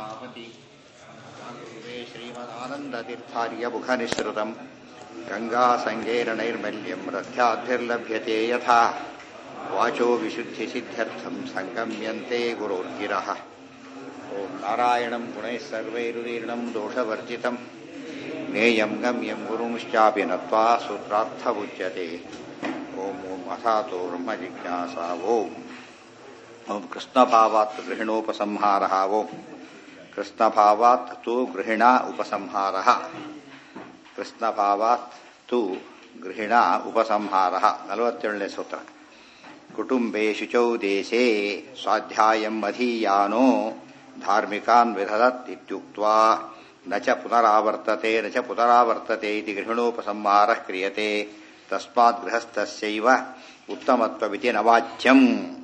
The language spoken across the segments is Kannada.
ಸೀತಾಪತಿ ಗುರುವೇ ಶ್ರೀಮದಾನಂದತೀರ್ಥಾರ್ಯಮುಖನಿಸೃತಂ ಗಂಗಾಸಂಗೇನ ನೈರ್ಮಲ್ಯಂ ರಥ್ಯಾದ್ಭಿರ್ಲಭ್ಯತೆ ಯಥಾ ವಾಚೋ ವಿಶುದ್ಧಿಸಿದ್ಧ್ಯರ್ಥಂ ಸಂಗಮ್ಯಂತೆ ಗುರೋರ್ಗಿರಃ ಓಂ ನಾರಾಯಣಂ ಗುಣೈಃ ಸರ್ವೈರುದೀರ್ಣಂ ದೋಷವರ್ಜಿತಂ ಜ್ಞೇಯಂ ಗಮ್ಯಂ ಗುರುಂಶ್ಚಾಪಿ ನತ್ವಾ ಸೂತ್ರಾರ್ಥವುಚ್ಯತೆ ಓಂ ಓಂ ಅಥಾತೋ ಬ್ರಹ್ಮ ಜಿಜ್ಞಾಸ ಓಂ ಓಂ ಕೃಷ್ಣಭಾವಾತ್ ಗೃಹಿಣೋಪಸಂಹಾರ ಓಂ ಕೃಷ್ಣಭಾವಾತ್ ತು ಗೃಹಿಣ ಉಪಸಂಹಾರ ಕೃಷ್ಣಭಾವಾತ್ ತು ಗೃಹಿಣ ಉಪಸಂಹಾರ ನಲವತ್ತೇಳನೇ ಸೂತ್ರ ಕುಟುಂಬೆ ಶುಚೌ ದೇಶೇ ಸ್ವಾಧ್ಯಾಯಂ ಅಧೀಯಾನೋ ಧಾರ್ಮಿಕಾನ್ ವಿಧದತ್ ಇತ್ಯುಕ್ತ್ವಾ ನ ಚ ಪುನರಾವರ್ತತೆ ನ ಚ ಪುನರಾವರ್ತತೆ ಇತಿ ಗೃಹಿಣೋಪಸಂಹಾರಃ ಕ್ರಿಯತೆ ತಸ್ಮಾತ್ ಗೃಹಸ್ಥಸ್ಯೈವ ಉತ್ತಮತ್ವವಿತಿ ನವಾಚ್ಯಂ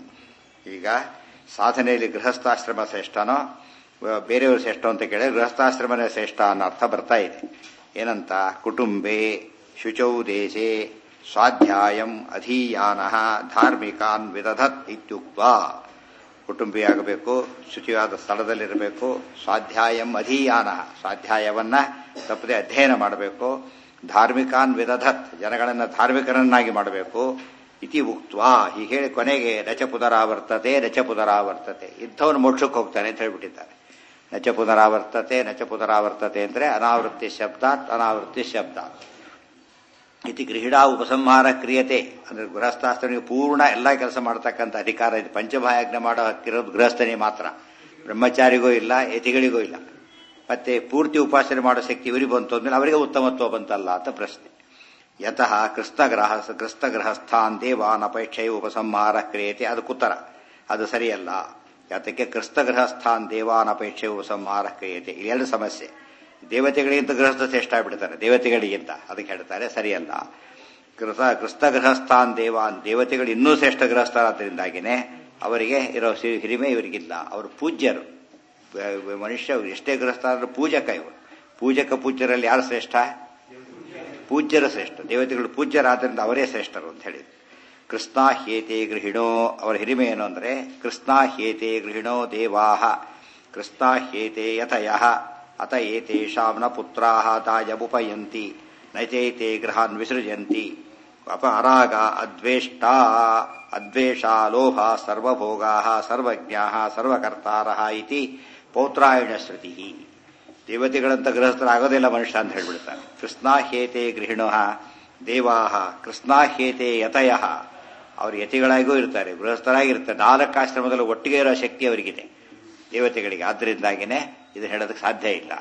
ಈಗ ಸಾಧನೆಯಲ್ಲಿ ಗೃಹಸ್ಥಾಶ್ರಮ ಶ್ರೇಷ್ಠನೋ ಬೇರೆಯವರು ಶ್ರೇಷ್ಠ ಅಂತ ಕೇಳಿದ್ರೆ ಗೃಹಸ್ಥಾಶ್ರಮನೇ ಶ್ರೇಷ್ಠ ಅನ್ನೋ ಅರ್ಥ ಬರ್ತಾ ಇದೆ ಏನಂತ ಕುಟುಂಬೆ ಶುಚೌ ದೇಶೆ ಸ್ವಾಧ್ಯಾಯಂ ಅಧೀಯಾನ ಧಾರ್ಮಿಕಾನ್ ವಿದಧತ್ ಇತ್ಯುಕ್ತ ಕುಟುಂಬಿಯಾಗಬೇಕು ಶುಚಿಯಾದ ಸ್ಥಳದಲ್ಲಿರಬೇಕು ಸ್ವಾಧ್ಯಾಯಂ ಅಧೀಯಾನ ಸ್ವಾಧ್ಯಾಯವನ್ನ ತಪ್ಪದೆ ಅಧ್ಯಯನ ಮಾಡಬೇಕು ಧಾರ್ಮಿಕಾನ್ ವಿದಧತ್ ಜನಗಳನ್ನು ಧಾರ್ಮಿಕರನ್ನಾಗಿ ಮಾಡಬೇಕು ಇತಿ ಉಕ್ತ್ವಾ ಹೀಗೆ ಹೇಳಿ ಕೊನೆಗೆ ನಚ ಪುನರಾವರ್ತತೆ ನಚ ಪುನರಾವರ್ತತೆ ಇಂಥವನು ಮೋಕ್ಷಕ್ಕೆ ಹೋಗ್ತಾನೆ ಅಂತ ಹೇಳ್ಬಿಟ್ಟಿದ್ದಾರೆ ನಚ ಪುನರಾವರ್ತತೆ ನಚ ಪುನರಾವರ್ತತೆ ಅಂದರೆ ಅನಾವೃತ್ತಿ ಶಬ್ದಾತ್ ಅನಾವೃತ್ತಿ ಶಬ್ದಾತ್ ಇತಿ ಗೃಹಿಡಾ ಉಪಸಂಹಾರ ಕ್ರಿಯತೆ ಅಂದ್ರೆ ಗೃಹಸ್ಥಾಸ್ತ್ರನಿಗೆ ಪೂರ್ಣ ಎಲ್ಲ ಕೆಲಸ ಮಾಡತಕ್ಕಂಥ ಅಧಿಕಾರ ಇದೆ ಪಂಚಭಾಯಾಜ್ಞೆ ಮಾಡೋ ಹಕ್ಕಿರೋದು ಗೃಹಸ್ಥನಿಗೆ ಮಾತ್ರ ಬ್ರಹ್ಮಚಾರಿಗೂ ಇಲ್ಲ ಯತಿಗಳಿಗೂ ಇಲ್ಲ ಮತ್ತೆ ಪೂರ್ತಿ ಉಪಾಸನೆ ಮಾಡೋ ಶಕ್ತಿ ಇವರಿಗೆ ಬಂತು ಅಂದ್ಮೇಲೆ ಅವರಿಗೆ ಉತ್ತಮತ್ವ ಬಂತಲ್ಲ ಅಂತ ಪ್ರಶ್ನೆ ಯತಃ ಕೃಷ್ಣಗ್ರಹ ಕೃಷ್ಣಗ್ರಹಸ್ಥಾನ್ ದೇವಾನ್ ಅಪೇಕ್ಷೆಯ ಉಪಸಂಹಾರ ಕ್ರಿಯತೆ ಅದು ಕುತ್ತರ ಅದು ಸರಿಯಲ್ಲ ಯಾತಕ್ಕೆ ಕೃಷ್ಣಗ್ರಹಸ್ಥಾನ್ ದೇವಾನ್ ಅಪೇಕ್ಷೆಯ ಉಪಸಂಹಾರ ಕ್ರಿಯತೆ ಎರಡು ಸಮಸ್ಯೆ ದೇವತೆಗಳಿಗಿಂತ ಗೃಹಸ್ಥ ಶ್ರೇಷ್ಠ ಆಗ್ಬಿಡ್ತಾರೆ ದೇವತೆಗಳಿಗಿಂತ ಅದಕ್ಕೆ ಹೇಳ್ತಾರೆ ಸರಿಯಲ್ಲ ಕೃತ ಕೃಷ್ಣಗ್ರಹಸ್ಥಾನ್ ದೇವಾನ್ ದೇವತೆಗಳು ಇನ್ನೂ ಶ್ರೇಷ್ಠ ಗೃಹಸ್ಥರಾದ್ದರಿಂದಾಗಿನೇ ಅವರಿಗೆ ಇರೋ ಹಿರಿಮೆ ಇವರಿಗಿಲ್ಲ ಅವರು ಪೂಜ್ಯರು ಮನುಷ್ಯ ಎಷ್ಟೇ ಗೃಹಸ್ಥ ಆದ್ರೂ ಪೂಜಕ ಇವರು ಪೂಜಕ ಪೂಜ್ಯರಲ್ಲಿ ಯಾರು ಶ್ರೇಷ್ಠ ಪೂಜ್ಯರ ಶ್ರೇಷ್ಠ ದೇವತೆಗಳು ಪೂಜ್ಯರಾದ್ರಿಂದ ಅವರೇ ಶ್ರೇಷ್ಠರು ಅಂತ ಹೇಳಿದ್ರು ಕೃಷ್ಣ ಹೇತೆ ಗೃಹಿಣೋ ಅವರ ಹಿರಿಮೆ ಏನು ಅಂದ್ರೆ ಕೃಷ್ಣ ಹೇತೆ ಗೃಹಿಣೋ ದೇವಾಹ ಕೃಷ್ಣ ಹೇತೆ ಯತಯ ಅತ ಏತೇಷಾಂ ನ ಪುತ್ರಾಹ ತಾಯಮುಪಯಂತಿ ನಚೈತೆ ಗೃಹಾನ್ ವಿಸೃಜಂತಿ ಅಪ ಅರಾಗ ಅದ್ವೇಷ್ಟ ಅದ್ವೇಷ ಲೋಹ ಸರ್ವಭೋಗಾ ಸರ್ವಜ್ಞಾ ಸರ್ವಕರ್ತಾರ ಇತಿ ಪೌತ್ರಾಯಣ ಶ್ರುತಿ ದೇವತೆಗಳಂತ ಗೃಹಸ್ಥರಾಗೋದಿಲ್ಲ ಮನುಷ್ಯ ಅಂತ ಹೇಳ್ಬಿಡ್ತಾರೆ ಕೃಷ್ಣಾಹ್ಯೇತೆ ಗೃಹಿಣ ದೇವಾಹ ಕೃಷ್ಣಾಹ್ಯೇತೆ ಯತಯ ಅವರು ಯತಿಗಳಾಗೂ ಇರ್ತಾರೆ ಗೃಹಸ್ಥರಾಗಿರ್ತಾರೆ ನಾಲ್ಕು ಆಶ್ರಮದಲ್ಲಿ ಒಟ್ಟಿಗೆ ಇರೋ ಶಕ್ತಿ ಅವರಿಗಿದೆ ದೇವತೆಗಳಿಗೆ ಆದ್ದರಿಂದಾಗಿನೇ ಇದು ಹೇಳೋದಕ್ಕೆ ಸಾಧ್ಯ ಇಲ್ಲ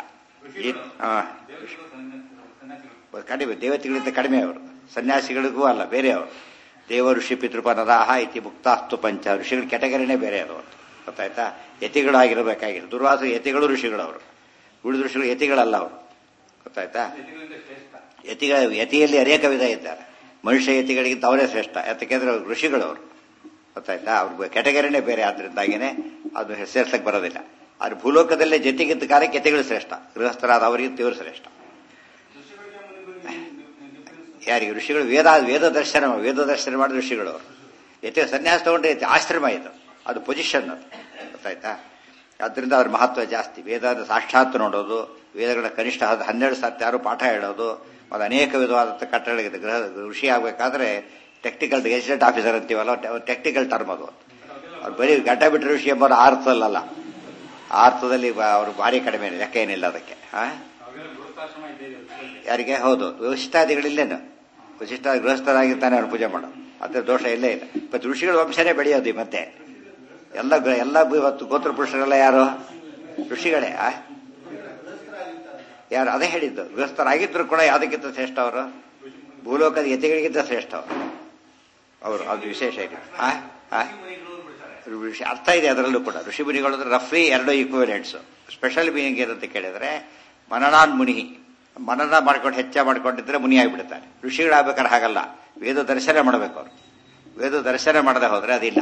ಕಡಿಮೆ ದೇವತೆಗಳಿಂದ ಕಡಿಮೆ ಅವರು ಸನ್ಯಾಸಿಗಳಿಗೂ ಅಲ್ಲ ಬೇರೆ ಅವರು ದೇವ ಋಷಿ ಪಿತೃಪನರಾಹ ಇತಿ ಮುಕ್ತಾಸ್ತು ಪಂಚ ಋಷಿಗಳ ಕೆಟಗರಿನೇ ಬೇರೆ ಅದು ಗೊತ್ತಾಯ್ತಾ ಯತಿಗಳಾಗಿರಬೇಕಾಗಿರೋ ದುರ್ವಾಸ ಯತಿಗಳು ಋಷಿಗಳವರು ಉಳಿದ ಋಷಿಗಳು ಯತಿಗಳಲ್ಲ ಅವರು ಗೊತ್ತಾಯ್ತಾ ಯತಿಗಳ ಯತಿಯಲ್ಲಿ ಅನೇಕ ವಿಧ ಇದ್ದಾರೆ ಮನುಷ್ಯ ಯತಿಗಳಿಗಿಂತ ಅವರೇ ಶ್ರೇಷ್ಠ ಯಾಕೆಂದ್ರೆ ಋಷಿಗಳವರು ಗೊತ್ತಾಯ್ತಾ ಅವ್ರ ಕೆಟಗರಿನೇ ಬೇರೆ ಆದ್ರಿಂದಾಗಿನೇ ಅದು ಸೇರ್ಸಕ್ ಬರೋದಿಲ್ಲ ಆದ್ರೆ ಭೂಲೋಕದಲ್ಲೇ ಜೊತೆಗಿದ್ದ ಕಾಲಕ್ಕೆ ಯತಿಗಳು ಶ್ರೇಷ್ಠ ಗೃಹಸ್ಥರಾದ ಅವರಿಗಿಂತ ಇವರು ಶ್ರೇಷ್ಠ ಯಾರಿಗೆ ಋಷಿಗಳು ವೇದ ವೇದ ದರ್ಶನ ವೇದ ದರ್ಶನ ಮಾಡಿದ ಋಷಿಗಳು ಅವರು ಯತಿ ಸನ್ಯಾಸ ತಗೊಂಡ್ರೆ ಆಶ್ರಮ ಇದು ಅದು ಪೊಸಿಷನ್ ಅದು ಗೊತ್ತಾಯ್ತಾ ಅದರಿಂದ ಅವ್ರ ಮಹತ್ವ ಜಾಸ್ತಿ ವೇದದ ಸಾಕ್ಷಾತ್ ನೋಡೋದು ವೇದಗಳ ಕನಿಷ್ಠ ಹನ್ನೆರಡು ಸತ್ಯ ಯಾರು ಪಾಠ ಹೇಳೋದು ಮತ್ತು ಅನೇಕ ವಿಧವಾದಂಥ ಕಟ್ಟಡಗಳಿದೆ ಗೃಹ ಋಷಿ ಆಗಬೇಕಾದ್ರೆ ಟೆಕ್ನಿಕಲ್ ಗೆಜೆಟ್ ಆಫೀಸರ್ ಅಂತೀವಲ್ಲ ಟೆಕ್ನಿಕಲ್ ಟರ್ಮ್ ಅದು ಅವ್ರು ಬರೀ ಗಡ್ಡ ಬಿಟ್ಟರೆ ಋಷಿ ಎಂಬುದು ಆರ್ಥದಲ್ಲ ಆರ್ಥದಲ್ಲಿ ಅವರು ಭಾರಿ ಕಡಿಮೆ ಲೆಕ್ಕ ಏನಿಲ್ಲ ಅದಕ್ಕೆ ಯಾರಿಗೆ ಹೌದು ವಿಶಿಷ್ಟಾದಿಗಳಿಲ್ಲೇನು ವಿಶಿಷ್ಟ ಗೃಹಸ್ಥರಾಗಿರ್ತಾನೆ ಅವ್ರು ಪೂಜೆ ಮಾಡೋದು ಅದ್ರ ದೋಷ ಇಲ್ಲೇ ಇಲ್ಲ ಮತ್ತೆ ಋಷಿಗಳ ವಂಶನೇ ಬೆಳೆಯೋದು ಮತ್ತೆ ಎಲ್ಲ ಎಲ್ಲ ಇವತ್ತು ಗೋತ್ರ ಪುರುಷರೆಲ್ಲ ಯಾರು ಋಷಿಗಳೇ ಯಾರು ಅದೇ ಹೇಳಿದ್ದು ಗೃಹಸ್ಥರಾಗಿದ್ರು ಕೂಡ ಯಾವುದಕ್ಕಿಂತ ಶ್ರೇಷ್ಠ ಅವರು ಭೂಲೋಕದ ಯತಿಗಳಿಗಿಂತ ಶ್ರೇಷ್ಠ ಅವರು ಅವರು ಅದು ವಿಶೇಷ ಇದೆ ಅರ್ಥ ಇದೆ ಅದರಲ್ಲೂ ಕೂಡ ಋಷಿ ಮುನಿಗಳು ಅಂದ್ರೆ ರಫ್ಲಿ ಎರಡು ಈಕ್ವಿಲೆಂಟ್ಸ್ ಸ್ಪೆಷಲ್ ಮೀನಿಂಗ್ ಏನಂತ ಕೇಳಿದ್ರೆ ಮನನಾನ್ ಮುನಿ ಮನನ ಮಾಡ್ಕೊಂಡು ಹೆಚ್ಚ ಮಾಡ್ಕೊಂಡಿದ್ರೆ ಮುನಿ ಆಗಿಬಿಡ್ತಾರೆ ಋಷಿಗಳಾಗ್ಬೇಕಾದ್ರೆ ಹಾಗಲ್ಲ ವೇದ ದರ್ಶನ ಮಾಡಬೇಕು ಅವರು ವೇದ ದರ್ಶನ ಮಾಡದೆ ಹೋದ್ರೆ ಅದಿಲ್ಲ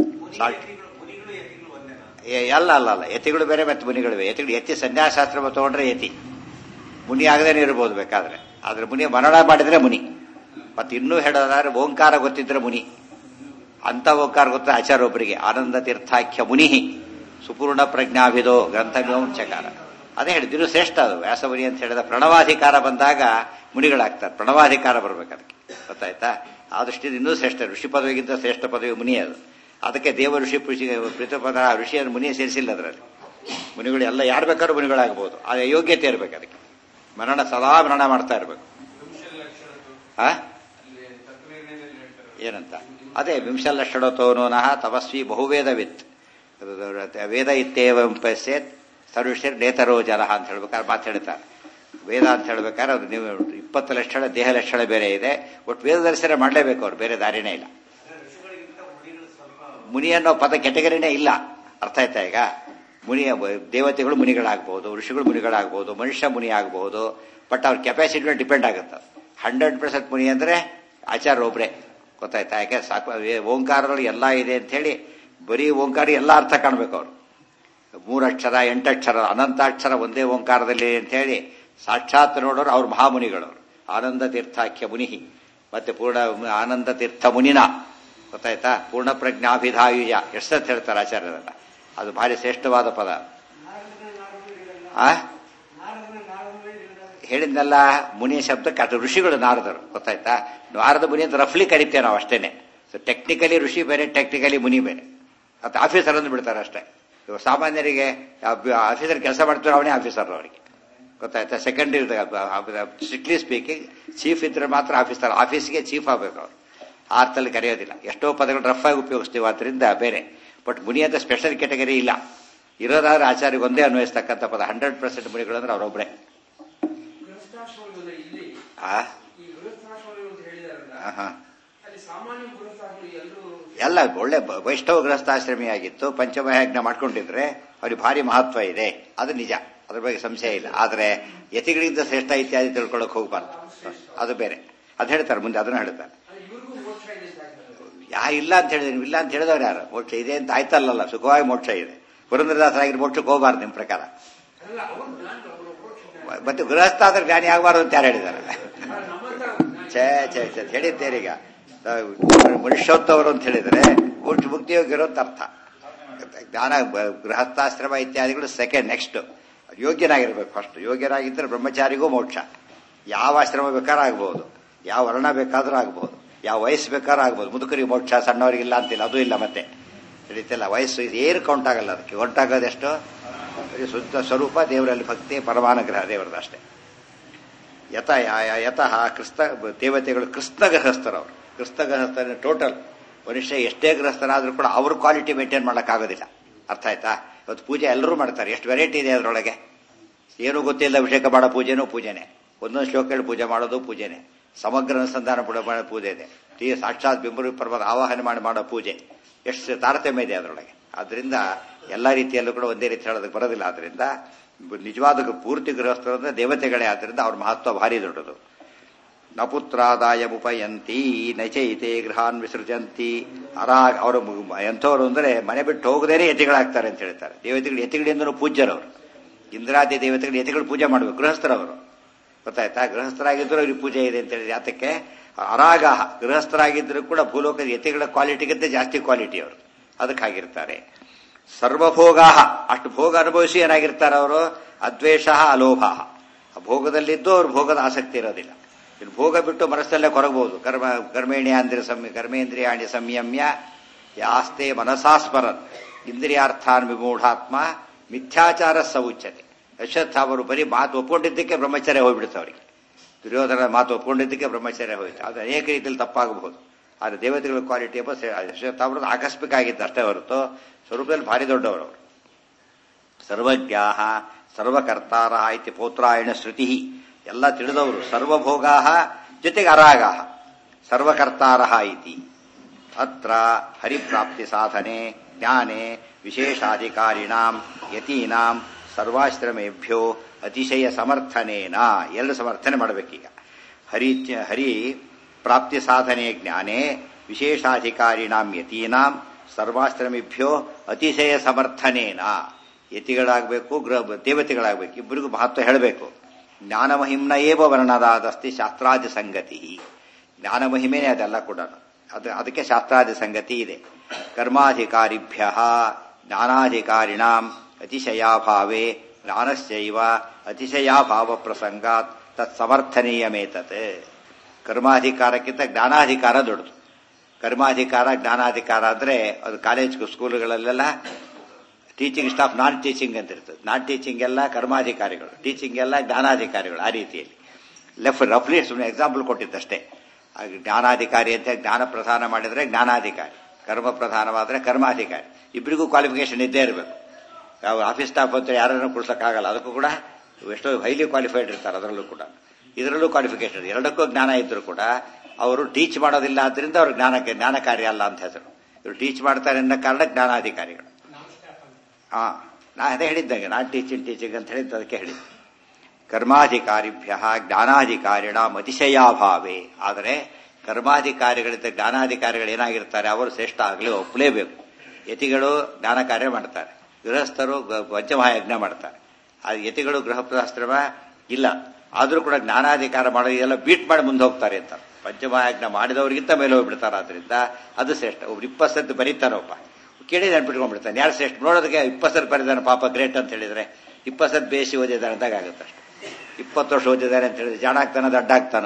ಅಲ್ಲ ಅಲ್ಲ ಅಲ್ಲ ಯತಿಗಳು ಬೇರೆ ಮತ್ತೆ ಮುನಿಗಳು ಯತಿಗಳು ಯತಿ ಸನ್ಯಾಸಾಸ್ತ್ರ ತಗೊಂಡ್ರೆ ಯತಿ ಮುನಿ ಆಗದೇನೆ ಇರ್ಬೋದು ಬೇಕಾದ್ರೆ ಆದ್ರೆ ಮುನಿ ಮನನ ಮಾಡಿದ್ರೆ ಮುನಿ ಮತ್ತೆ ಇನ್ನೂ ಹೇಳೋದಾದ್ರೆ ಓಂಕಾರ ಗೊತ್ತಿದ್ರೆ ಮುನಿ ಅಂತ ಓಂಕಾರ ಗೊತ್ತ ಆಚಾರ ಒಬ್ಬರಿಗೆ ಆನಂದ ತೀರ್ಥಾಖ್ಯ ಮುನಿ ಸುಪೂರ್ಣ ಪ್ರಜ್ಞಾಭಿದೋ ಗ್ರಂಥ ಚಕಾರ ಅದೇ ಹೇಳಿದ್ದು ಇದು ಶ್ರೇಷ್ಠ ಅದು ವ್ಯಾಸಮುನಿ ಅಂತ ಹೇಳಿದ ಪ್ರಣವಾಧಿಕಾರ ಬಂದಾಗ ಮುನಿಗಳಾಗ್ತಾರೆ ಪ್ರಣವಾಧಿಕಾರ ಬರ್ಬೇಕು ಅದಕ್ಕೆ ಗೊತ್ತಾಯ್ತಾ ಆ ದೃಷ್ಟಿಯಿಂದ ಇನ್ನೂ ಶ್ರೇಷ್ಠ ಋಷಿ ಪದವಿಗಿಂತ ಶ್ರೇಷ್ಠ ಪದವಿ ಮುನಿ ಅದು ಅದಕ್ಕೆ ದೇವ ಋಷಿ ಪುಷಿ ಪ್ರತಿಪದ ಋಷಿಯನ್ನು ಮುನಿಯ ಸೇರಿಸಿಲ್ಲ ಅದರಲ್ಲಿ ಮುನಿಗಳು ಎಲ್ಲ ಯಾರು ಬೇಕಾದ್ರೂ ಮುನಿಗಳಾಗಬಹುದು ಆ ಯೋಗ್ಯತೆ ಇರಬೇಕು ಅದಕ್ಕೆ ಮರಣ ಸದಾ ಮರಣ ಮಾಡ್ತಾ ಇರಬೇಕು ಆ ಏನಂತ ಅದೇ ವಿಂಶಲಕ್ಷಣತೋನೋನಃ ತಪಸ್ವಿ ಬಹುವೇದವಿತ್ ವೇದ ಇತ್ತೇವಂ ಪಶ್ಯೇತ್ ಸರ್ವಿಷರ್ ನೇತರೋ ಜನ ಅಂತ ಹೇಳ್ಬೇಕಾದ್ರೆ ಮಾತು ಹೇಳ್ತಾರೆ ವೇದ ಅಂತ ಹೇಳ್ಬೇಕಾದ್ರೆ ಅದು ನೀವು ಇಪ್ಪತ್ತು ಲಕ್ಷಣ ದೇಹ ಲಕ್ಷಣ ಬೇರೆ ಇದೆ ಒಟ್ಟು ವೇದ ದರ್ಶನ ಮಾಡಲೇಬೇಕು ಅವ್ರು ಬೇರೆ ದಾರಿನೇ ಇಲ್ಲ ಮುನಿ ಅನ್ನೋ ಪದ ಕೆಟಗರಿನೇ ಇಲ್ಲ ಅರ್ಥ ಆಯ್ತಾ ಈಗ ಮುನಿ ದೇವತೆಗಳು ಮುನಿಗಳಾಗಬಹುದು ಋಷಿಗಳು ಮುನಿಗಳಾಗಬಹುದು ಮನುಷ್ಯ ಮುನಿ ಆಗಬಹುದು ಬಟ್ ಅವ್ರ ಕೆಪಾಸಿಟಿ ಮೇಲೆ ಡಿಪೆಂಡ್ ಆಗುತ್ತೆ ಹಂಡ್ರೆಡ್ ಪರ್ಸೆಂಟ್ ಮುನಿ ಅಂದ್ರೆ ಆಚಾರ್ಯ ಒಬ್ರೆ ಗೊತ್ತಾಯ್ತಾ ಯಾಕೆ ಸಾಕು ಓಂಕಾರದಲ್ಲಿ ಎಲ್ಲ ಇದೆ ಅಂತ ಹೇಳಿ ಬರೀ ಓಂಕಾರ ಎಲ್ಲ ಅರ್ಥ ಕಾಣ್ಬೇಕು ಅವರು ಮೂರಕ್ಷರ ಎಂಟಕ್ಷರ ಅನಂತಾಕ್ಷರ ಒಂದೇ ಓಂಕಾರದಲ್ಲಿ ಅಂತ ಹೇಳಿ ಸಾಕ್ಷಾತ್ ನೋಡೋರು ಅವ್ರು ಮಹಾಮುನಿಗಳವರು ಆನಂದ ತೀರ್ಥಾಖ್ಯ ಮುನಿ ಮತ್ತೆ ಪೂರ್ಣ ಆನಂದ ತೀರ್ಥ ಮುನಿನ ಗೊತ್ತಾಯ್ತಾ ಪೂರ್ಣ ಪ್ರಜ್ಞಾಭಿಧಾಯುಜ ಎಷ್ಟಂತ ಹೇಳ್ತಾರೆ ಆಚಾರ್ಯರಲ್ಲ ಅದು ಭಾರಿ ಶ್ರೇಷ್ಠವಾದ ಪದ ಆ ಹೇಳಿದ್ನಲ್ಲ ಮುನಿ ಶಬ್ದಕ್ಕೆ ಅದು ಋಷಿಗಳು ನಾರದರು ಗೊತ್ತಾಯ್ತಾ ನಾರದ ಮುನಿ ಅಂತ ರಫ್ಲಿ ಕರಿತೇವೆ ನಾವು ಅಷ್ಟೇನೆ ಸೊ ಟೆಕ್ನಿಕಲಿ ಋಷಿ ಬೇರೆ ಟೆಕ್ನಿಕಲಿ ಮುನಿ ಬೇರೆ ಮತ್ತೆ ಆಫೀಸರ್ ಅಂದು ಬಿಡ್ತಾರೆ ಅಷ್ಟೇ ಇವಾಗ ಸಾಮಾನ್ಯರಿಗೆ ಆಫೀಸರ್ ಕೆಲಸ ಮಾಡ್ತಾರೆ ಅವನೇ ಆಫೀಸರ್ ಅವರಿಗೆ ಗೊತ್ತಾಯ್ತಾ ಸೆಕೆಂಡರಿ ಸ್ಟ್ರಿಕ್ಟ್ಲಿ ಸ್ಪೀಕಿಂಗ್ ಚೀಫ್ ಇದ್ರೆ ಮಾತ್ರ ಆಫೀಸರ್ ಆಫೀಸ್ಗೆ ಚೀಫ್ ಆಗಬೇಕು ಅವರು ಆ ಅರ್ಥದಲ್ಲಿ ಕರೆಯೋದಿಲ್ಲ ಎಷ್ಟೋ ಪದಗಳು ರಫ್ ಆಗಿ ಉಪಯೋಗಿಸ್ತೀವಿ ಅದರಿಂದ ಬೇರೆ ಬಟ್ ಮುನಿ ಅಂತ ಸ್ಪೆಷಲ್ ಕ್ಯಾಟಗರಿ ಇಲ್ಲ ಇರೋದಾದ್ರೆ ಆಚಾರ್ಯ ಒಂದೇ ಅನ್ವಯಿಸ್ತಕ್ಕಂಥ ಪದ ಹಂಡ್ರೆಡ್ ಪರ್ಸೆಂಟ್ ಮುನಿಗಳು ಅಂದ್ರೆ ಅವರೊಬ್ಬರೇ ಗೃಹಸ್ಥಾಶ್ರಮದಲ್ಲಿ ಇಲ್ಲಿ ಆ ಈ ಗೃಹಸ್ಥಾಶ್ರಮ ಅಂತ ಹೇಳಿದಾರಲ್ಲ ಆಹಾ. ಅಲ್ಲಿ ಸಾಮಾನ್ಯ ಗೃಹಸ್ಥಾಶ್ರಮ ಎಲ್ಲರೂ ಎಲ್ಲ ಒಳ್ಳೆ ಬ- ವೈಷ್ಣವ ಗೃಹಸ್ಥಾಶ್ರಮಿಯಾಗಿತ್ತು ಪಂಚಮಯಜ್ಞ ಮಾಡ್ಕೊಂಡಿದ್ರೆ ಅವ್ರಿಗೆ ಭಾರಿ ಮಹತ್ವ ಇದೆ ಅದು ನಿಜ ಅದ್ರ ಬಗ್ಗೆ ಸಂಶಯ ಇಲ್ಲ ಆದ್ರೆ ಯತಿಗಳಿಂದ ಶ್ರೇಷ್ಠ ಇತ್ಯಾದಿ ತಿಳ್ಕೊಳ್ಳೋಕೆ ಹೋಗ್ಬಾರ್ದು ಅದು ಬೇರೆ ಅದು ಹೇಳ್ತಾರೆ ಮುಂದೆ ಅದನ್ನ ಹೇಳ್ತಾರೆ ಅದು ಇವ್ರಿಗೂ ಮೋಕ್ಷ ಇದೆ ಅಂತ ಆಗ್ತದೆ ಯಾ ಇಲ್ಲ ಅಂತ ಹೇಳಿದ್ರೆ ಇಲ್ಲ ಅಂತ ಹೇಳಿದವ್ರು ಯಾರು ಮೋಕ್ಷ ಇದೆ ಅಂತ ಆಯ್ತಲ್ಲಲ್ಲ ಸುಖವಾಗಿ ಮೋಕ್ಷ ಇದೆ ಪುರಂದ್ರದಾಸರಾಗಿ ಮೋಕ್ಷಕ್ಕೆ ಹೋಗ್ಬಾರ್ದು ನಿಮ್ಮ ಪ್ರಕಾರ ಅಲ್ಲ ಅವ್ರು ಜ್ಞಾನ ಅವರು ಮೋಕ್ಷ ಜ್ಞಾನ. ಮತ್ತೆ ಗೃಹಸ್ಥ ಆದ್ರೆ ಜ್ಞಾನಿ ಆಗಬಾರ್ದು ಅಂತ ಯಾರು ಹೇಳಿದ್ದಾರೆ ಆದ್ರೆ ನಮ್ಮಂತ ಛೇ ಛೇ ಛೇ ಹೇಳಿದ್ದೇರೀಗ ಮನುಷ್ಯೋತ್ತವರು ಅಂತ ಹೇಳಿದ್ರೆ ಮೋಕ್ಷ ಮುಕ್ತಿಯೋಗಿರೋ ಅಂತ ಅರ್ಥ ಜ್ಞಾನ ಬ- ಗೃಹಸ್ಥಾಶ್ರಮ ಇತ್ಯಾದಿಗಳು ಸೆಕೆಂಡ್ ನೆಕ್ಸ್ಟ್ ಯೋಗ್ಯನಾಗಿರ್ಬೇಕು ಫಸ್ಟ್ ಯೋಗ್ಯನಾಗಿದ್ದರೆ ಬ್ರಹ್ಮಚಾರಿಗೂ ಮೋಕ್ಷ ಯಾವ ಆಶ್ರಮ ಬೇಕಾದ್ರೂ ಆಗ್ಬಹುದು ಯಾವ ವರ್ಣ ಬೇಕಾದ್ರೂ ಆಗ್ಬಹುದು ಯಾವ ವಯಸ್ಸು ಬೇಕಾದ್ರೂ ಆಗ್ಬಹುದು ಮುದುಕರಿಗೆ ಮೋಕ್ಷ ಸಣ್ಣವರಿಗಿಲ್ಲ ಅಂತಿಲ್ಲ ಅದು ಇಲ್ಲ ಮತ್ತೆ ತಿಳಿತಿಲ್ಲ ವಯಸ್ಸು ಇದು ಏನು ಕೌಂಟ್ ಆಗಲ್ಲ ಅದಕ್ಕೆ ಹೊಂಟಾಗೋದೆಷ್ಟು ಬರೀ ಶುದ್ಧ ಸ್ವರೂಪ ದೇವರಲ್ಲಿ ಭಕ್ತಿ ಪರಮಾನುಗ್ರಹ ದೇವರದ್ದು ಅಷ್ಟೇ ಯಥ ಯಾ- ಯತಃ ಕ್ರಿಸ್ತ ದೇವತೆಗಳು ಕೃಷ್ಣ ಗೃಹಸ್ಥರವರು ಕೃಷ್ಣ ಗೃಹಸ್ಥರ ಟೋಟಲ್ ಮನುಷ್ಯ ಎಷ್ಟೇ ಗೃಹಸ್ಥನಾದ್ರೂ ಕೂಡ ಅವ್ರ ಕ್ವಾಲಿಟಿ ಮೇಂಟೈನ್ ಮಾಡೋಕ್ಕಾಗೋದಿಲ್ಲ ಅರ್ಥ ಆಯ್ತಾ ಇವತ್ತು ಪೂಜೆ ಎಲ್ಲರೂ ಮಾಡ್ತಾರೆ ಎಷ್ಟು ವೆರೈಟಿ ಇದೆ ಅದರೊಳಗೆ ಏನು ಗೊತ್ತಿಲ್ಲ ಅಭಿಷೇಕ ಮಾಡೋ ಪೂಜೆನೂ ಪೂಜೆನೆ ಒಂದೊಂದು ಶ್ಲೋಕಗಳು ಪೂಜೆ ಮಾಡೋದು ಪೂಜೆನೆ ಸಮಗ್ರ ಅನುಸಂಧಾನ ಕೂಡ ಮಾಡೋ ಪೂಜೆ ಇದೆ ತೀ ಸಾಕ್ಷಾತ್ ಬಿಂಬರು ಪರ್ವತ ಆವಾಹನೆ ಮಾಡಿ ಮಾಡೋ ಪೂಜೆ ಎಷ್ಟು ತಾರತಮ್ಯ ಇದೆ ಅದರೊಳಗೆ ಆದ್ರಿಂದ ಎಲ್ಲ ರೀತಿಯಲ್ಲೂ ಕೂಡ ಒಂದೇ ರೀತಿ ಹೇಳೋದಕ್ಕೆ ಬರೋದಿಲ್ಲ ಆದ್ರಿಂದ ನಿಜವಾದ ಪೂರ್ತಿ ಗೃಹಸ್ಥರು ಅಂದ್ರೆ ದೇವತೆಗಳೇ ಆದ್ರಿಂದ ಅವ್ರ ಮಹತ್ವ ಭಾರಿ ದೊಡ್ಡದು ನ ಪುತ್ರಾದಾಯ ಉಪಯಂತಿ ನಚೈತೆ ಗೃಹಾನ್ ವಿಸರ್ಜಂತಿ ಅರಾ ಅವರು ಎಂಥವ್ರು ಅಂದ್ರೆ ಮನೆ ಬಿಟ್ಟು ಹೋಗದೇನೆ ಯತಿಗಳಾಗ್ತಾರೆ ಅಂತ ಹೇಳ್ತಾರೆ ದೇವತೆಗಳು ಯತಿಗಳಿಂದನೂ ಪೂಜ್ಯರವರು ಇಂದ್ರಾದಿ ದೇವತೆಗಳು ಯತಿಗಳು ಪೂಜೆ ಮಾಡಬೇಕು ಗೃಹಸ್ಥರವರು ಗೊತ್ತಾಯ್ತಾ ಗೃಹಸ್ಥರಾಗಿದ್ದರೂ ಅವ್ರಿಗೆ ಪೂಜೆ ಇದೆ ಅಂತ ಹೇಳಿ ಯಾತಕ್ಕೆ ಅರಾಗಾಹ ಗೃಹಸ್ಥರಾಗಿದ್ದರೂ ಕೂಡ ಭೂಲೋಕದ ಯತಿಗಳ ಕ್ವಾಲಿಟಿಗಿಂತ ಜಾಸ್ತಿ ಕ್ವಾಲಿಟಿ ಅವರು ಅದಕ್ಕೆ ಹಾಗಿರ್ತಾರೆ ಸರ್ವಭೋಗಾಹ ಅಷ್ಟು ಭೋಗ ಅನುಭವಿಸಿ ಏನಾಗಿರ್ತಾರೆ ಅವರು ಅದ್ವೇಷ ಅಲೋಭ ಭೋಗದಲ್ಲಿದ್ದು ಅವ್ರು ಭೋಗದ ಆಸಕ್ತಿ ಇರೋದಿಲ್ಲ ಇಲ್ಲಿ ಭೋಗ ಬಿಟ್ಟು ಮನಸ್ಸಲ್ಲೇ ಕೊರಗಬಹುದು ಕರ್ಮ ಕರ್ಮೇಣಿಯಾಂದ್ರಿಯ ಸಂಯ ಕರ್ಮೇಂದ್ರಿಯಾಣಿ ಸಂಯಮ್ಯ ಯಾಸ್ತೆ ಮನಸಾಸ್ಮರನ್ ಇಂದ್ರಿಯಾರ್ಥಾನ್ ವಿಮೂಢಾತ್ಮ ಮಿಥ್ಯಾಚಾರ ಸೌಚ್ಯತೆ ಅಶ್ವತ್ಥಾಮರು ಬರೀ ಮಾತು ಒಪ್ಕೊಂಡಿದ್ದಕ್ಕೆ ಬ್ರಹ್ಮಚರ್ಯ ಹೋಗ್ಬಿಡುತ್ತೆ ಅವರಿಗೆ ದುರ್ಯೋಧನ ಮಾತು ಒಪ್ಕೊಂಡಿದ್ದಕ್ಕೆ ಬ್ರಹ್ಮಚರ್ಯ ಹೋಯ್ತು ಅದು ಅನೇಕ ರೀತಿಯಲ್ಲಿ ತಪ್ಪಾಗಬಹುದು ಆದರೆ ದೇವತೆಗಳ ಕ್ವಾಲಿಟಿ ಎಂಬ ಅಶ್ವತ್ಥಾಮರದ್ದು ಆಕಸ್ಮಿಕ ಆಗಿತ್ತು ಅಷ್ಟೇ ಹೊರತು ಸ್ವರೂಪದಲ್ಲಿ ಭಾರಿ ದೊಡ್ಡವರು ಅವರು ಸರ್ವಜ್ಞಾ ಸರ್ವಕರ್ತಾರ ಇತಿ ಪೌತ್ರಾಯಣ ಶ್ರುತಿ ಎಲ್ಲ ತಿಳಿದವರು ಸರ್ವಭೋಗಾ ಜೊತೆಗೆ ಅರಾಗಾ ಸರ್ವಕರ್ತಾರ ಇತಿ ಅತ್ರ ಹರಿಪ್ರಾಪ್ತಿ ಸಾಧನೆ ಜ್ಞಾನೆ ವಿಶೇಷಾಧಿಕಾರಿಣಾಂ ಯತೀನಾಂ ಸರ್ವಾಶ್ರಮೇಭ್ಯೋ ಅತಿಶಯ ಸಮರ್ಥನೇನ ಎರಡು ಸಮರ್ಥನೆ ಮಾಡಬೇಕೀಗ ಹರಿ ಹರಿ ಪ್ರಾಪ್ತಿ ಸಾಧನೆ ಜ್ಞಾನೆ ವಿಶೇಷಾಧಿಕಾರಿಣಾಂ ಯತೀನಾಂ ಸರ್ವಾಶ್ರಮಿಭ್ಯೋ ಅತಿಶಯ ಸಮರ್ಥನೇನ ಯತಿಗಳಾಗಬೇಕು ಗೃಹ ದೇವತೆಗಳಾಗಬೇಕು ಇಬ್ಬರಿಗೂ ಮಹತ್ವ ಹೇಳಬೇಕು ಜ್ಞಾನ ಮಹಿಮ್ನ ಏವ ವರ್ಣದಾದಸ್ತಿ ಶಾಸ್ತ್ರಾದಿ ಸಂಗತಿ ಜ್ಞಾನ ಮಹಿಮೆನೇ ಅದೆಲ್ಲ ಕೂಡ ಅದು ಅದಕ್ಕೆ ಶಾಸ್ತ್ರಾದಿ ಸಂಗತಿ ಇದೆ ಕರ್ಮಾಧಿಕಾರಿಭ್ಯ ಜ್ಞಾನಾಧಿಕಾರಿಣಾಂ ಅತಿಶಯಾಭಾವೇ ಜ್ಞಾನಸ್ಯೈವ ಅತಿಶಯಾಭಾವ ಪ್ರಸಂಗಾತ್ ತತ್ ಸಮರ್ಥನೀಯಮೇತತ್ ಕರ್ಮಾಧಿಕಾರಕ್ಕಿಂತ ಜ್ಞಾನಾಧಿಕಾರ ದೊಡ್ಡದು ಕರ್ಮಾಧಿಕಾರ ಜ್ಞಾನಾಧಿಕಾರ ಅಂದ್ರೆ ಅದು ಕಾಲೇಜ್ ಸ್ಕೂಲ್ಗಳಲ್ಲೆಲ್ಲ ಟೀಚಿಂಗ್ ಸ್ಟಾಫ್ ನಾನ್ ಟೀಚಿಂಗ್ ಅಂತ ಇರ್ತದೆ ನಾನ್ ಟೀಚಿಂಗ್ ಎಲ್ಲ ಕರ್ಮಾಧಿಕಾರಿಗಳು ಟೀಚಿಂಗ್ ಎಲ್ಲ ಜ್ಞಾನಾಧಿಕಾರಿಗಳು ಆ ರೀತಿಯಲ್ಲಿ ಲೆಫ್ಟ್ ರಫ್ಲಿ ಸುಮ್ಮನೆ ಎಕ್ಸಾಂಪಲ್ ಕೊಟ್ಟಿದ್ದಷ್ಟೇ ಹಾಗೆ ಜ್ಞಾನಾಧಿಕಾರಿ ಅಂತ ಜ್ಞಾನ ಪ್ರಧಾನ ಮಾಡಿದ್ರೆ ಜ್ಞಾನಾಧಿಕಾರಿ ಕರ್ಮ ಪ್ರಧಾನವಾದ್ರೆ ಕರ್ಮಾಧಿಕಾರಿ ಇಬ್ಬರಿಗೂ ಕ್ವಾಲಿಫಿಕೇಶನ್ ಇದ್ದೇ ಇರಬೇಕು ಯಾವ ಆಫೀಸ್ ಸ್ಟಾಫ್ ಅಂತ ಯಾರನ್ನು ಕೊಡ್ಸಕ್ಕಾಗಲ್ಲ ಅದಕ್ಕೂ ಕೂಡ ಎಷ್ಟೋ ಹೈಲಿ ಕ್ವಾಲಿಫೈಡ್ ಇರ್ತಾರೆ ಅದರಲ್ಲೂ ಕೂಡ ಇದರಲ್ಲೂ ಕ್ವಾಲಿಫಿಕೇಶನ್ ಎರಡಕ್ಕೂ ಜ್ಞಾನ ಇದ್ರೂ ಕೂಡ ಅವರು ಟೀಚ್ ಮಾಡೋದಿಲ್ಲ ಆದ್ರಿಂದ ಅವ್ರು ಜ್ಞಾನಕ್ಕೆ ಜ್ಞಾನ ಕಾರ್ಯ ಅಲ್ಲ ಅಂತ ಹೆಸರು ಇವರು ಟೀಚ್ ಮಾಡ್ತಾರೆ ಅನ್ನೋ ಕಾರಣ ಜ್ಞಾನಾಧಿಕಾರಿಗಳು ಹಾ ನಾ ಅದೇ ಹೇಳಿದ್ದಂಗೆ ನಾನ್ ಟೀಚಿಂಗ್ ಟೀಚಿಂಗ್ ಅಂತ ಹೇಳಿದ್ದು ಅದಕ್ಕೆ ಹೇಳಿದ್ದು ಕರ್ಮಾಧಿಕಾರಿಭ್ಯ ಜ್ಞಾನಾಧಿಕಾರಿಣ ಅತಿಶಯಾಭಾವೇ ಆದರೆ ಕರ್ಮಾಧಿಕಾರಿಗಳಿಂದ ಜ್ಞಾನಾಧಿಕಾರಿಗಳು ಏನಾಗಿರ್ತಾರೆ ಅವರು ಶ್ರೇಷ್ಠ ಆಗಲೇ ಒಪ್ಪಲೇಬೇಕು ಯತಿಗಳು ಜ್ಞಾನ ಕಾರ್ಯ ಮಾಡ್ತಾರೆ ಗೃಹಸ್ಥರು ಗ- ಪಂಚಮಹಾಯಜ್ಞ ಮಾಡ್ತಾರೆ ಆ ಯತಿಗಳು ಗೃಹಸ್ಥಾಶ್ರಮ ಇಲ್ಲ ಆದರೂ ಕೂಡ ಜ್ಞಾನಾಧಿಕಾರ ಮಾಡೋ ಎಲ್ಲ ಬೀಟ್ ಮಾಡಿ ಮುಂದೆ ಹೋಗ್ತಾರೆ ಅಂತ ಪಂಚಮಹಾಯಜ್ಞ ಮಾಡಿದವರಿಗಿಂತ ಮೇಲೆ ಹೋಗ್ಬಿಡ್ತಾರೆ ಆದ್ರಿಂದ ಅದು ಶ್ರೇಷ್ಠ ಒಬ್ರು ಇಪ್ಪತ್ತು ಸತಿ ಬರೀತಾರೊಬ್ಬ ಕೇಳಿ ನೆನ್ಪಿಟ್ಕೊಂಡ್ಬಿಡ್ತಾನೆ ಯಾರು ಶ್ರೇಷ್ಠ ನೋಡೋದಕ್ಕೆ ಇಪ್ಪತ್ತು ಸತಿ ಬರೀತಾನೆ ಪಾಪ ಗ್ರೇಟ್ ಅಂತ ಹೇಳಿದ್ರೆ ಇಪ್ಪತ್ತು ಸತಿ ಬೇಸಿ ಓದಿದ್ದಾನೆ ಅಂದಾಗ ಆಗುತ್ತೆ ಅಷ್ಟೇ ಇಪ್ಪತ್ತು ವರ್ಷ ಓದಿದ್ದಾನೆ ಅಂತ ಹೇಳಿದ್ರೆ ಜಾಣ ಆಗ್ತಾನ ದಡ್ಡ ಆಗ್ತಾನ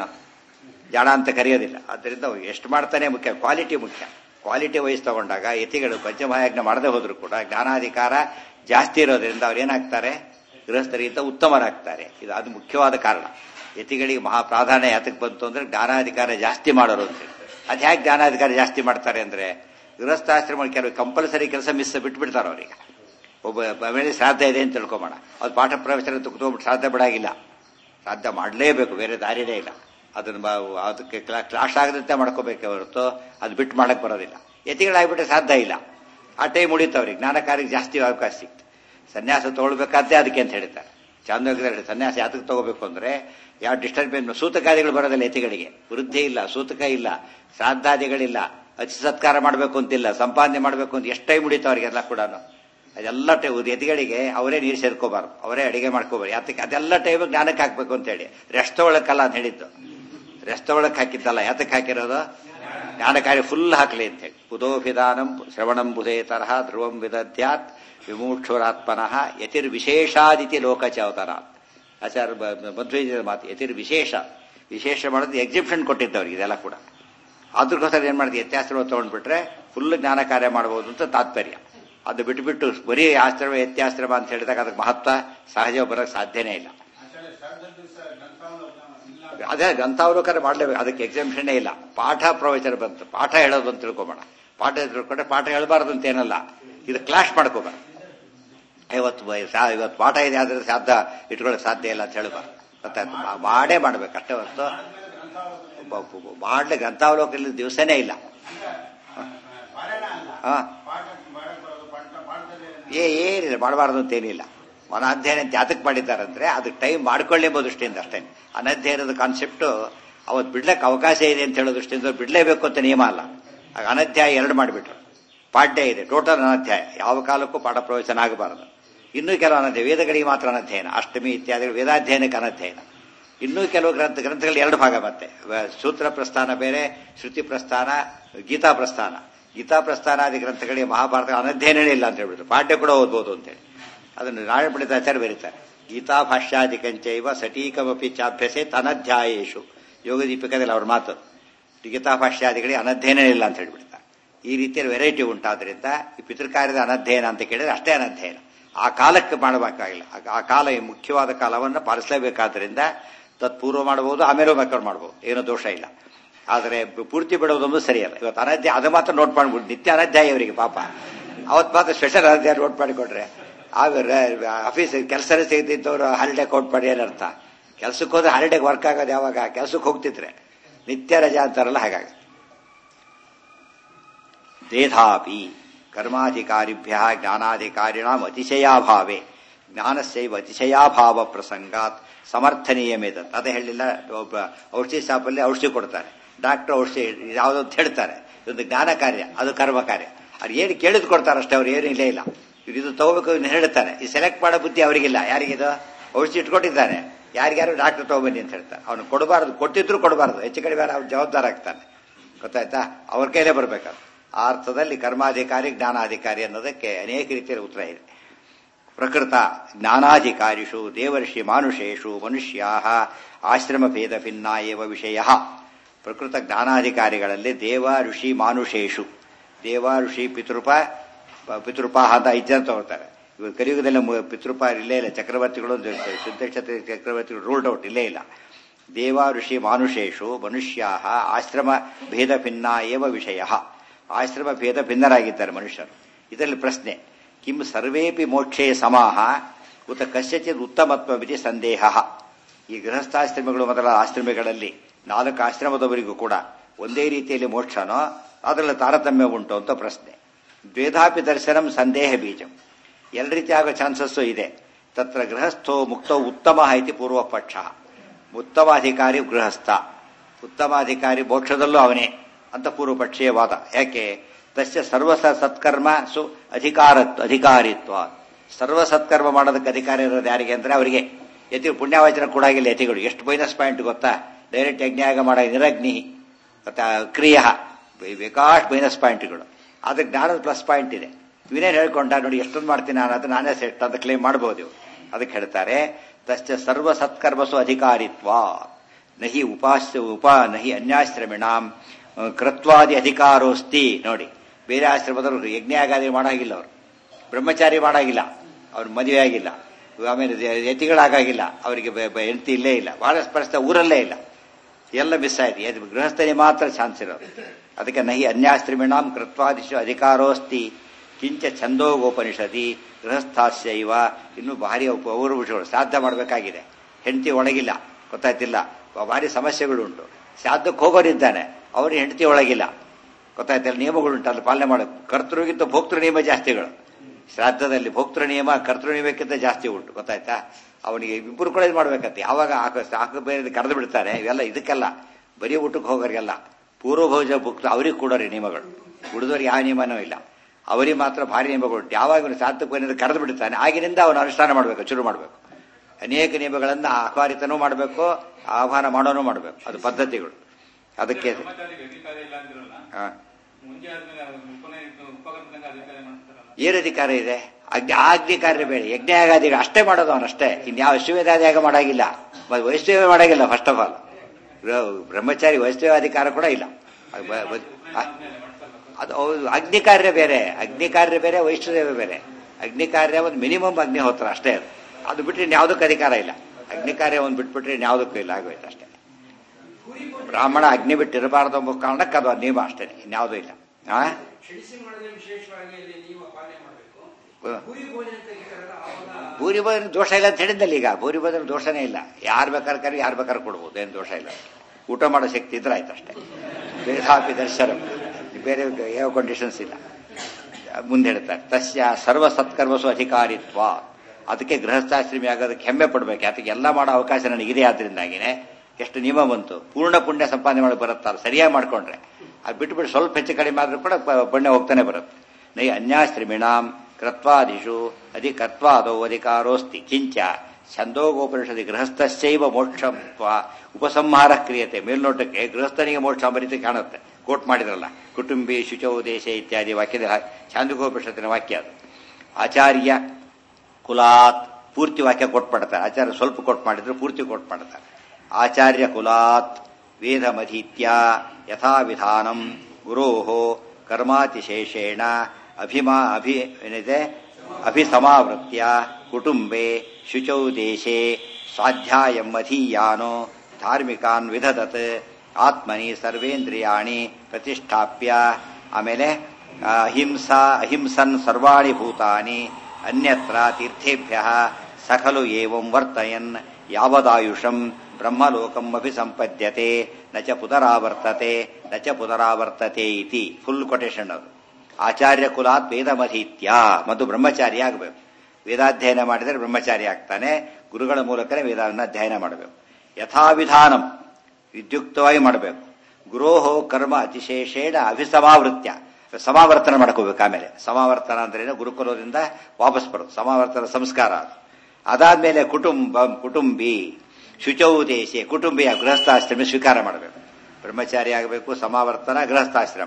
ಜಾಣ ಅಂತ ಕರೆಯೋದಿಲ್ಲ ಆದ್ದರಿಂದ ಅವ್ರು ಎಷ್ಟು ಮಾಡ್ತಾನೆ ಮುಖ್ಯ ಕ್ವಾಲಿಟಿ ಮುಖ್ಯ ಕ್ವಾಲಿಟಿ ವಯಸ್ಸು ತಗೊಂಡಾಗ ಯತಿಗಳು ಪಂಚಮಹಾಯಜ್ಞ ಮಾಡದೆ ಹೋದ್ರು ಕೂಡ ಜ್ಞಾನಾಧಿಕಾರ ಜಾಸ್ತಿ ಇರೋದ್ರಿಂದ ಅವ್ರು ಏನಾಗ್ತಾರೆ ಗೃಹಸ್ಥರಿಗಿಂತ ಉತ್ತಮರಾಗ್ತಾರೆ ಇದು ಅದು ಮುಖ್ಯವಾದ ಕಾರಣ ಯತಿಗಳಿಗೆ ಮಹಾ ಪ್ರಾಧಾನ್ಯ ಯಾತಕ್ಕೆ ಬಂತು ಅಂದ್ರೆ ಜ್ಞಾನಾಧಿಕಾರ ಜಾಸ್ತಿ ಮಾಡೋರು ಅಂತ ಹೇಳಿ ಅದು ಹೇಗೆ ಜ್ಞಾನಾಧಿಕಾರ ಜಾಸ್ತಿ ಮಾಡ್ತಾರೆ ಅಂದ್ರೆ ಗೃಹಸ್ಥಾಶ್ರಮ ಕೆಲವು ಕಂಪಲ್ಸರಿ ಕೆಲಸ ಮಿಸ್ ಬಿಟ್ಬಿಡ್ತಾರೆ ಅವ್ರಿಗೆ ಒಬ್ಬ ಮೇಲೆ ಶ್ರಾದ್ದ ಇದೆ ಅಂತ ತಿಳ್ಕೊಂಬೋಣ ಅದು ಪಾಠ ಪ್ರವಚನ ಕುತ್ಕೊಂಡ್ಬಿಟ್ಟು ಶ್ರಾದ್ದ ಬಿಡಾಗಿಲ್ಲ ಶ್ರಾದ್ದ ಮಾಡಲೇಬೇಕು ಬೇರೆ ದಾರಿನೇ ಇಲ್ಲ ಅದನ್ನ ಬ- ಅದಕ್ಕೆ ಕ್ಲಾ- ಕ್ಲಾಶ್ ಆಗದಂತೆ ಮಾಡ್ಕೋಬೇಕೆ ಹೊರತು ಅದು ಬಿಟ್ಟು ಮಾಡಕ್ ಬರೋದಿಲ್ಲ ಯತಿಗಳಾಗ್ಬಿಟ್ರೆ ಸಾಧ್ಯ ಇಲ್ಲ ಆ ಟೈಮ್ ಉಳಿತವ್ರಿಗೆ ಜ್ಞಾನ ಕಾರ್ಯಕ್ಕೆ ಜಾಸ್ತಿ ಅವಕಾಶ ಸಿಕ್ತು ಸನ್ಯಾಸ ತಗೊಳ್ಬೇಕಾದ್ದೇ ಅದಕ್ಕೆ ಅಂತ ಹೇಳ್ತಾರೆ ಚಾಂದೋಗ್ಯದಲ್ಲಿ ಸನ್ಯಾಸ ಯಾತಕ್ಕೆ ತಗೋಬೇಕು ಅಂದ್ರೆ ಯಾವ ಡಿಸ್ಟರ್ಬೆನ್ಸ್ ಸೂತಕಾದಿಗಳು ಬರೋದಿಲ್ಲ ಯತಿಗಳಿಗೆ ವೃದ್ಧಿ ಇಲ್ಲ ಸೂತಕ ಇಲ್ಲ ಶ್ರಾದ್ದಾದಿಗಳಿಲ್ಲ ಅತಿ ಸತ್ಕಾರ ಮಾಡಬೇಕು ಅಂತಿಲ್ಲ ಸಂಪಾದನೆ ಮಾಡಬೇಕು ಅಂತ ಎಷ್ಟು ಟೈಮ್ ಉಳಿತಾವ ಅವ್ರಿಗೆಲ್ಲ ಕೂಡ ಅದೆಲ್ಲ ಟೈಮ್ ಯತಿಗಳಿಗೆ ಅವರೇ ನೀರು ಸೇರ್ಕೋಬಾರ್ದು ಅವರೇ ಅಡಿಗೆ ಮಾಡ್ಕೋಬಾರ್ದು ಯಾತಕ್ಕೆ ಅದೆಲ್ಲ ಟೈಮ್ ಜ್ಞಾನಕ್ಕೆ ಹಾಕ್ಬೇಕು ಅಂತ ಹೇಳಿ ರೆಸ್ಟ್ ತಗೊಳಕ್ಕಲ್ಲ ಅಂತ ಹೇಳಿದ್ದು ರೆಸ್ಟ್ ತಗೊಳಕ್ ಹಾಕಿದ್ದಲ್ಲ ಯಾತಕ್ಕೆ ಹಾಕಿರೋದು ಜ್ಞಾನ ಕಾರ್ಯ ಫುಲ್ ಹಾಕ್ಲಿ ಅಂತ ಹೇಳಿ ಉದೋಭಿಧಾನಂ ಶ್ರವಣಂ ಬುಧೇ ತರಹ ಧ್ರುವಂ ವಿದಧ್ಯಾತ್ ವಿಮೂಕ್ಷುರಾತ್ಮನಃ ಯತಿರ್ ವಿಶೇಷಾದಿತಿ ಲೋಕಚಾವತಾರಾತ್ ಆಚಾರ ಮಧ್ವೇಜರ ಮಾತು ಯತಿರ್ ವಿಶೇಷ ವಿಶೇಷ ಮಾಡೋದು ಎಕ್ಸಿಬಿಷನ್ ಕೊಟ್ಟಿದ್ದವ್ರಿಗೆ ಇದೆಲ್ಲ ಕೂಡ ಅದ್ರಗೋಸ್ಕರ ಏನ್ ಮಾಡಿದ್ವಿ ವ್ಯತ್ಯಾಸಗಳು ತಗೊಂಡ್ಬಿಟ್ರೆ ಫುಲ್ ಜ್ಞಾನ ಕಾರ್ಯ ಮಾಡಬಹುದು ಅಂತ ತಾತ್ಪರ್ಯ ಅದು ಬಿಟ್ಟುಬಿಟ್ಟು ಬರೀ ಆಶ್ರಮ ವ್ಯತ್ಯಾಶ್ರಮ ಅಂತ ಹೇಳಿದಾಗ ಅದಕ್ಕೆ ಮಹತ್ವ ಸಹಜ ಬರೋಕ್ ಸಾಧ್ಯನೇ ಇಲ್ಲ ಅದೇ ಗ್ರಂಥಾವಲೋಕನ ಮಾಡಲೇಬೇಕು ಅದಕ್ಕೆ ಎಕ್ಸಾಮಿಷನ್ನೇ ಇಲ್ಲ ಪಾಠ ಪ್ರವಚನ ಬಂತು ಪಾಠ ಹೇಳೋದು ಅಂತ ತಿಳ್ಕೊಬೇಡ ಪಾಠ ತಿಳ್ಕೊಂಡ್ರೆ ಪಾಠ ಹೇಳಬಾರ್ದು ಅಂತ ಏನಲ್ಲ ಇದು ಕ್ಲಾಶ್ ಮಾಡ್ಕೋಬಾರ್ದು ಇವತ್ತು ಬ- ಸಾ- ಇವತ್ತು ಪಾಠ ಇದೆ ಆದ್ರೆ ಸಾಧ್ಯ ಇಟ್ಕೊಳ್ಳೋಕೆ ಸಾಧ್ಯ ಇಲ್ಲ ಅಂತ ಹೇಳಬಾರ್ದು ಗೊತ್ತಾಯ್ತು ಮಾ- ಮಾಡೇ ಮಾಡ್ಬೇಕು ಅಷ್ಟೇ ಹೊರತು ಮಾಡ್ಲಿಕ್ಕೆ ಗ್ರಂಥಾವಲೋಕ ದಿವಸನೇ ಇಲ್ಲ ಹಾ ಏ ಏನಿಲ್ಲ ಮಾಡಬಾರ್ದು ಅಂತ ಏನಿಲ್ಲ ಮನ ಅಧ್ಯಯನ ಅಂತ ಯಾತಕ್ಕೆ ಮಾಡಿದ್ದಾರಂದ್ರೆ ಅದಕ್ಕೆ ಟೈಮ್ ಮಾಡ್ಕೊಳ್ಳಿ ಎಂಬ ದೃಷ್ಟಿಯಿಂದ ಅಷ್ಟೇ ಅನಧ್ಯಯನದ ಕಾನ್ಸೆಪ್ಟ್ ಅವತ್ತು ಬಿಡ್ಲಕ್ಕೆ ಅವಕಾಶ ಇದೆ ಅಂತ ಹೇಳೋ ದೃಷ್ಟಿಯಿಂದ ಬಿಡ್ಲೇಬೇಕು ಅಂತ ನಿಯಮ ಅಲ್ಲ ಆಗ ಅನಧ್ಯಾಯ ಎರಡು ಮಾಡಿಬಿಟ್ರು ಪಾಠ್ಯ ಇದೆ ಟೋಟಲ್ ಅನಧ್ಯಾಯ ಯಾವ ಕಾಲಕ್ಕೂ ಪಾಠ ಪ್ರವಚನ ಆಗಬಾರದು ಇನ್ನೂ ಕೆಲವು ಅನಧ್ಯಾಯ ವೇದಗಳಿಗೆ ಮಾತ್ರ ಅನಧ್ಯಯನ ಅಷ್ಟಮಿ ಇತ್ಯಾದಿಗಳು ವೇದಾಧ್ಯಯನಕ್ಕೆ ಅನಧ್ಯಯನ ಇನ್ನೂ ಕೆಲವು ಗ್ರಂಥ ಗ್ರಂಥಗಳು ಎರಡು ಭಾಗ ಮತ್ತೆ ವ- ಸೂತ್ರ ಪ್ರಸ್ಥಾನ ಬೇರೆ ಶ್ರುತಿ ಪ್ರಸ್ಥಾನ ಗೀತಾ ಪ್ರಸ್ಥಾನ ಗೀತಾ ಪ್ರಸ್ಥಾನಾದಿ ಗ್ರಂಥಗಳಿಗೆ ಮಹಾಭಾರತ ಅನಧ್ಯಯನನೇ ಇಲ್ಲ ಅಂತ ಹೇಳ್ಬಿಟ್ರು ಪಾಠ್ಯ ಕೂಡ ಓದ್ಬೋದು ಅಂತೇಳಿ ಅದನ್ನು ನಾರಾಯಣ ಪಂಡಿತಾಚಾರ್ಯ ಬರೀತಾರೆ ಗೀತಾ ಭಾಷ್ಯಾದಿಕಂಚೈವ ಸಟೀಕಮಪಿ ಚಾಭ್ಯಸೆ ಅನಧ್ಯಾಯೇಶು ಯೋಗ ದೀಪಿಕದಲ್ಲಿ ಅವ್ರ ಮಾತು ಗೀತಾ ಭಾಷ್ಯಾದಿಗಳಿಗೆ ಅನಧ್ಯಯನ ಇಲ್ಲ ಅಂತ ಹೇಳ್ಬಿಡ್ತಾರೆ ಈ ರೀತಿಯ ವೆರೈಟಿ ಉಂಟಾದ್ರಿಂದ ಈ ಪಿತೃಕಾರ್ಯದ ಅನಧ್ಯಯನ ಅಂತ ಕೇಳಿದ್ರೆ ಅಷ್ಟೇ ಅನಧ್ಯಯನ ಆ ಕಾಲಕ್ಕೆ ಮಾಡಬೇಕಾಗಿಲ್ಲ ಆ- ಆ ಕಾಲ ಈ ಮುಖ್ಯವಾದ ಕಾಲವನ್ನು ಪಾಲಿಸಲೇಬೇಕಾದ್ರಿಂದ ತತ್ಪೂರ್ವ ಮಾಡಬಹುದು ಆಮೇಲೂ ಬೇಕಾದ್ರೆ ಮಾಡಬಹುದು ಏನೋ ದೋಷ ಇಲ್ಲ ಆದರೆ ಪೂರ್ತಿ ಬಿಡೋದೊಂದು ಸರಿಯಲ್ಲ ಇವತ್ತು ಅನಧ್ಯಾಯ ಅದು ಮಾತ್ರ ನೋಟ್ ಮಾಡ್ಬಿಟ್ಟು ನಿತ್ಯ ಅನಧ್ಯಾಯ ಇವರಿಗೆ ಪಾಪ ಅವತ್ತು ಮಾತ್ರ ಸ್ಪೆಷಲ್ ಅನಧ್ಯಾಯ ನೋಟ್ ಮಾಡಿಕೊಟ್ರೆ ಆಗ ಆಫೀಸ್ ಕೆಲಸ ಸಿಗದಿದ್ದವರು ಹಾಲಿಡೇ ಕೌಂಟ್ ಮಾಡಿ ಏನರ್ಥ ಕೆಲ್ಸಕ್ಕೆ ಹೋದ್ರೆ ಹಾಲಿಡೇಗೆ ವರ್ಕ್ ಆಗೋದು ಯಾವಾಗ ಕೆಲ್ಸಕ್ಕೆ ಹೋಗ್ತಿದ್ರೆ ನಿತ್ಯ ರಜಾ ಅಂತಾರಲ್ಲ ಹಾಗಾಗಿ ದೇಧಾಪಿ ಕರ್ಮಾಧಿಕಾರಿಭ್ಯ ಜ್ಞಾನಾಧಿಕಾರಿಣಾಂ ಅತಿಶಯಾಭಾವೇ ಜ್ಞಾನಸ್ಯೈವ ಅತಿಶಯಾಭಾವ ಪ್ರಸಂಗಾತ್ ಸಮರ್ಥನೀಯಮೇದ ಅದೇ ಹೇಳಿಲ್ಲ ಒಬ್ಬ ಔಷಧಿ ಶಾಪಲ್ಲಿ ಔಷಧಿ ಕೊಡ್ತಾರೆ ಡಾಕ್ಟರ್ ಔಷಧಿ ಯಾವುದೋ ಅಂತ ಹೇಳ್ತಾರೆ ಇದೊಂದು ಜ್ಞಾನ ಕಾರ್ಯ ಅದು ಕರ್ಮ ಕಾರ್ಯ ಅವ್ರು ಏನು ಕೇಳಿದ್ ಕೊಡ್ತಾರೆ ಅಷ್ಟೇ ಅವ್ರು ಏನು ಇಲ್ಲೇ ಇಲ್ಲ ಇವ್ರು ಇದು ತಗೋಬೇಕು ಇವ್ನು ಹೇಳ್ತಾನೆ ಈ ಸೆಲೆಕ್ಟ್ ಮಾಡೋ ಬುದ್ಧಿ ಅವರಿಗಿಲ್ಲ ಯಾರಿಗಿದು ಔಷಧಿ ಇಟ್ಕೊಂಡಿದ್ದಾನೆ ಯಾರಿಗ್ಯಾರು ಡಾಕ್ಟರ್ ತಗೋಬನ್ನಿ ಅಂತ ಹೇಳ್ತಾರೆ ಅವ್ನು ಕೊಡಬಾರ್ದು ಕೊಟ್ಟಿದ್ರು ಕೊಡಬಾರ್ದು ಹೆಚ್ಚು ಕಡಿಮೆ ಅವ್ನು ಜವಾಬ್ದಾರ ಆಗ್ತಾನೆ ಗೊತ್ತಾಯ್ತಾ ಅವ್ರ ಕೈಲೇ ಬರ್ಬೇಕು ಆ ಅರ್ಥದಲ್ಲಿ ಕರ್ಮಾಧಿಕಾರಿ ಜ್ಞಾನಾಧಿಕಾರಿ ಅನ್ನೋದಕ್ಕೆ ಅನೇಕ ರೀತಿಯ ಉತ್ತರ ಇದೆ ಪ್ರಕೃತ ಜ್ಞಾನಾಧಿಕಾರಿಷು ದೇವರ್ಷಿ ಮಾನುಷೇಷು ಮನುಷ್ಯಾ ಆಶ್ರಮ ಭೇದ ಭಿನ್ನ ಏವ ವಿಷಯ ಪ್ರಕೃತ ಜ್ಞಾನಾಧಿಕಾರಿಗಳಲ್ಲಿ ದೇವ ಋಷಿ ಮಾನುಷೇಷು ದೇವ ಋಷಿ ಪಿತೃಪ ಪಿತೃಪ ಅಂತ ಐದು ಜನ ತಗೊಳ್ತಾರೆ ಇವಾಗ ಕಲಿಯುಗದಲ್ಲಿ ಮು- ಪಿತೃಪ ಇಲ್ಲೇ ಇಲ್ಲ ಚಕ್ರವರ್ತಿಗಳು ಶುದ್ಧಕ್ಷತ್ರ ಚಕ್ರವರ್ತಿಗಳು ರೂಲ್ಡ್ ಔಟ್ ಇಲ್ಲೇ ಇಲ್ಲ ದೇವ ಋಷಿ ಮಾನುಷೇಷು ಮನುಷ್ಯಾ ಆಶ್ರಮ ಭೇದ ಭಿನ್ನ ಏವ ವಿಷಯ ಆಶ್ರಮ ಭೇದ ಭಿನ್ನರಾಗಿದ್ದಾರೆ ಮನುಷ್ಯರು ಇದರಲ್ಲಿ ಪ್ರಶ್ನೆ ಕಿಂ ಸರ್ವೇಪಿ ಮೋಕ್ಷೇ ಸಮಾಹ ಉತ ಕಸ್ಯಚಿತ್ ಉತ್ತಮತ್ವವಿದೆ ಸಂದೇಹ ಈ ಗೃಹಸ್ಥಾಶ್ರಮಗಳು ಮೊದಲ ಆಶ್ರಮಗಳಲ್ಲಿ ನಾಲ್ಕು ಆಶ್ರಮದವರಿಗೂ ಕೂಡ ಒಂದೇ ರೀತಿಯಲ್ಲಿ ಮೋಕ್ಷನೋ ಅದರಲ್ಲಿ ತಾರತಮ್ಯ ಉಂಟು ಅಂತ ಪ್ರಶ್ನೆ ದ್ವೇಧಾಪಿ ದರ್ಶನಂ ಸಂದೇಹ ಬೀಜಂ ಎಲ್ಲ ರೀತಿ ಆಗೋ ಚಾನ್ಸಸ್ಸು ಇದೆ ತತ್ರ ಗೃಹಸ್ಥೋ ಮುಕ್ತೋ ಉತ್ತಮ ಇತಿ ಪೂರ್ವ ಪಕ್ಷ ಉತ್ತಮಾಧಿಕಾರಿ ಗೃಹಸ್ಥ ಉತ್ತಮಾಧಿಕಾರಿ ಮೋಕ್ಷದಲ್ಲೂ ಅವನೇ ಅಂತ ಪೂರ್ವ ಪಕ್ಷೀಯ ವಾದ ಯಾಕೆ ತಸ್ಯ ಸರ್ವ ಸ- ಸತ್ಕರ್ಮ ಸು ಅಧಿಕಾರತ್ವ ಅಧಿಕಾರಿತ್ವ ಸರ್ವ ಸತ್ಕರ್ಮ ಮಾಡೋದಕ್ಕೆ ಅಧಿಕಾರ ಇರೋದು ಯಾರಿಗೆ ಅಂದ್ರೆ ಅವರಿಗೆ ಯತಿ ಪುಣ್ಯಾವಚನ ಕೊಡಾಗಿಲ್ಲ ಯತಿಗಳು ಎಷ್ಟು ಮೈನಸ್ ಪಾಯಿಂಟ್ ಗೊತ್ತಾ ಡೈರೆಕ್ಟ್ ಯಜ್ಞಾಗ ಮಾಡ ನಿರಗ್ನಿ ಮತ್ತೆ ಕ್ರಿಯ ಬೇಕಾಷ್ಟು ಮೈನಸ್ ಪಾಯಿಂಟ್ಗಳು ಆದ್ರೆ ಜ್ಞಾನದ ಪ್ಲಸ್ ಪಾಯಿಂಟ್ ಇದೆ ಇವನೇನು ಹೇಳ್ಕೊಂಡ ನೋಡಿ ಎಷ್ಟೊಂದು ಮಾಡ್ತೀನಿ ನಾನು ಅದು ನಾನೇ ಸೆಟ್ ಅಂತ ಕ್ಲೇಮ್ ಮಾಡಬಹುದು ಇವ್ರು ಅದಕ್ಕೆ ಹೇಳ್ತಾರೆ ತಸ್ಯ ಸರ್ವ ಸತ್ಕರ್ಮಸು ಅಧಿಕಾರಿತ್ವ ನಹಿ ಉಪಾಸ್ಯ ಉಪ ನಹಿ ಅನ್ಯಾಶ್ರಮಿಣಾಂ ಅಹ್, ಕೃತ್ವಾದಿ ಅಧಿಕಾರೋಸ್ತಿ ನೋಡಿ ಬೇರೆ ಆಶ್ರಮದವರು ಯಜ್ಞಾಗಾದಿ ಮಾಡಾಗಿಲ್ಲ ಅವರು ಬ್ರಹ್ಮಚಾರಿ ಮಾಡಾಗಿಲ್ಲ ಅವ್ರ ಮದುವೆ ಆಗಿಲ್ಲ ಆಮೇಲೆ ಯತಿಗಳಾಗಿಲ್ಲ ಅವರಿಗೆ ಹೆಂಡತಿ ಇಲ್ಲೇ ಇಲ್ಲ ಬಹಳ ಸ್ಪಷ್ಟ ಊರಲ್ಲೇ ಇಲ್ಲ ಎಲ್ಲ ಮಿಸ್ ಆಯ್ತು ಇದು ಗೃಹಸ್ಥನಿಗೆ ಮಾತ್ರ ಚಾನ್ಸ್ ಇರೋದು ಅದಕ್ಕೆ ನಹಿ ಅನ್ಯಾಸ್ತ್ರಿಮಿಣಾಂ ಕೃತ್ವಾದಿಶು ಅಧಿಕಾರೋಸ್ತಿ ಕಿಂಚ ಛಂದೋಗೋಪನಿಷದಿ ಗೃಹಸ್ಥಾಸ್ಯ ಇವ ಇನ್ನು ಭಾರಿ ಅವರು ವಿಷಯಗಳು ಶ್ರಾದ್ದ ಮಾಡಬೇಕಾಗಿದೆ ಹೆಂಡತಿ ಒಳಗಿಲ್ಲ ಗೊತ್ತಾಯ್ತಿಲ್ಲ ಭಾರಿ ಸಮಸ್ಯೆಗಳುಂಟು ಶ್ರಾದ್ದಕ್ಕೆ ಹೋಗೋರಿದ್ದಾನೆ ಅವ್ರಿಗೆ ಹೆಂಡತಿ ಒಳಗಿಲ್ಲ ಗೊತ್ತಾಯ್ತಲ್ಲ ನಿಯಮಗಳುಂಟು ಅಲ್ಲಿ ಪಾಲನೆ ಮಾಡಬೇಕು ಕರ್ತೃಗಿಂತ ಭೋಕ್ತೃ ನಿಯಮ ಜಾಸ್ತಿಗಳು ಶ್ರಾದ್ದದಲ್ಲಿ ಭೋಕ್ತೃ ನಿಯಮ ಕರ್ತೃ ನಿಯಮಕ್ಕಿಂತ ಜಾಸ್ತಿ ಉಂಟು ಗೊತ್ತಾಯ್ತಾ ಅವನಿಗೆ ಇಬ್ಬರು ಕೂಡ ಇದು ಮಾಡ್ಬೇಕಂತೆ ಯಾವಾಗ ಆಕ ಸಾಕು ಬೇರೆ ಕರೆದು ಬಿಡ್ತಾನೆ ಇವೆಲ್ಲ ಇದಕ್ಕೆಲ್ಲ ಬರೀ ಊಟಕ್ಕೆ ಹೋಗೋರಿಗೆಲ್ಲ ಪೂರ್ವಭೋಜ ಭುಕ್ತ ಅವ್ರಿಗೆ ಕೊಡೋರಿ ನಿಯಮಗಳು ಉಳಿದವ್ರಿಗೆ ಯಾವ ನಿಯಮನೂ ಇಲ್ಲ ಅವರಿಗೆ ಮಾತ್ರ ಭಾರಿ ನಿಯಮಗಳು ಯಾವಾಗ ಅವನು ಸಾತ್ವಿಕ ಏನಾದ್ರು ಕರೆದು ಬಿಡ್ತಾನೆ ಆಗಿನಿಂದ ಅವನು ಅನುಷ್ಠಾನ ಮಾಡಬೇಕು ಶುರು ಮಾಡಬೇಕು ಅನೇಕ ನಿಯಮಗಳನ್ನು ಆಹ್ವಾನಿತನೂ ಮಾಡಬೇಕು ಆಹ್ವಾನ ಮಾಡೋನು ಮಾಡಬೇಕು ಅದು ಪದ್ಧತಿಗಳು ಅದಕ್ಕೆ ಬ್ರಹ್ಮಚಾರಿಗೆ ಅಧಿಕಾರ ಇಲ್ಲ ಅಂತಿರಲ್ಲ ಆ, ಮುಂಜೆ ಆದ್ಮೇಲೆ ಅವ್ರು ಉಪನಯ ಉಪಕರಣದಂಗ ಅಧಿಕಾರ ಮಾಡ್ತಾರಲ್ಲ ಏನು ಅಧಿಕಾರ ಇದೆ ಅಗ್ನಿ ಆ ಅಗ್ನಿಕಾರ್ಯ ಬೇಡ ಯಜ್ಞಯಾಗಾದಿಗಳು ಅಷ್ಟೇ ಮಾಡೋದು ಅವನಷ್ಟೇ ಇನ್ಯಾವ ಅಶ್ವಮೇಧಾದಿಯಾಗ ಮಾಡಾಗಿಲ್ಲ ಮ- ವೈಷ್ಣವ ಮಾಡಾಗಿಲ್ಲ ಫಸ್ಟ್ ಆಫ್ ಆಲ್ ಬ್ರಹ್ಮಚಾರಿ ವೈಷ್ಣವ ಅಧಿಕಾರ ಕೂಡ ಇಲ್ಲ ಅದು ಬ- ಬ- ಆ- ಅದು ಹೌದು ಅಗ್ನಿ ಕಾರ್ಯ ಬೇರೆ ಅಗ್ನಿ ಕಾರ್ಯ ಬೇರೆ ವೈಷ್ಣದೇವ ಬೇರೆ ಅಗ್ನಿ ಕಾರ್ಯ ಒಂದು ಮಿನಿಮಮ್ ಅಗ್ನಿಹೋತ್ರ ಅಷ್ಟೇ ಅದು ಅದು ಬಿಟ್ಟರೆ ಇನ್ಯಾವುದಕ್ಕೂ ಅಧಿಕಾರ ಇಲ್ಲ ಅಗ್ನಿ ಕಾರ್ಯ ಒಂದು ಬಿಟ್ಬಿಟ್ರೆ ಇನ್ಯಾವುದಕ್ಕೂ ಇಲ್ಲ ಆಗೋಯ್ತು ಅಷ್ಟೇ ಬ್ರಾಹ್ಮಣ ಅಗ್ನಿ ಬಿಟ್ಟಿರಬಾರ್ದು ಎಂಬ ಕಾರಣಕ್ಕೆ ಅದು ನಿಯಮ ಅಷ್ಟೇ ಇನ್ಯಾವುದೂ ಇಲ್ಲ ಆ ಕ್ಷಣಿಸಿ ಮಾಡದೆ ವಿಶೇಷವಾಗಿ ಅಲ್ಲಿ ನೀವು ಪಾಲನೆ ಮಾಡಬೇಕು ಹ. ಭೂರಿ ಭೋಜನ ತೆಗಿತಾರಲ್ಲ ಆವಾಗ ಭೂರಿ ಬದಲು ದೋಷ ಇಲ್ಲ ಅಂತ ಹೇಳಿದ್ದಲ್ಲ ಈಗ ಭೂರಿ ಬದಲು ದೋಷನೇ ಇಲ್ಲ ಯಾರು ಬೇಕಾದ್ರೆ ಕರಿ ಯಾರು ಬೇಕಾದ್ರೆ ಕೊಡ್ಬೋದು ಏನು ದೋಷ ಇಲ್ಲ ಊಟ ಮಾಡೋ ಶಕ್ತಿ ಇದ್ರೆ ಆಯ್ತು ಅಷ್ಟೇ ಬೇಸಾಪಿ ದರ್ಶನ ಬೇರೆ ಯಾವ ಕಂಡೀಷನ್ಸ್ ಇಲ್ಲ ಮುಂದೆ ಹೇಳ್ತಾರೆ ತಸ್ಯ ಸರ್ವ ಸತ್ಕರ್ಮಸು ಅಧಿಕಾರಿತ್ವ ಅದಕ್ಕೆ ಗೃಹಸ್ಥಾಶ್ರಮಿ ಆಗೋದಕ್ಕೆ ಹೆಮ್ಮೆ ಪಡ್ಬೇಕು ಅದಕ್ಕೆ ಎಲ್ಲ ಮಾಡೋ ಅವಕಾಶ ನನಗಿದೆ ಆದ್ರಿಂದಾಗಿನೇ ಎಷ್ಟು ನಿಯಮ ಬಂತು ಪೂರ್ಣ ಪುಣ್ಯ ಸಂಪಾದನೆ ಮಾಡಿ ಬರುತ್ತಲ್ಲ ಸರಿಯಾಗಿ ಮಾಡ್ಕೊಂಡ್ರೆ ಅದು ಬಿಟ್ಟು ಸ್ವಲ್ಪ ಹೆಚ್ಚು ಕಡಿಮೆ ಆದ್ರೂ ಕೂಡ ಪ- ಪುಣ್ಯ ಹೋಗ್ತಾನೆ ಬರುತ್ತೆ ನೈ ಅನ್ಯಾಶ್ರಮಿಣಾಂ ಕೃತ್ವಾದಿಷು ಅಧಿಕತ್ವಾದೋ ಅಧಿಕಾರೋಸ್ತಿ ಕಿಂಚ ಛಂದೋಗೋಪನಿಷದಿ ಗೃಹಸ್ಥಶ್ಚೈವ ಮೋಕ್ಷ ಉಪಸಂಹಾರ ಕ್ರಿಯತೆ ಮೇಲ್ನೋಟಕ್ಕೆ ಗೃಹಸ್ಥನಿಗೆ ಮೋಕ್ಷ ಎಂಬ ರೀತಿ ಕಾಣುತ್ತೆ ಕೋಟ್ ಮಾಡಿದ್ರಲ್ಲ ಕುಟುಂಬಿ ಶುಚೌ ದೇಶ ಇತ್ಯಾದಿ ವಾಕ್ಯದ ಛಾಂದೋಗೋಪನಿಷತ್ತಿನ ವಾಕ್ಯ ಅದು ಆಚಾರ್ಯ ಕುಲಾತ್ ಪೂರ್ತಿ ವಾಕ್ಯ ಕೊಟ್ಬಿಡ್ತಾರೆ ಆಚಾರ್ಯ ಸ್ವಲ್ಪ ಕೊಟ್ ಮಾಡಿದ್ರು ಪೂರ್ತಿ ಕೊಟ್ ಮಾಡ್ತಾರೆ ಆಚಾರ್ಯ ಕುಲಾತ್ ವೇದಮಧೀತ್ಯ ಯಥಾವಿಧಾನಂ ಗುರೋಹೋ ಕರ್ಮಾತಿಶೇಷೇಣ ಅಭಿಮಾ ಅಭಿ ಏನಿದೆ ಅಭಿಸಮಾವೃತ್ಯ ಕುಟುಂಬೆ ಶುಚೌ ದೇಶೆ ಸ್ವಾಧ್ಯಾಯಂ ಅಧೀಯಾನೋ ಧಾರ್ಮಿಕಾನ್ ವಿಧದತ್ ಆತ್ಮನಿ ಸರ್ವೇಂದ್ರಿಯಾಣಿ ಪ್ರತಿಷ್ಠಾಪ್ಯ ಆಮೇಲೆ ಅಹಿಂಸಾ ಅಹಿಂಸನ್ ಸರ್ವಾಣಿ ಭೂತಾನಿ ಅನ್ಯತ್ರ ತೀರ್ಥೇಭ್ಯ ಸಖಲು ಏವಂ ವರ್ತಯನ್ ಯಾವದಾಯುಷಂ ಬ್ರಹ್ಮಲೋಕಂ ಅಭಿಸಂಪದ್ಯತೆ ನ ಚ ಪುನರಾವರ್ತತೆ ನ ಚ ಪುನರಾವರ್ತತೆ ಇತಿ ಫುಲ್ ಕೊಟೇಶನ್ ಅದು ಆಚಾರ್ಯ ಕುಲಾತ್ ವೇದಮಧೀತ್ಯ ಮತ್ತು ಬ್ರಹ್ಮಚಾರಿ ಆಗಬೇಕು ವೇದಾಧ್ಯಯನ ಮಾಡಿದರೆ ಬ್ರಹ್ಮಚಾರಿ ಆಗ್ತಾನೆ ಗುರುಗಳ ಮೂಲಕನೇ ವೇದವನ್ನು ಅಧ್ಯಯನ ಮಾಡಬೇಕು ಯಥಾವಿಧಾನಂ ವಿದ್ಯುಕ್ತವಾಗಿ ಮಾಡಬೇಕು ಗುರೋಹೋ ಕರ್ಮ ಅತಿಶೇಷೇಣ ಅಭಿಸಮಾವೃತ್ಯ ಸಮಾವರ್ತನ ಮಾಡ್ಕೋಬೇಕು ಆಮೇಲೆ ಸಮಾವರ್ತನ ಅಂದ್ರೇನು ಗುರುಕುಲದಿಂದ ವಾಪಸ್ ಬರೋದು ಸಮಾವರ್ತನ ಸಂಸ್ಕಾರ ಅದು ಅದಾದ್ಮೇಲೆ ಕುಟುಂಬ ಕುಟುಂಬಿ ಶುಚೌ ದೇಶೆ ಕುಟುಂಬಿಯ ಗೃಹಸ್ಥಾಶ್ರಮ ಸ್ವೀಕಾರ ಮಾಡಬೇಕು ಬ್ರಹ್ಮಚಾರಿ ಆಗಬೇಕು ಸಮಾವರ್ತನ ಗೃಹಸ್ಥಾಶ್ರಮ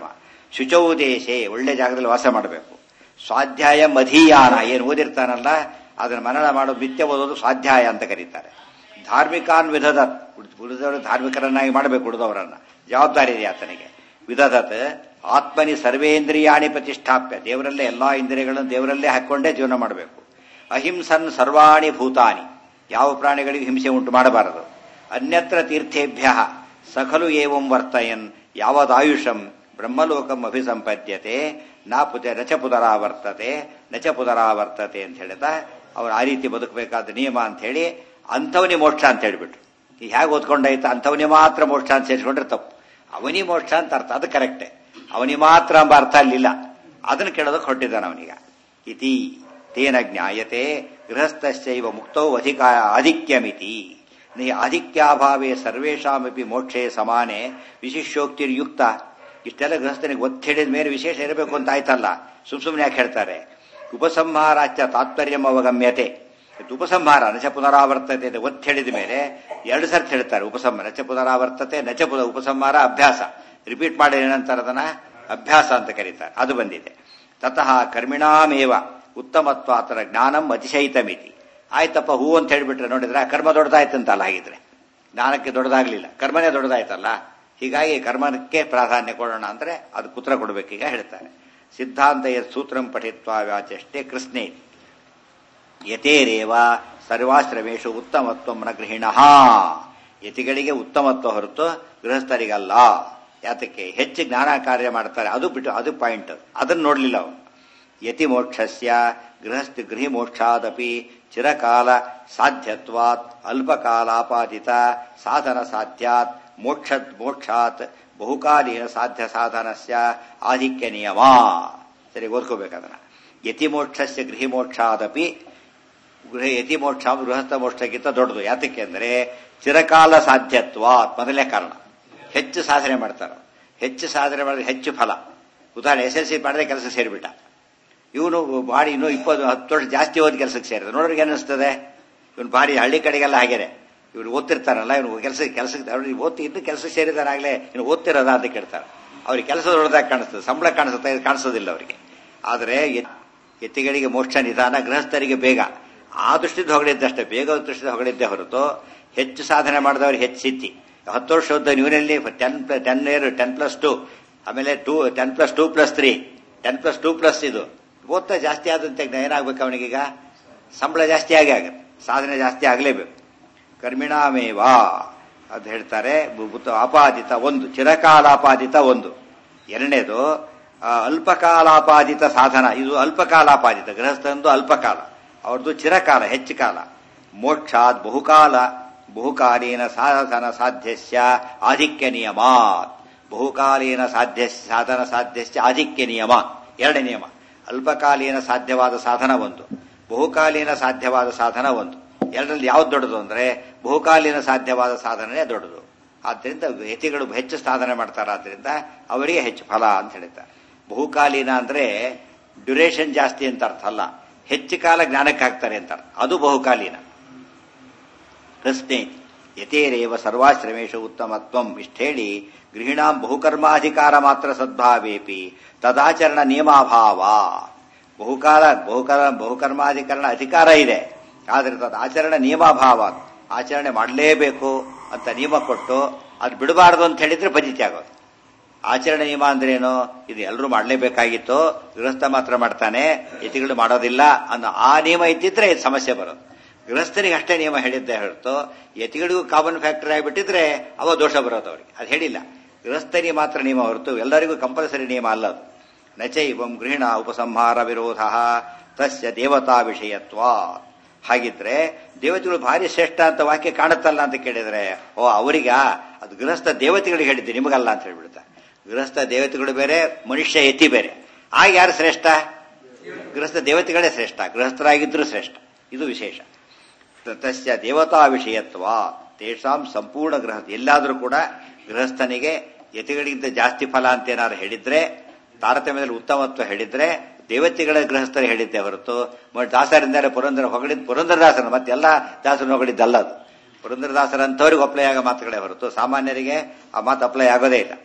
ಶುಚೌ ದೇಶೆ ಒಳ್ಳೆ ಜಾಗದಲ್ಲಿ ವಾಸ ಮಾಡಬೇಕು ಸ್ವಾಧ್ಯಾಯ ಮಧೀಯಾನ ಏನು ಓದಿರ್ತಾನಲ್ಲ ಅದನ್ನ ಮನನ ಮಾಡೋದು ನಿತ್ಯ ಓದೋದು ಸ್ವಾಧ್ಯಾಯ ಅಂತ ಕರೀತಾರೆ ಧಾರ್ಮಿಕಾನ್ ವಿಧದತ್ ಉಳಿದವರು ಧಾರ್ಮಿಕರನ್ನಾಗಿ ಮಾಡಬೇಕು ಉಳಿದವರನ್ನ ಜವಾಬ್ದಾರಿ ಇದೆ ಆತನಿಗೆ ವಿಧದತ್ ಆತ್ಮನಿ ಸರ್ವೇಂದ್ರಿಯಾಣಿ ಪ್ರತಿಷ್ಠಾಪ್ಯ ದೇವರಲ್ಲೇ ಎಲ್ಲಾ ಇಂದ್ರಿಯಗಳನ್ನು ದೇವರಲ್ಲೇ ಹಾಕೊಂಡೇ ಜೀವನ ಮಾಡಬೇಕು ಅಹಿಂಸನ್ ಸರ್ವಾಣಿ ಭೂತಾನಿ ಯಾವ ಪ್ರಾಣಿಗಳಿಗೂ ಹಿಂಸೆ ಉಂಟು ಮಾಡಬಾರದು ಅನ್ಯತ್ರ ತೀರ್ಥೇಭ್ಯ ಸಖಲು ಏವಂ ವರ್ತಯನ್ ಯಾವದಾಯುಷಂ ಬ್ರಹ್ಮಲೋಕಂ ಅಭಿಸಂಪದ್ಯತೆ ನಾ ಪುತ ನಚ ಪುನರಾವರ್ತತೆ ನಚ ಪುನರಾವರ್ತತೆ ಅಂತ ಹೇಳ್ತಾ ಅವ್ರು ಆ ರೀತಿ ಬದುಕಬೇಕಾದ ನಿಯಮ ಅಂತ ಹೇಳಿ ಅಂಥವನಿ ಮೋಕ್ಷ ಅಂತ ಹೇಳಿಬಿಟ್ರು ಈಗ ಹೇಗೆ ಓದ್ಕೊಂಡಾಯ್ತು ಅಂಥವನಿ ಮಾತ್ರ ಮೋಕ್ಷ ಅಂತ ಸೇರಿಸ್ಕೊಂಡ್ರೆ ತಪ್ಪು ಅವನಿ ಮೋಕ್ಷ ಅಂತ ಅರ್ಥ ಅದು ಕರೆಕ್ಟೇ ಅವನಿ ಮಾತ್ರ ಎಂಬ ಅರ್ಥ ಅಲ್ಲಿಲ್ಲ ಅದನ್ನು ಕೇಳೋದಕ್ಕೆ ಹೊರಟಿದ್ದಾನೆ ಅವನೀಗ ಇತಿ ತೇನ ಜ್ಞಾಯತೆ ಗೃಹಸ್ಥಶ್ಚೈವ ಮುಕ್ತೌ ಅಧಿಕ ಆಧಿಕ್ಯಮಿತಿ ನಿ ಆಧಿಕ್ಯಾಭಾವೇ ಸರ್ವೇಷಾಮಪಿ ಮೋಕ್ಷೇ ಸಮಾನೆ ವಿಶಿಷ್ಯೋಕ್ತಿರ್ಯುಕ್ತ ಇಷ್ಟೆಲ್ಲ ಗೃಹಸ್ಥನಿಗೆ ಒತ್ತಿ ಹಿಡಿದ ಮೇಲೆ ವಿಶೇಷ ಇರಬೇಕು ಅಂತ ಆಯ್ತಲ್ಲ ಸುಮ್ ಸುಮ್ಮನೆ ಯಾಕೆ ಹೇಳ್ತಾರೆ ಉಪಸಂಹಾರಾಚ್ಯ ತಾತ್ಪರ್ಯಂ ಅವಗಮ್ಯತೆ ಇದು ಉಪಸಂಹಾರ ನಚ ಪುನರಾವರ್ತತೆ ಅಂತ ಒತ್ತಿ ಹಿಡಿದ ಮೇಲೆ ಎರಡು ಸರ್ತಿ ಹೇಳ್ತಾರೆ ಉಪಸಂಹಾರ ನಚ ಪುನರಾವರ್ತತೆ ನಚ ಪುನ ಉಪಸಂಹಾರ ಅಭ್ಯಾಸ ರಿಪೀಟ್ ಮಾಡಿ ಏನಂತಾರೆ ಅದನ್ನ ಅಭ್ಯಾಸ ಅಂತ ಕರೀತಾರೆ ಅದು ಬಂದಿದೆ ತತಃ ಕರ್ಮಿಣಾಮೇವ ಉತ್ತಮತ್ವ ಆತರ ಜ್ಞಾನಂ ಅತಿಶಯಿತಮಿತಿ ಆಯ್ತಪ್ಪ ಹೂ ಅಂತ ಹೇಳಿಬಿಟ್ರೆ ನೋಡಿದ್ರೆ ಕರ್ಮ ದೊಡ್ಡದಾಯ್ತಂತಲ್ಲ ಹಾಗಿದ್ರೆ ಜ್ಞಾನಕ್ಕೆ ದೊಡ್ಡದಾಗ್ಲಿಲ್ಲ ಕರ್ಮನೇ ದೊಡ್ಡದಾಯ್ತಲ್ಲ ಹೀಗಾಗಿ ಕರ್ಮಕ್ಕೆ ಪ್ರಾಧಾನ್ಯ ಕೊಡೋಣ ಅಂದ್ರೆ ಅದು ಪುತ್ರ ಕೊಡಬೇಕೀಗ ಹೇಳ್ತಾರೆ ಸಿದ್ಧಾಂತ ಯತ್ ಸೂತ್ರಂ ಪಠಿತ್ವ ವ್ಯಾಚಷ್ಟೇ ಕೃಷ್ಣೇ ಯತೇರೇವ ಸರ್ವಾಶ್ರಮೇಶು ಉತ್ತಮತ್ವ ನ ಗೃಹಿಣ ಯತಿಗಳಿಗೆ ಉತ್ತಮತ್ವ ಹೊರತು ಗೃಹಸ್ಥರಿಗಲ್ಲ ಯಾತಕ್ಕೆ ಹೆಚ್ಚು ಜ್ಞಾನ ಕಾರ್ಯ ಮಾಡ್ತಾರೆ ಅದು ಬಿಟ್ಟು ಅದು ಪಾಯಿಂಟ್ ಅದನ್ನು ನೋಡ್ಲಿಲ್ಲ ಅವನು ಯತಿ ಮೋಕ್ಷಸ್ಯ ಗೃಹಸ್ಥಿ ಗೃಹಿ ಮೋಕ್ಷಾದಪಿ ಚಿರಕಾಲ ಸಾಧ್ಯತ್ವಾತ್ ಅಲ್ಪಕಾಲಾಪಾದಿತ ಸಾಧನ ಸಾಧ್ಯಾತ್ ಮೋಕ್ಷ ಮೋಕ್ಷಾತ್ ಬಹುಕಾಲೀನ ಸಾಧ್ಯ ಸಾಧನಸ್ಯ ಆಧಿಕ್ಯ ನಿಯಮ ಸರಿ ಓದ್ಕೋಬೇಕದನ್ನ ಯತಿ ಮೋಕ್ಷಸ್ಯ ಗೃಹಿ ಮೋಕ್ಷಾದಪಿ ಗೃಹ ಯತಿ ಮೋಕ್ಷ ಗೃಹಸ್ಥ ಮೋಕ್ಷಕ್ಕಿಂತ ದೊಡ್ಡದು ಯಾತಕ್ಕೆ ಅಂದ್ರೆ ಚಿರಕಾಲ ಸಾಧ್ಯತ್ವ ಮೊದಲನೇ ಕಾರಣ ಹೆಚ್ಚು ಸಾಧನೆ ಮಾಡ್ತಾರೆ ಹೆಚ್ಚು ಸಾಧನೆ ಮಾಡಿದ್ರೆ ಹೆಚ್ಚು ಫಲ ಉದಾಹರಣೆ ಎಸ್ ಎಲ್ ಸಿ ಮಾಡಿದ್ರೆ ಕೆಲಸ ಸೇರಿಬಿಟ್ಟ ಇವನು ಬಾಡಿ ಇನ್ನೂ ಇಪ್ಪತ್ತು ಹತ್ತು ವರ್ಷ ಜಾಸ್ತಿ ಓದಿ ಕೆಲಸಕ್ಕೆ ಸೇರಿದ ನೋಡೋರಿಗೆ ಏನಿಸ್ತದೆ ಇವನು ಬಾರಿ ಹಳ್ಳಿ ಕಡೆಗೆಲ್ಲ ಹಾಗೇನೆ ಇವ್ರು ಓದ್ತಿರ್ತಾರಲ್ಲ ಇವನು ಕೆಲಸ ಕೆಲಸಕ್ಕೆ ಅವ್ರಿಗೆ ಓದ್ತಿ ಇನ್ನು ಕೆಲಸಕ್ಕೆ ಸೇರಿದಾರಾಗಲೇ ಇನ್ನು ಓದ್ತಿರೋದ ಅಂತ ಕೇಳ್ತಾರೆ ಅವ್ರಿಗೆ ಕೆಲಸ ದೊಡ್ಡದಾಗಿ ಕಾಣಿಸ್ತದೆ ಸಂಬಳ ಕಾಣಿಸುತ್ತೆ ಇದು ಕಾಣಿಸೋದಿಲ್ಲ ಅವರಿಗೆ ಆದರೆ ಎತ್ತಿಗಳಿಗೆ ಮೋಕ್ಷ ನಿಧಾನ ಗೃಹಸ್ಥರಿಗೆ ಬೇಗ ಆ ದೃಷ್ಟಿದ ಹೊಗಳಿದ್ದಷ್ಟೇ ಬೇಗ ದೃಷ್ಟಿದ ಹೊಗಳಿದ್ದೇ ಹೊರತು ಹೆಚ್ಚು ಸಾಧನೆ ಮಾಡಿದವ್ರಿಗೆ ಹೆಚ್ಚು ಸಿದ್ಧಿ ಹತ್ತು ವರ್ಷ ಓದ್ದ ಇವನಲ್ಲಿ ten ten year ten plus two ಆಮೇಲೆ two ten plus two plus three ten plus two plus ಇದು ಓದ್ತಾ ಜಾಸ್ತಿ ಆದಂತೆ ಏನಾಗ್ಬೇಕು ಅವನಿಗೀಗ ಸಂಬಳ ಜಾಸ್ತಿ ಆಗಿ ಆಗುತ್ತೆ ಸಾಧನೆ ಜಾಸ್ತಿ ಆಗಲೇಬೇಕು ಕರ್ಮಿಣಾಮೇವ ಅದು ಹೇಳ್ತಾರೆ ಅಪಾದಿತ ಒಂದು ಚಿರಕಾಲಾಪಾದಿತ ಒಂದು ಎರಡನೇದು ಅಲ್ಪಕಾಲಾಪಾದಿತ ಸಾಧನ ಇದು ಅಲ್ಪಕಾಲಾಪಾದಿತ ಗೃಹಸ್ಥಂದು ಅಲ್ಪಕಾಲ ಅವ್ರದ್ದು ಚಿರಕಾಲ ಹೆಚ್ಚು ಕಾಲ ಮೋಕ್ಷಾತ್ ಬಹುಕಾಲ ಬಹುಕಾಲೀನ ಸಾಧನ ಸಾಧ್ಯಸ್ಯ ಆಧಿಕ್ಯ ನಿಯಮಾತ್ ಬಹುಕಾಲೀನ ಸಾಧ್ಯ ಸಾಧನ ಸಾಧ್ಯಸ್ಯ ಆಧಿಕ್ಯ ನಿಯಮ ಎರಡನೇ ನಿಯಮ ಅಲ್ಪಕಾಲೀನ ಸಾಧ್ಯವಾದ ಸಾಧನ ಒಂದು ಬಹುಕಾಲೀನ ಸಾಧ್ಯವಾದ ಸಾಧನ ಒಂದು ಎರಡರಲ್ಲಿ ಯಾವ್ದು ದೊಡ್ಡದು ಅಂದ್ರೆ ಬಹುಕಾಲೀನ ಸಾಧ್ಯವಾದ ಸಾಧನೆ ದೊಡ್ಡದು ಆದ್ದರಿಂದ ಯತಿಗಳು ಹೆಚ್ಚು ಸಾಧನೆ ಮಾಡ್ತಾರೆ ಆದ್ರಿಂದ ಅವರಿಗೆ ಹೆಚ್ಚು ಫಲ ಅಂತ ಹೇಳ್ತಾರೆ ಬಹುಕಾಲೀನ ಅಂದ್ರೆ ಡ್ಯುರೇಷನ್ ಜಾಸ್ತಿ ಅಂತ ಅರ್ಥ ಅಲ್ಲ ಹೆಚ್ಚು ಕಾಲ ಜ್ಞಾನಕ್ಕೆ ಹಾಕ್ತಾರೆ ಅಂತ ಅದು ಬಹುಕಾಲೀನ ಪ್ರಶ್ನೆ ಯತೇರೇವ ಸರ್ವಾಶ್ರಮೇಶು ಉತ್ತಮತ್ವಂ ಇಷ್ಟೇಳಿ ಗೃಹಿಣಾಂ ಬಹುಕರ್ಮಾಧಿಕಾರ ಮಾತ್ರ ಸದ್ಭಾವೇಪಿ ತದಾಚರಣ ನಿಯಮಾಭಾವ ಬಹುಕಾಲ ಬಹುಕರ ಬಹುಕರ್ಮಾಧಿಕರಣ ಅಧಿಕಾರ ಇದೆ ಆದರೆ ತದ ಆಚರಣ ನಿಯಮಾಭಾವ ಆಚರಣೆ ಮಾಡಲೇಬೇಕು ಅಂತ ನಿಯಮ ಕೊಟ್ಟು ಅದು ಬಿಡಬಾರದು ಅಂತ ಹೇಳಿದ್ರೆ ಪದ್ಧತಿ ಆಗೋದು ಆಚರಣೆ ನಿಯಮ ಅಂದ್ರೇನು ಇದು ಎಲ್ಲರೂ ಮಾಡಲೇಬೇಕಾಗಿತ್ತು ಗೃಹಸ್ಥ ಮಾತ್ರ ಮಾಡ್ತಾನೆ ಯತಿಗಳು ಮಾಡೋದಿಲ್ಲ ಅನ್ನೋ ಆ ನಿಯಮ ಇದ್ದಿದ್ರೆ ಇದು ಸಮಸ್ಯೆ ಬರೋದು ಗೃಹಸ್ಥನಿಗೆ ಅಷ್ಟೇ ನಿಯಮ ಹೇಳಿದ್ದೆ ಹೊರತು ಯತಿಗಳಿಗೂ ಕಾಮನ್ ಫ್ಯಾಕ್ಟರ್ ಆಗಿಬಿಟ್ಟಿದ್ರೆ ಅವ ದೋಷ ಬರೋದು ಅವರಿಗೆ ಅದು ಹೇಳಿಲ್ಲ ಗೃಹಸ್ಥನಿಗೆ ಮಾತ್ರ ನಿಯಮ ಹೊರತು ಎಲ್ಲರಿಗೂ ಕಂಪಲ್ಸರಿ ನಿಯಮ ಅಲ್ಲ ಅದು ನಚೈವಂ ಗೃಹಿಣ ಉಪಸಂಹಾರ ವಿರೋಧ ತಸ್ಯ ದೇವತಾ ವಿಷಯತ್ವ ಹಾಗಿದ್ರೆ ದೇವತೆಗಳು ಭಾರಿ ಶ್ರೇಷ್ಠ ಅಂತ ವಾಕ್ಯ ಕಾಣುತ್ತಲ್ಲ ಅಂತ ಕೇಳಿದ್ರೆ ಓ ಅವರಿಗ ಅದು ಗೃಹಸ್ಥ ದೇವತೆಗಳಿಗೆ ಹೇಳಿದ್ದೆ ನಿಮಗಲ್ಲ ಅಂತ ಹೇಳ್ಬಿಡ್ತಾರೆ ಗೃಹಸ್ಥ ದೇವತೆಗಳು ಬೇರೆ ಮನುಷ್ಯ ಯತಿ ಬೇರೆ ಆಗ ಯಾರು ಶ್ರೇಷ್ಠ ಗೃಹಸ್ಥ ದೇವತೆಗಳೇ ಶ್ರೇಷ್ಠ ಗೃಹಸ್ಥರಾಗಿದ್ರು ಶ್ರೇಷ್ಠ ಇದು ವಿಶೇಷ ತಸ್ಯ ದೇವತಾ ವಿಷಯತ್ವ ತೇಷಾಂ ಸಂಪೂರ್ಣ ಗೃಹ ಎಲ್ಲಾದರೂ ಕೂಡ ಗೃಹಸ್ಥನಿಗೆ ಯತಿಗಳಿಗಿಂತ ಜಾಸ್ತಿ ಫಲ ಅಂತ ಏನಾದ್ರು ಹೇಳಿದ್ರೆ ತಾರತಮ್ಯದಲ್ಲಿ ಉತ್ತಮತ್ವ ಹೇಳಿದ್ರೆ ದೇವತೆಗಳ ಗೃಹಸ್ಥರು ಹೇಳಿದ್ದೆ ಹೊರತು ದಾಸರಿಂದರೆ ಪುರಂದರ ಹೊಗಳಿದ್ ಪುರಂದರದಾಸನ ಮತ್ತೆ ಎಲ್ಲ ದಾಸರನ್ನು ಹೊಗಳಿದ್ದಲ್ಲ ಅದು ಪುರಂದರದಾಸರ ಅಂತವ್ರಿಗೆ ಅಪ್ಲೈ ಆಗೋ ಮಾತುಗಳೇ ಹೊರತು ಸಾಮಾನ್ಯರಿಗೆ ಆ ಮಾತು ಅಪ್ಲೈ ಆಗೋದೇ ಇಲ್ಲ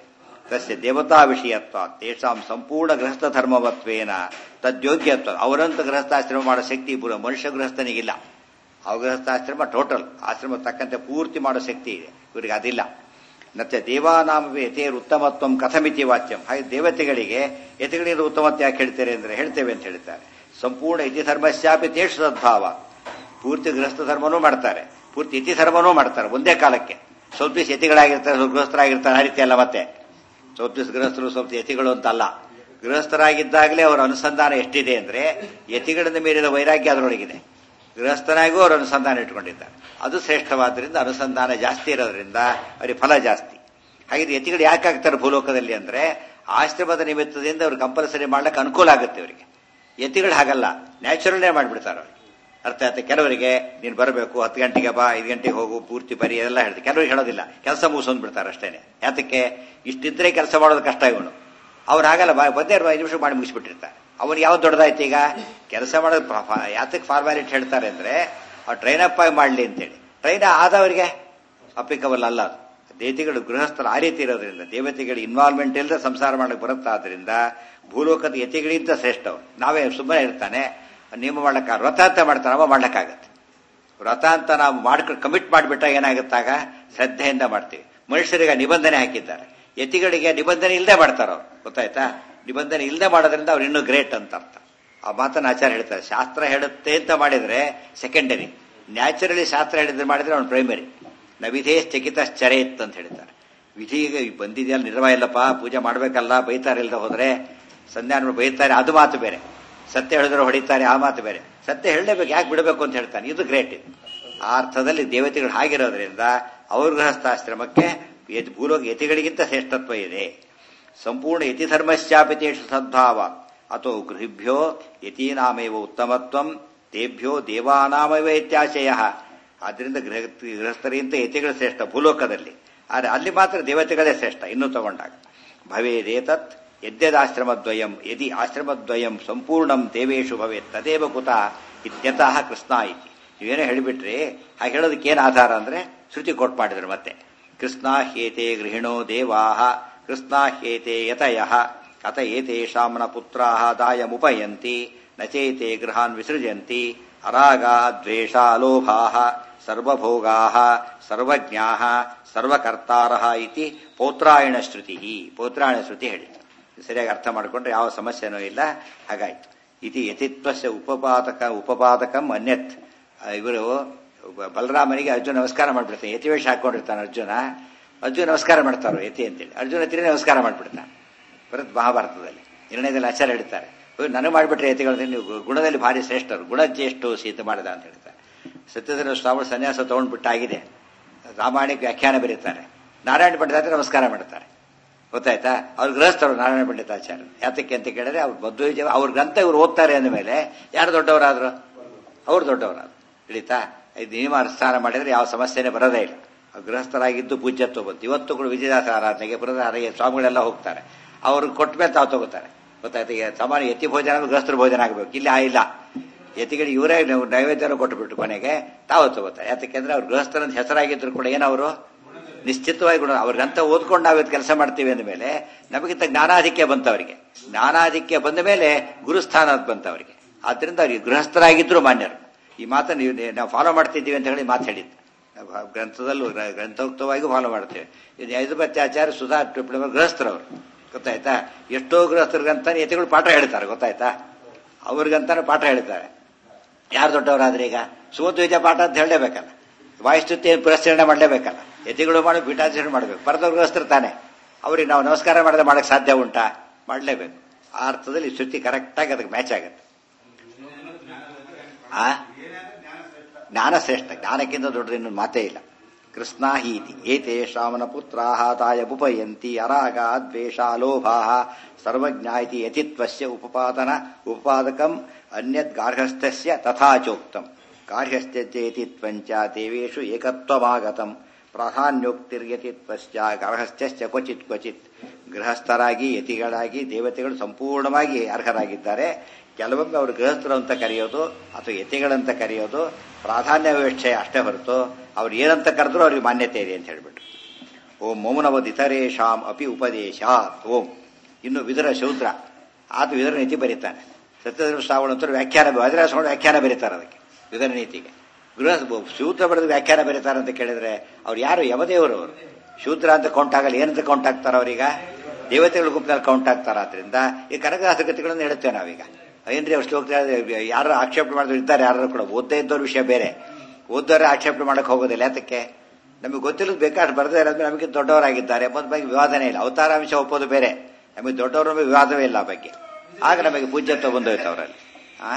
ತಸ್ಯ ದೇವತಾ ವಿಷಯತ್ವ ತೇಷಾಂ ಸಂಪೂರ್ಣ ಗೃಹಸ್ಥ ಧರ್ಮವತ್ವೇನ ತದ್ಯೋಗ್ಯತ್ವ ಅವರಂತ ಗೃಹಸ್ಥಾಶ್ರಮ ಮಾಡೋ ಶಕ್ತಿ ಪುರ ಮನುಷ್ಯ ಗೃಹಸ್ಥನಿಗಿಲ್ಲ ಅವ ಗೃಹಸ್ಥಾಶ್ರಮ ಟೋಟಲ್ ಆಶ್ರಮ ತಕ್ಕಂತೆ ಪೂರ್ತಿ ಮಾಡೋ ಶಕ್ತಿ ಇದೆ ಇವರಿಗೆ ಅದಿಲ್ಲ ಮತ್ತೆ ದೇವಾನಾಮವೇ ಯಥೇರ್ ಉತ್ತಮತ್ವಂ ಕಥಮಿತಿ ವಾಚ್ಯಂ ಹಾಗೆ ದೇವತೆಗಳಿಗೆ ಯತಿಗಳಿಂದ ಉತ್ತಮತ್ವ ಯಾಕೆ ಹೇಳ್ತಾರೆ ಅಂದ್ರೆ ಹೇಳ್ತೇವೆ ಅಂತ ಹೇಳ್ತಾರೆ ಸಂಪೂರ್ಣ ಇತಿ ಧರ್ಮಶ್ಯಾಪಿ ತೇಷು ಸದ್ಭಾವ ಪೂರ್ತಿ ಗೃಹಸ್ಥ ಧರ್ಮನೂ ಮಾಡ್ತಾರೆ ಪೂರ್ತಿ ಇತಿ ಧರ್ಮನೂ ಮಾಡ್ತಾರೆ ಒಂದೇ ಕಾಲಕ್ಕೆ ಸ್ವಲ್ಪ ದಿವಸ ಯತಿಗಳಾಗಿರ್ತಾರೆ ಸ್ವಲ್ಪ ಗೃಹಸ್ಥರಾಗಿರ್ತಾರೆ ಆ ರೀತಿ ಅಲ್ಲ ಮತ್ತೆ ಸ್ವಲ್ಪ ದಿವಸ ಗೃಹಸ್ಥರು ಸ್ವಲ್ಪ ಯತಿಗಳು ಅಂತಲ್ಲ ಗೃಹಸ್ಥರಾಗಿದ್ದಾಗಲೇ ಅವರ ಅನುಸಂಧಾನ ಎಷ್ಟಿದೆ ಅಂದ್ರೆ ಯತಿಗಳಿಂದ ಮೀರಿದ ವೈರಾಗ್ಯ ಅದರೊಳಗಿದೆ ಗೃಹಸ್ಥನಾಗೂ ಅವರು ಅನುಸಂಧಾನ ಇಟ್ಕೊಂಡಿದ್ದಾರೆ ಅದು ಶ್ರೇಷ್ಠವಾದ್ರಿಂದ ಅನುಸಂಧಾನ ಜಾಸ್ತಿ ಇರೋದ್ರಿಂದ ಅವರಿಗೆ ಫಲ ಜಾಸ್ತಿ ಹಾಗಿದ್ರೆ ಯತಿಗಳು ಯಾಕೆ ಆಗ್ತಾರೆ ಭೂಲೋಕದಲ್ಲಿ ಅಂದ್ರೆ ಆಶ್ರಮದ ನಿಮಿತ್ತದಿಂದ ಅವ್ರು ಕಂಪಲ್ಸರಿ ಮಾಡ್ಲಿಕ್ಕೆ ಅನುಕೂಲ ಆಗುತ್ತೆ ಅವರಿಗೆ ಯತಿಗಳು ಹಾಗಲ್ಲ ನ್ಯಾಚುರಲ್ಲೇ ಮಾಡಿಬಿಡ್ತಾರೆ ಅವ್ರಿಗೆ ಅರ್ಥ ಆಯ್ತು ಕೆಲವರಿಗೆ ನೀನು ಬರಬೇಕು ಹತ್ತು ಗಂಟೆಗೆ ಬಾ ಐದು ಗಂಟೆಗೆ ಹೋಗು ಪೂರ್ತಿ ಬರಿ ಎಲ್ಲ ಹೇಳ್ತಾರೆ ಕೆಲವರಿಗೆ ಹೇಳೋದಿಲ್ಲ ಕೆಲಸ ಮುಗಿಸೊಂದು ಬಿಡ್ತಾರೆ ಅಷ್ಟೇನೆ ಯಾತಕ್ಕೆ ಇಷ್ಟಿದ್ರೆ ಕೆಲಸ ಮಾಡೋದು ಕಷ್ಟ ಇವನು ಅವ್ರು ಆಗಲ್ಲ ಬಾ ಬಂದೇ ಇರುವ ಐದು ನಿಮಿಷ ಮಾಡಿ ಮುಗಿಸ್ಬಿಟ್ಟಿರ್ತಾರೆ ಅವನಿಗೆ ಯಾವ್ದು ದೊಡ್ಡದಾಯ್ತು ಈಗ ಕೆಲಸ ಮಾಡೋದು ಫ- ಫ- ಯಾತಕ್ಕೆ ಫಾರ್ಮಾಲಿಟಿ ಹೇಳ್ತಾರೆ ಅಂದ್ರೆ ಅವ್ರು ಟ್ರೈನ್ ಅಪ್ ಆಗಿ ಮಾಡಲಿ ಅಂತೇಳಿ ಟ್ರೈನ್ ಆದವರಿಗೆ ಅಪ್ಲಿಕಬಲ್ ಅಲ್ಲ ಅದು ದೇವತೆಗಳು ಗೃಹಸ್ಥರು ಆ ರೀತಿ ಇರೋದ್ರಿಂದ ದೇವತೆಗಳ ಇನ್ವಾಲ್ವ್ಮೆಂಟ್ ಇಲ್ಲದೆ ಸಂಸಾರ ಮಾಡಕ್ಕೆ ಬರುತ್ತಾದ್ರಿಂದ ಭೂಲೋಕದ ಯತಿಗಳಿಂದ ಶ್ರೇಷ್ಠವ್ರು ನಾವೇ ಸುಮ್ಮನೆ ಇರ್ತಾನೆ ನಿಯಮ ಮಾಡ್ಲಕ್ಕ ವ್ರತ ಅಂತ ಮಾಡ್ತಾನೆ ಅವ ಮಾಡ್ಲಕ್ಕಾಗತ್ತೆ ವ್ರತ ಅಂತ ನಾವು ಮಾಡ್ಕೊಂಡು ಕಮಿಟ್ ಮಾಡಿಬಿಟ್ಟಾಗ ಏನಾಗುತ್ತಾಗ ಶ್ರದ್ಧೆಯಿಂದ ಮಾಡ್ತೀವಿ ಮನುಷ್ಯರಿಗೆ ನಿಬಂಧನೆ ಹಾಕಿದ್ದಾರೆ ಯತಿಗಳಿಗೆ ನಿಬಂಧನೆ ಇಲ್ಲದೆ ಮಾಡ್ತಾರೆ ಅವ್ರು ಗೊತ್ತಾಯ್ತಾ ನಿಬಂಧನೆ ಇಲ್ಲದೆ ಮಾಡೋದ್ರಿಂದ ಅವ್ರು ಇನ್ನೂ ಗ್ರೇಟ್ ಅಂತ ಅರ್ಥ ಆ ಮಾತನ್ನ ಆಚಾರ ಹೇಳ್ತಾರೆ ಶಾಸ್ತ್ರ ಹೇಳುತ್ತೆ ಅಂತ ಮಾಡಿದ್ರೆ ಸೆಕೆಂಡರಿ ನ್ಯಾಚುರಲಿ ಶಾಸ್ತ್ರ ಹೇಳಿದ್ರೆ ಮಾಡಿದ್ರೆ ಅವ್ನು ಪ್ರೈಮರಿ ನವಿಧೇ ಸ್ಥಗಿತ ಚರೇತ್ ಅಂತ ಹೇಳ್ತಾರೆ ವಿಧಿಗೆ ಬಂದಿದೆಯಲ್ಲ ನಿರ್ವಾಹ ಇಲ್ಲಪ್ಪ ಪೂಜೆ ಮಾಡ್ಬೇಕಲ್ಲ ಬೈತಾರೆ ಇಲ್ಲದೆ ಹೋದ್ರೆ ಸಂಧ್ಯಾನ ಬೈತಾರೆ ಅದು ಮಾತು ಬೇರೆ ಸತ್ಯ ಹೇಳಿದ್ರೆ ಹೊಡಿತಾರೆ ಆ ಮಾತು ಬೇರೆ ಸತ್ಯ ಹೇಳಲೇಬೇಕು ಯಾಕೆ ಬಿಡಬೇಕು ಅಂತ ಹೇಳ್ತಾನೆ ಇದು ಗ್ರೇಟ್ ಇದು ಆ ಅರ್ಥದಲ್ಲಿ ದೇವತೆಗಳು ಹಾಗಿರೋದ್ರಿಂದ ಅವ್ರ ಗೃಹಸ್ಥಾಶ್ರಮಕ್ಕೆ ಯತಿ- ಭೂಲೋಕ ಯತಿಗಳಿಗಿಂತ ಶ್ರೇಷ್ಠತ್ವ ಇದೆ ಸಂಪೂರ್ಣ ಯತಿ ಧರ್ಮಶ್ಚಾಪಿತೇಷು ಸದ್ಭಾವ ಅಥೋ ಗೃಹಿಭ್ಯೋ ಯತೀನಾಮೇವ ಉತ್ತಮತ್ವಂ ತೇಭ್ಯೋ ದೇವಾನಾಮೇವ ಇತ್ಯಾಶಯ ಆದ್ರಿಂದ ಗೃಹ ಗೃಹಸ್ಥರಿಗಿಂತ ಯತಿಗಳು ಶ್ರೇಷ್ಠ ಭೂಲೋಕದಲ್ಲಿ ಆದರೆ ಅಲ್ಲಿ ಮಾತ್ರ ದೇವತೆಗಳೇ ಶ್ರೇಷ್ಠ ಇನ್ನೂ ತಗೊಂಡಾಗ ಭವೇದೇತತ್ ಯದ್ಯದಾಶ್ರಮದ್ವಯಂ ಯದಿ ಆಶ್ರಮದ್ವಯಂ ಸಂಪೂರ್ಣಂ ದೇವೇಶು ಭವೇತ್ ತದೇವ ಕುತ ಇತ್ಯತಃ ಕೃಷ್ಣ ಇತಿ ನೀವೇನೋ ಹೇಳಿಬಿಟ್ರಿ ಹಾಗೆ ಹೇಳೋದಕ್ಕೆ ಏನು ಆಧಾರ ಅಂದ್ರೆ ಶ್ರುತಿ ಕೊಟ್ಟು ಮಾಡಿದ್ರು ಮತ್ತೆ ಕೃಷ್ಣ ಹೇತೆ ಗೃಹಿಣೋ ದೇವಾಹ ಕೃಷ್ಣ ಹೇತೆ ಯತಯ ಅತ ಏತೇಷಾಂ ನ ಪುತ್ರಾಹ ದಾಯಮುಪಯಂತಿ ನಚೇತೆ ಗೃಹಾನ್ ವಿಸೃಜಂತಿ ಅರಾಗಾ ದ್ವೇಷ ಲೋಭಾಹ ಸರ್ವಭೋಗಾಹ ಸರ್ವಜ್ಞಾಹ ಸರ್ವಕರ್ತಾರಃ ಇತಿ ಪೌತ್ರಾಯಣ ಶ್ರುತಿ ಪೌತ್ರಾಯಣ ಶ್ರುತಿ ಹೇಳಿತು ಸರಿಯಾಗಿ ಅರ್ಥ ಮಾಡಿಕೊಂಡ್ರೆ ಯಾವ ಸಮಸ್ಯೆನೂ ಇಲ್ಲ ಹಾಗಾಯ್ತು ಇತಿ ಯತಿತ್ವಸ್ಯ ಉಪಪಾದಕ ಉಪಪಾದಕಂ ಅನ್ಯತ್ ಇವರು ಬಲರಾಮನಿಗೆ ಅರ್ಜುನ ನಮಸ್ಕಾರ ಮಾಡ್ಬಿಡ್ತಾನೆ ಯತಿವೇಶ ಹಾಕೊಂಡಿರ್ತಾನೆ ಅರ್ಜುನ ಅರ್ಜುನ ನಮಸ್ಕಾರ ಮಾಡ್ತಾರೋ ಯತಿ ಅಂತೇಳಿ ಅರ್ಜುನ ತಿರುಗಿ ನಮಸ್ಕಾರ ಮಾಡ್ಬಿಡ್ತಾನೆ ಬರುತ್ತೆ ಮಹಾಭಾರತದಲ್ಲಿ ನಿರ್ಣಯದಲ್ಲಿ ಆಚಾರ್ಯ ಹೇಳ್ತಾರೆ "ಓ, ನನಗೆ ಮಾಡಿಬಿಟ್ರೆ ಯತಿಗಳು ನೀವು ಗು- ಗುಣದಲ್ಲಿ ಭಾರಿ ಶ್ರೇಷ್ಠರು ಗುಣಜ್ಯೇಷ್ಠು ಸೀತ ಮಾಡಿದ ಅಂತ ಹೇಳ್ತಾರೆ ಸತ್ಯಧರ ಸ್ವಾಮಿ ಸನ್ಯಾಸ ತಗೊಂಡ್ಬಿಟ್ಟಾಗಿದೆ ರಾಮಾಯಣಕ್ಕೆ ವ್ಯಾಖ್ಯಾನ ಬರೀತಾರೆ ನಾರಾಯಣ ಪಂಡಿತಾಚಾರ್ಯ ನಮಸ್ಕಾರ ಮಾಡ್ತಾರೆ ಗೊತ್ತಾಯ್ತಾ ಅವ್ರ ಗೃಹಸ್ಥರು ನಾರಾಯಣ ಪಂಡಿತಾಚಾರ್ಯ ಯಾತಕ್ಕೆ ಅಂತ ಕೇಳಿದ್ರೆ ಅವ್ರು ಮಧ್ವ ಅವ್ರ ಗ್ರಂಥ ಇವ್ರು ಓದ್ತಾರೆ ಅಂದ ಮೇಲೆ ಯಾರು ದೊಡ್ಡವರಾದ್ರು ಅವ್ರು ದೊಡ್ಡವರಾದ್ರು ತಿಳಿತಾ ಇದು ನಿಯಮ ಅನುಷ್ಠಾನ ಮಾಡಿದ್ರೆ ಯಾವ ಸಮಸ್ಯೆನೇ ಬರೋದೇ ಇಲ್ಲ ಅವ್ರು ಗೃಹಸ್ಥರಾಗಿದ್ದು ಪೂಜ್ಯತ್ವ ಬಂತು ಇವತ್ತು ಕೂಡ ವಿಜಯದಾಸ ಆರಾಧನೆಗೆ ಪುರದಾರಿಗೆ ಸ್ವಾಮಿಗಳೆಲ್ಲ ಹೋಗ್ತಾರೆ ಅವ್ರಿಗೆ ಕೊಟ್ಟ ಮೇಲೆ ತಾವು ತಗೋತಾರೆ ಗೊತ್ತಾಯ್ತು ಈಗ ಸಾಮಾನ್ಯ ಯತಿ ಭೋಜನ ಅಂದ್ರೆ ಗೃಹಸ್ಥರ ಭೋಜನ ಆಗಬೇಕು ಇಲ್ಲಿ ಆ ಇಲ್ಲ ಯತಿಗಳಿಗೆ ಇವರೇ ನಾವು ನೈವೇದ್ಯನ ಕೊಟ್ಟುಬಿಟ್ಟು ಕೊನೆಗೆ ತಾವು ತಗೋತಾರೆ ಯಾತಕ್ಕೆಂದ್ರೆ ಅವ್ರು ಗೃಹಸ್ಥರಂತ ಹೆಸರಾಗಿದ್ರು ಕೂಡ ಏನವರು ನಿಶ್ಚಿತವಾಗಿ ಗುಣ ಅವ್ರಿಗಂತ ಓದ್ಕೊಂಡು ನಾವು ಇವತ್ತು ಕೆಲಸ ಮಾಡ್ತೀವಿ ಅಂದ ಮೇಲೆ ನಮಗಿಂತ ಜ್ಞಾನಾಧಿಕ್ಯ ಬಂತು ಅವರಿಗೆ ಜ್ಞಾನಾಧಿಕ್ಯ ಬಂದ ಮೇಲೆ ಗುರುಸ್ಥಾನ ಅಂತ ಬಂತು ಅವರಿಗೆ ಆದ್ರಿಂದ ಅವ್ರಿಗೆ ಗೃಹಸ್ಥರಾಗಿದ್ರು ಮಾನ್ಯರು ಈ ಮಾತನ್ನು ನೀವು ನಾವು ಫಾಲೋ ಮಾಡ್ತಿದ್ದೀವಿ ಅಂತ ಹೇಳಿ ಮಾತು ಹೇಳಿದ್ದು ನಾವು ಗ್ರಂಥದಲ್ಲೂ ಗ್ರ- ಗ್ರಂಥೋಕ್ತವಾಗಿಯೂ ಫಾಲೋ ಮಾಡ್ತೇವೆ ಇದು ಐದುಪತ್ಯಾಚಾರ್ಯ ಸುಧಾ ಟಿಪ್ಪಣಿ ಗೃಹಸ್ಥರವರು ಗೊತ್ತಾಯ್ತಾ ಎಷ್ಟೋ ಗೃಹಸ್ಥರಿಗಂತ ಯತಿಗಳು ಪಾಠ ಹೇಳ್ತಾರೆ ಗೊತ್ತಾಯ್ತಾ ಅವ್ರಿಗಂತಾನೆ ಪಾಠ ಹೇಳ್ತಾರೆ ಯಾರು ದೊಡ್ಡವರಾದ್ರೆ ಈಗ ಸುಮಧ್ವಜ ಪಾಠ ಅಂತ ಹೇಳಲೇಬೇಕಲ್ಲ ವಾಯುಸ್ತುತಿ ಪುರಸ್ಕರಣೆ ಮಾಡಲೇಬೇಕಲ್ಲ ಯತಿಗಳು ಮಾಡಿ ಪೀಠಾಚರಣೆ ಮಾಡಬೇಕು ಪರದ ಗೃಹಸ್ಥರು ತಾನೆ ಅವ್ರಿಗೆ ನಾವು ನಮಸ್ಕಾರ ಮಾಡದೆ ಮಾಡಕ್ ಸಾಧ್ಯ ಉಂಟಾ ಮಾಡಲೇಬೇಕು ಆ ಅರ್ಥದಲ್ಲಿ ಈ ಶ್ರುತಿ ಕರೆಕ್ಟಾಗಿ ಅದಕ್ಕೆ ಮ್ಯಾಚ್ ಆಗುತ್ತೆ ಆ ಜ್ಞಾನ ಶ್ರೇಷ್ಠ ಜ್ಞಾನಕ್ಕಿಂತ ದೊಡ್ಡದು ಇನ್ನೊಂದು ಮಾತೇ ಇಲ್ಲ ಕೃಷ್ಣ ಹೀತಿ ಏತೆ ಶ್ರಾವಣ ಪುತ್ರಾಹ ತಾಯಬುಪಯಂತಿ ಅರಾಗ ದ್ವೇಷ ಲೋಭಾ ಸರ್ವಜ್ಞ ಇತಿ ಯತಿತ್ವಸ್ಯ ಉಪಪಾದನ ಉಪಪಾದಕಂ ಅನ್ಯತ್ ಗಾರ್ಹಸ್ಥ್ಯ ತಥಾಚೋಕ್ತಂ ಗಾರ್ಹಸ್ಥ್ಯೇತಿತ್ವಂಚ ದೇವೇಶು ಏಕತ್ವಮಾಗತಂ ಪ್ರಾಧಾನ್ಯೋಕ್ತಿರ್ಯತಿತ್ವಶ್ಚ ಗಾರ್ಹಸ್ಥ್ಯಶ್ಚ ಕ್ವಚಿತ್ ಕ್ವಚಿತ್ ಗೃಹಸ್ಥರಾಗಿ ಯತಿಗಳಾಗಿ ದೇವತೆಗಳು ಸಂಪೂರ್ಣವಾಗಿ ಅರ್ಹರಾಗಿದ್ದಾರೆ ಕೆಲವೊಮ್ಮೆ ಅವರು ಗೃಹಸ್ಥರು ಅಂತ ಕರೆಯೋದು ಅಥವಾ ಯತಿಗಳಂತ ಕರೆಯೋದು ಪ್ರಾಧಾನ್ಯ ವ್ಯವಸ್ಥೆ ಅಷ್ಟೇ ಹೊರತು ಅವ್ರು ಏನಂತ ಕರೆದ್ರು ಅವ್ರಿಗೆ ಮಾನ್ಯತೆ ಇದೆ ಅಂತ ಹೇಳ್ಬಿಟ್ಟು ಓಂ ಮೌನವದಿತರೇಶಾಂ ಅಪಿ ಉಪದೇಶಾತ್ ಓಂ ಇನ್ನು ವಿದುರ ಶೂದ್ರ ಆತ ವಿದುರ ನೀತಿ ಬರೀತಾನೆ ಸತ್ಯಧರ್ಮ ಶ್ರಾವಣಂತರು ವ್ಯಾಖ್ಯಾನ ವಜ್ರಾಶ್ರಮ ವ್ಯಾಖ್ಯಾನ ಬರೀತಾರೆ ಅದಕ್ಕೆ ವಿದುರ ನೀತಿಗೆ ಗೃಹ ಶೂದ್ರ ಬರೆದು ವ್ಯಾಖ್ಯಾನ ಬರೀತಾರೆ ಅಂತ ಕೇಳಿದ್ರೆ ಅವ್ರು ಯಾರು ಯಮದೇವರು ಅವರು ಶೂದ್ರ ಅಂತ ಕೌಂಟ್ ಆಗಲ್ಲ ಏನಂತ ಕೌಂಟ್ ಆಗ್ತಾರ ಅವ್ರೀಗ ದೇವತೆಗಳ ಗುಂಪಿನಲ್ಲಿ ಕೌಂಟ್ ಆಗ್ತಾರ ಆದ್ರಿಂದ ಈ ಕನಕದಾಸ ಕೃತಿಗಳನ್ನು ಹೇಳುತ್ತೇವೆ ನಾವೀಗ ಏನ್ರಿ ಅವ್ರು ಶ್ಲೋಕ ಯಾರು ಆಕ್ಷೇಪಣೆ ಮಾಡಿದ್ರು ಇದ್ದಾರೆ ಯಾರು ಕೂಡ ಓದ್ದೇ ಇದ್ದವ್ರ ವಿಷಯ ಬೇರೆ ಓದ್ದವರೇ ಆಕ್ಷೇಪಣೆ ಮಾಡಕ್ ಹೋಗೋದಿಲ್ಲ ಯಾತಕ್ಕೆ ನಮಗೆ ಗೊತ್ತಿಲ್ಲದ ಬೇಕಾದ್ರೆ ಬರದೇ ಇರೋದು ನಮಗೆ ದೊಡ್ಡವರಾಗಿದ್ದಾರೆ ಎಂಬುದು ಬಗ್ಗೆ ವಿವಾದನೇ ಇಲ್ಲ ಅವತಾರಾಂಶ ಒಪ್ಪೋದು ಬೇರೆ ನಮಗೆ ದೊಡ್ಡವರ ಮೇಲೆ ವಿವಾದವೇ ಇಲ್ಲ ಆ ಬಗ್ಗೆ ಆಗ ನಮಗೆ ಪೂಜ್ಯತ್ವ ಬಂದೋಯ್ತು ಅವರಲ್ಲಿ ಆ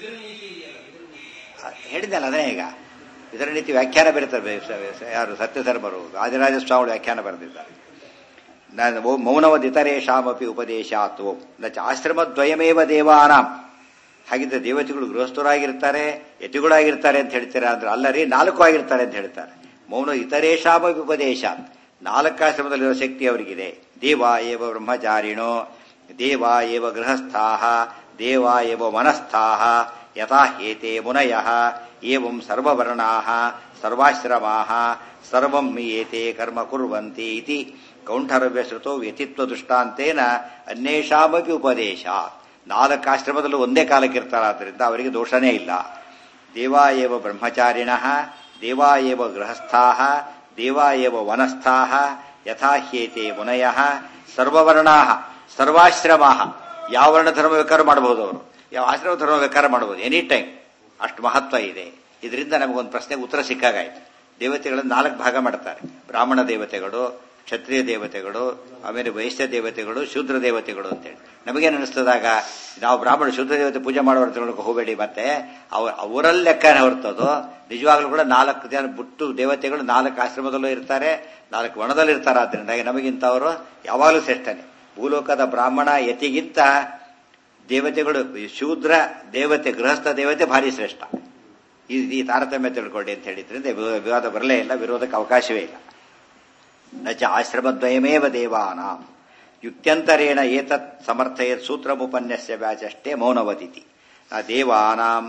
ಹೇಳಿದ್ದಲ್ಲ ಅದೇ ಈಗ ಇದರ ರೀತಿ ವ್ಯಾಖ್ಯಾನ ಬರೀತಾರೆ ಯಾರು ಸತ್ಯಧರ್ಮರು ರಾಜರಾಜ ಸ್ವಾಮಿಗಳು ವ್ಯಾಖ್ಯಾನ ಬರೆದಿದ್ದಾರೆ ನಾನು ಓಂ ಮೌನವದಿತರೇಶಾಮಪಿ ಉಪದೇಶಾತ್ ಓಂ ನಚ ಆಶ್ರಮದ್ವಯಮೇವ ದೇವಾನಾಂ ಹಾಗಿದ್ದ ದೇವತೆಗಳು ಗೃಹಸ್ಥರಾಗಿರ್ತಾರೆ ಯತಿಗಳಾಗಿರ್ತಾರೆ ಅಂತ ಹೇಳ್ತೀರಾ ಅಂದ್ರೆ ಅಲ್ಲರಿ ನಾಲ್ಕು ಆಗಿರ್ತಾರೆ ಅಂತ ಹೇಳ್ತಾರೆ ಮೌನ ಇತರೇಶಾಮಪಿ ಉಪದೇಶಾತ್ ನಾಲ್ಕಾಶ್ರಮದಲ್ಲಿರೋ ಶಕ್ತಿ ಅವರಿಗಿದೆ ದೇವ ಏವ ಬ್ರಹ್ಮಚಾರಿಣೋ ದೇವ ಏವ ಗೃಹಸ್ಥಾಹ ದೇವ ಏವ ಮನಸ್ಥಾಹ ಯಥಾ ಹೇತೆ ಮುನಯಃ ಏವಂ ಸರ್ವವರ್ಣಾಃ ಸರ್ವಾಶ್ರಮಾಃ ಸರ್ವಂ ಏತೆ ಕರ್ಮ ಕುರ್ವಂತಿ ಇತಿ ಕೌಂಠರವ್ಯಶ್ರುತೋ ವ್ಯತಿತ್ವ ದೃಷ್ಟಾಂತೇನ ಅನ್ಯೇಷಾಮಪಿ ಉಪದೇಶ ನಾಲ್ಕು ಆಶ್ರಮದಲ್ಲೂ ಒಂದೇ ಕಾಲಕ್ಕೆ ಇರ್ತಾರಾದ್ರಿಂದ ಅವರಿಗೆ ದೋಷನೇ ಇಲ್ಲ ದೇವಾ ಏವ ಬ್ರಹ್ಮಚಾರಿಣಃ ದೇವಾ ಏವ ಗೃಹಸ್ಥಾಃ ದೇವಾ ಏವ ವನಸ್ಥಾಃ ಯಥಾ ಹ್ಯೇತೆ ಮುನಯಃ ಸರ್ವವರ್ಣಾಃ ಸರ್ವಾಶ್ರಮಾಃ ಯಾವ ವರ್ಣ ಧರ್ಮ ಬೇಕಾದ್ರೂ ಮಾಡಬಹುದು ಅವರು ಯಾವ ಆಶ್ರಮ ಧರ್ಮ ಬೇಕಾದ್ರೂ ಮಾಡಬಹುದು ಎನಿ ಟೈಮ್ ಅಷ್ಟು ಮಹತ್ವ ಇದೆ ಇದರಿಂದ ನಮಗೊಂದು ಪ್ರಶ್ನೆಗೆ ಉತ್ತರ ಸಿಕ್ಕಾಗಾಯ್ತು ದೇವತೆಗಳನ್ನು ನಾಲ್ಕು ಭಾಗ ಮಾಡ್ತಾರೆ ಬ್ರಾಹ್ಮಣ ದೇವತೆಗಳು ಕ್ಷತ್ರಿಯ ದೇವತೆಗಳು ಆಮೇಲೆ ವೈಶ್ಯ ದೇವತೆಗಳು ಶೂದ್ರ ದೇವತೆಗಳು ಅಂತೇಳಿ ನಮಗೇನು ಅನಿಸ್ತದಾಗ ನಾವು ಬ್ರಾಹ್ಮಣ ಶೂದ್ರ ದೇವತೆ ಪೂಜೆ ಮಾಡುವ ತಿಳ್ಕೊಳಕ್ಕೆ ಹೋಗಬೇಡಿ ಮತ್ತೆ ಅವ ಅವರಲ್ಲಿ ಲೆಕ್ಕನೇ ಹೊರ್ತದು ನಿಜವಾಗ್ಲೂ ಕೂಡ ನಾಲ್ಕು ಜನ ಬುಟ್ಟು ದೇವತೆಗಳು ನಾಲ್ಕು ಆಶ್ರಮದಲ್ಲೂ ಇರ್ತಾರೆ ನಾಲ್ಕು ವನದಲ್ಲಿ ಇರ್ತಾರೆ ಆದ್ರಿಂದ ನಮಗಿಂತವರು ಯಾವಾಗಲೂ ಶ್ರೇಷ್ಠನೇ ಭೂಲೋಕದ ಬ್ರಾಹ್ಮಣ ಯತಿಗಿಂತ ದೇವತೆಗಳು ಶೂದ್ರ ದೇವತೆ ಗೃಹಸ್ಥ ದೇವತೆ ಭಾರಿ ಶ್ರೇಷ್ಠ ಈ ಈ ತಾರತಮ್ಯ ತಿಳ್ಕೊಳ್ಳಿ ಅಂತ ಹೇಳಿದ್ರಿಂದ ವಿವಾದ ಬರಲೇ ಇಲ್ಲ ವಿರೋಧಕ್ಕೆ ಅವಕಾಶವೇ ಇಲ್ಲ ನಚ ಆಶ್ರಮದ್ವಯಮೇವ ದೇವಾನಾಂ ಯುಕ್ತ್ಯಂತರೇಣ ಏತತ್ ಸಮರ್ಥಯತ್ ಸೂತ್ರಮುಪನ್ಯಸ್ಯ ವ್ಯಾಚಷ್ಟೇ ಮೌನವದಿತಿ ದೇವಾನಾಂ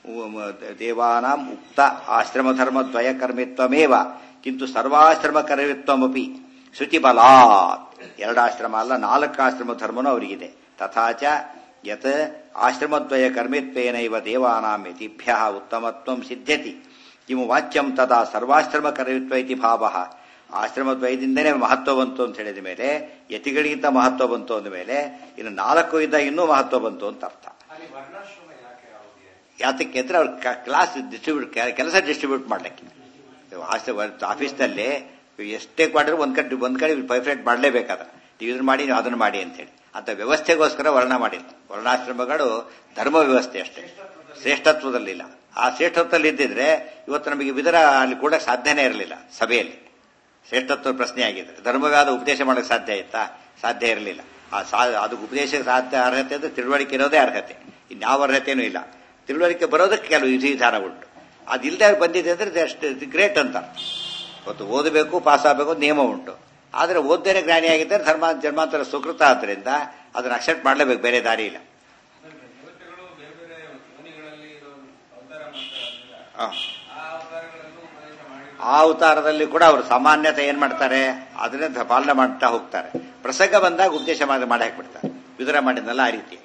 ದೇವಾನಾಂ ಉಕ್ತ ಆಶ್ರಮಧರ್ಮದ್ವಯ ಕರ್ಮಿತ್ವಮೇವ ಕಿಂತು ಸರ್ವಾಶ್ರಮ ಕರ್ಮಿತ್ವಮಪಿ ಶ್ರುತಿಬಲಾತ್ ಎರಡಾಶ್ರಮ ಅಲ್ಲ ನಾಲ್ಕು ಆಶ್ರಮ ಧರ್ಮನೂ ಅವರಿಗಿದೆ ತಥಾಚ ಯತ್ ಆಶ್ರಮದ್ವಯ ಕರ್ಮಿತ್ವೇನೈವ ದೇವಾನಾಂ ಯತಿಭ್ಯ ಉತ್ತಮತ್ವಂ ಸಿದ್ಧ್ಯತಿ ಕಿಮು ವಾಚ್ಯಂ ತದಾ ಸರ್ವಾಶ್ರಮ ಕರ್ಮಿತ್ವ ಇತಿ ಭಾವ ಆಶ್ರಮದ್ವಯದಿಂದನೇ ಮಹತ್ವ ಬಂತು ಅಂತ ಹೇಳಿದ ಮೇಲೆ ಯತಿಗಳಿಗಿಂತ ಮಹತ್ವ ಬಂತು ಅಂದ ಮೇಲೆ ಇನ್ನು ನಾಲ್ಕು ಇದ್ದ ಇನ್ನೂ ಮಹತ್ವ ಬಂತು ಅಂತ ಅರ್ಥ ಅಲ್ಲಿ ವರ್ಣಾಶ್ರಮ ಯಾಕೆ ಅವ್ರಿಗೆ ಯಾತಕ್ಕೆ ಅಂದ್ರೆ ಅವ್ರ ಕ್ಲಾಸ್ ಡಿಸ್ಟ್ರಿಬ್ಯೂಟ್ ಕೆಲಸ ಡಿಸ್ಟ್ರಿಬ್ಯೂಟ್ ಮಾಡ್ಲಿಕ್ಕೆ ಆಫೀಸ್ನಲ್ಲಿ ಎಷ್ಟೇ ಮಾಡಿದ್ರು ಒಂದ್ ಕಡೆ ಒಂದ್ ಕಡೆ ಪರ್ಫೆಕ್ಟ್ ಮಾಡಲೇಬೇಕಾದ ನೀವು ಇದನ್ನ ಮಾಡಿ ನೀವು ಅದನ್ನ ಮಾಡಿ ಅಂತ ಹೇಳಿ ಅಂತ ವ್ಯವಸ್ಥೆಗೋಸ್ಕರ ವರ್ಣ ಮಾಡಿಲ್ಲ ವರ್ಣಾಶ್ರಮಗಳು ಧರ್ಮ ವ್ಯವಸ್ಥೆ ಅಷ್ಟೇ ಶ್ರೇಷ್ಠತ್ವದಲ್ಲಿಲ್ಲ ಆ ಶ್ರೇಷ್ಠತ್ವದಲ್ಲಿ ಇದ್ದಿದ್ರೆ ಇವತ್ತು ನಮಗೆ ವಿದರ ಅಲ್ಲಿ ಕೂಡ ಸಾಧ್ಯನೇ ಇರಲಿಲ್ಲ ಸಭೆಯಲ್ಲಿ ಶ್ರೇಷ್ಠತ್ವ ಪ್ರಶ್ನೆ ಆಗಿದ್ರೆ ಧರ್ಮವಾದ ಉಪದೇಶ ಮಾಡಕ್ಕೆ ಸಾಧ್ಯ ಆಯ್ತಾ ಸಾಧ್ಯ ಇರಲಿಲ್ಲ ಆ ಸಾ ಅದಕ್ಕೆ ಉಪದೇಶಕ್ಕೆ ಸಾಧ್ಯ ಅರ್ಹತೆ ಅಂದ್ರೆ ತಿಳುವಳಿಕೆ ಇರೋದೇ ಅರ್ಹತೆ ಇನ್ಯಾವ ಅರ್ಹತೆನೂ ಇಲ್ಲ ತಿಳುವಳಿಕೆ ಬರೋದಕ್ಕೆ ಕೆಲವು ವಿಧಿ ವಿಧಾನ ಉಂಟು ಅದಿಲ್ಲದೆ ಬಂದಿದೆ ಅಂದ್ರೆ ಅಷ್ಟು ಗ್ರೇಟ್ ಅಂತ ಇವತ್ತು ಓದಬೇಕು ಪಾಸ್ ಆಗಬೇಕು ನಿಯಮ ಉಂಟು ಆದರೆ ಓದ್ದೇನೆ ಜ್ಞಾನಿಯಾಗಿದ್ದರೆ ಧರ್ಮ ಜನ್ಮಾಂತರ ಸುಕೃತ ಆದ್ದರಿಂದ ಅದನ್ನ ಅಕ್ಸೆಪ್ಟ್ ಮಾಡಲೇಬೇಕು ಬೇರೆ ದಾರಿ ಇಲ್ಲ ದೇವತೆಗಳು ಬೇರೆ ಬೇರೆ ಯೋನಿಗಳಲ್ಲಿ ಇರೋ ಅವತಾರ ಮಾಡ್ತಾರೆ ಆ. ಆ ಅವತಾರಗಳಲ್ಲೂ ಉಪದೇಶ ಮಾಡಿ ಆ ಅವತಾರದಲ್ಲಿ ಕೂಡ ಅವರು ಸಾಮಾನ್ಯತೆ ಏನ್ ಮಾಡ್ತಾರೆ ಅದನ್ನೇ ಧ- ಪಾಲನೆ ಮಾಡ್ತಾ ಹೋಗ್ತಾರೆ ಪ್ರಸಂಗ ಬಂದಾಗ ಉಪದೇಶ ಮಾಡಿ ಮಾಡಿ ಹಾಕ್ಬಿಡ್ತಾರೆ ವಿದುರ ಮಾಡಿದ್ನಲ್ಲ ಆ ರೀತಿ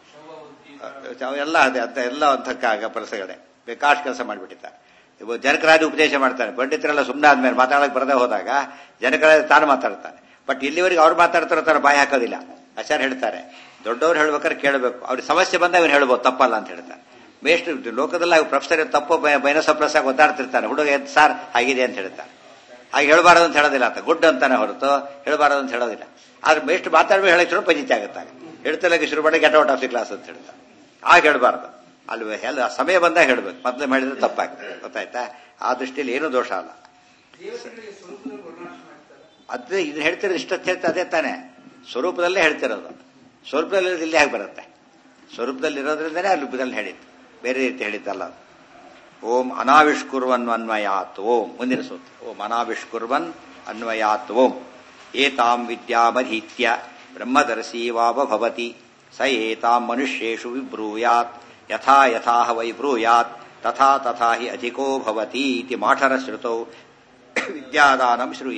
ಅಹ್ ಎಲ್ಲ ಅದೇ ಅಂತ ಎಲ್ಲ ಅಂತಕ್ಕಾಗ ಪ್ರಸಂಗಡೆ ಬೇಕಾಷ್ಟು ಕೆಲಸ ಮಾಡಿಬಿಟ್ಟಿದ್ದಾರೆ ಇವ ಜನಕರಾಜ ಉಪದೇಶ ಮಾಡ್ತಾರೆ ಪಂಡಿತರೆಲ್ಲ ಸುಮ್ಮನೆ ಆದ್ಮೇಲೆ ಮಾತಾಡಕ್ ಬರದೇ ಹೋದಾಗ ಜನಕರಾಜ ತಾನು ಮಾತಾಡ್ತಾನೆ ಬಟ್ ಇಲ್ಲಿವರೆಗೆ ಅವ್ರು ಮಾತಾಡ್ತಾರೋ ತರ ಬಾಯಿ ಹಾಕೋದಿಲ್ಲ ಆಚಾರ್ಯ ಹೇಳ್ತಾರೆ ದೊಡ್ಡವ್ರು ಹೇಳ್ಬೇಕಾದ್ರೆ ಕೇಳಬೇಕು ಅವ್ರಿಗೆ ಸಮಸ್ಯೆ ಬಂದಾಗ ಅವ್ರು ಹೇಳ್ಬೋದು ತಪ್ಪಲ್ಲ ಅಂತ ಹೇಳ್ತಾರೆ ಮೇಷ್ಟು ಲೋಕದಲ್ಲಿ ಪ್ರೊಫೆಸರ್ ತಪ್ಪು ಬೈ- ಬೈನಸ ಪ್ರಸಾದ್ ಒದ್ದಾಡ್ತಿರ್ತಾನೆ ಹುಡುಗ ಎದ್ದು ಸಾರ್ ಆಗಿದೆ ಅಂತ ಹೇಳ್ತಾರೆ ಹಾಗೆ ಹೇಳಬಾರದು ಅಂತ ಹೇಳೋದಿಲ್ಲ ಅಂತ ಗುಡ್ ಅಂತಾನೆ ಹೊರತು ಹೇಳಬಾರದು ಅಂತ ಹೇಳೋದಿಲ್ಲ ಆದ್ರೆ ಮೇಷ್ಟು ಮಾತಾಡ್ಬೇಕು ಹೇಳಕ್ ಶುರು ಪಂಜಿತಿ ಆಗುತ್ತಾರೆ ಹೇಳ್ತಿಲ್ಲ ಶುರು ಮಾಡಿ get out of the class ಅಂತ ಹೇಳ್ತಾರೆ ಆಗ ಹೇಳಬಾರ್ದು ಅಲ್ಲಿ ಎಲ್ಲ ಸಮಯ ಬಂದಾಗ ಹೇಳ್ಬೇಕು ಮೊದಲು ಹೇಳಿದ್ರೆ ತಪ್ಪಾಗ್ತದೆ ಗೊತ್ತಾಯ್ತಾ ಆ ದೃಷ್ಟಿಯಲ್ಲಿ ಏನೂ ದೋಷ ಅಲ್ಲ ದೇವತೆಗಳಿಗೆ ಸ್ವರೂಪದಲ್ಲಿ ವರ್ಣಾಶ್ರಮ ಇರ್ತದೆ ಅದೇ ಇದು ಹೇಳ್ತಿರೋದು ಇಷ್ಟೊತ್ತು ಹೇಳ್ತಾ ಅದೇ ತಾನೆ ಸ್ವರೂಪದಲ್ಲೇ ಹೇಳ್ತಿರೋದು ಸ್ವರೂಪದಲ್ಲಿ ಇಲ್ಲಿ ಹೇಗೆ ಬರುತ್ತೆ ಸ್ವರೂಪದಲ್ಲಿ ಇರೋದ್ರಿಂದನೇ ಅಲ್ಲಿ ರೂಪದಲ್ಲಿ ಹೇಳಿದ್ದು ಬೇರೆ ರೀತಿ ಹೇಳಿದ್ದಲ್ಲ ಅದು. ಓಂ ಅನಾವಿಷ್ಕುರ್ವನ್ ಅನ್ವಯಾತ್ ಓಂ ಮುಂದಿನ ಸೂತ್ರ ಓಂ ಅನಾವಿಷ್ಕುರ್ವನ್ ಅನ್ವಯಾತ್ ಓಂ ಏತಾಂ ವಿದ್ಯಾಮಧೀತ್ಯ ಬ್ರಹ್ಮದರ್ಶಿ ವಾವ ಭವತಿ ಸ ಏತಾಂ ಮನುಷ್ಯೇಷು ವಿಬ್ರೂಯಾತ್ ಯಥಾ ಯಥಾ ವೈ ಬ್ರೂಯಾತ್ ತಥಾ ತಥಾ ಹಿ ಅಧಿಕೋ ಭವತಿ ಇತಿ ಮಾಠರ ಶ್ರುತೌ ವಿದ್ಯಾದಾನಂ ಶ್ರೂಯತೆ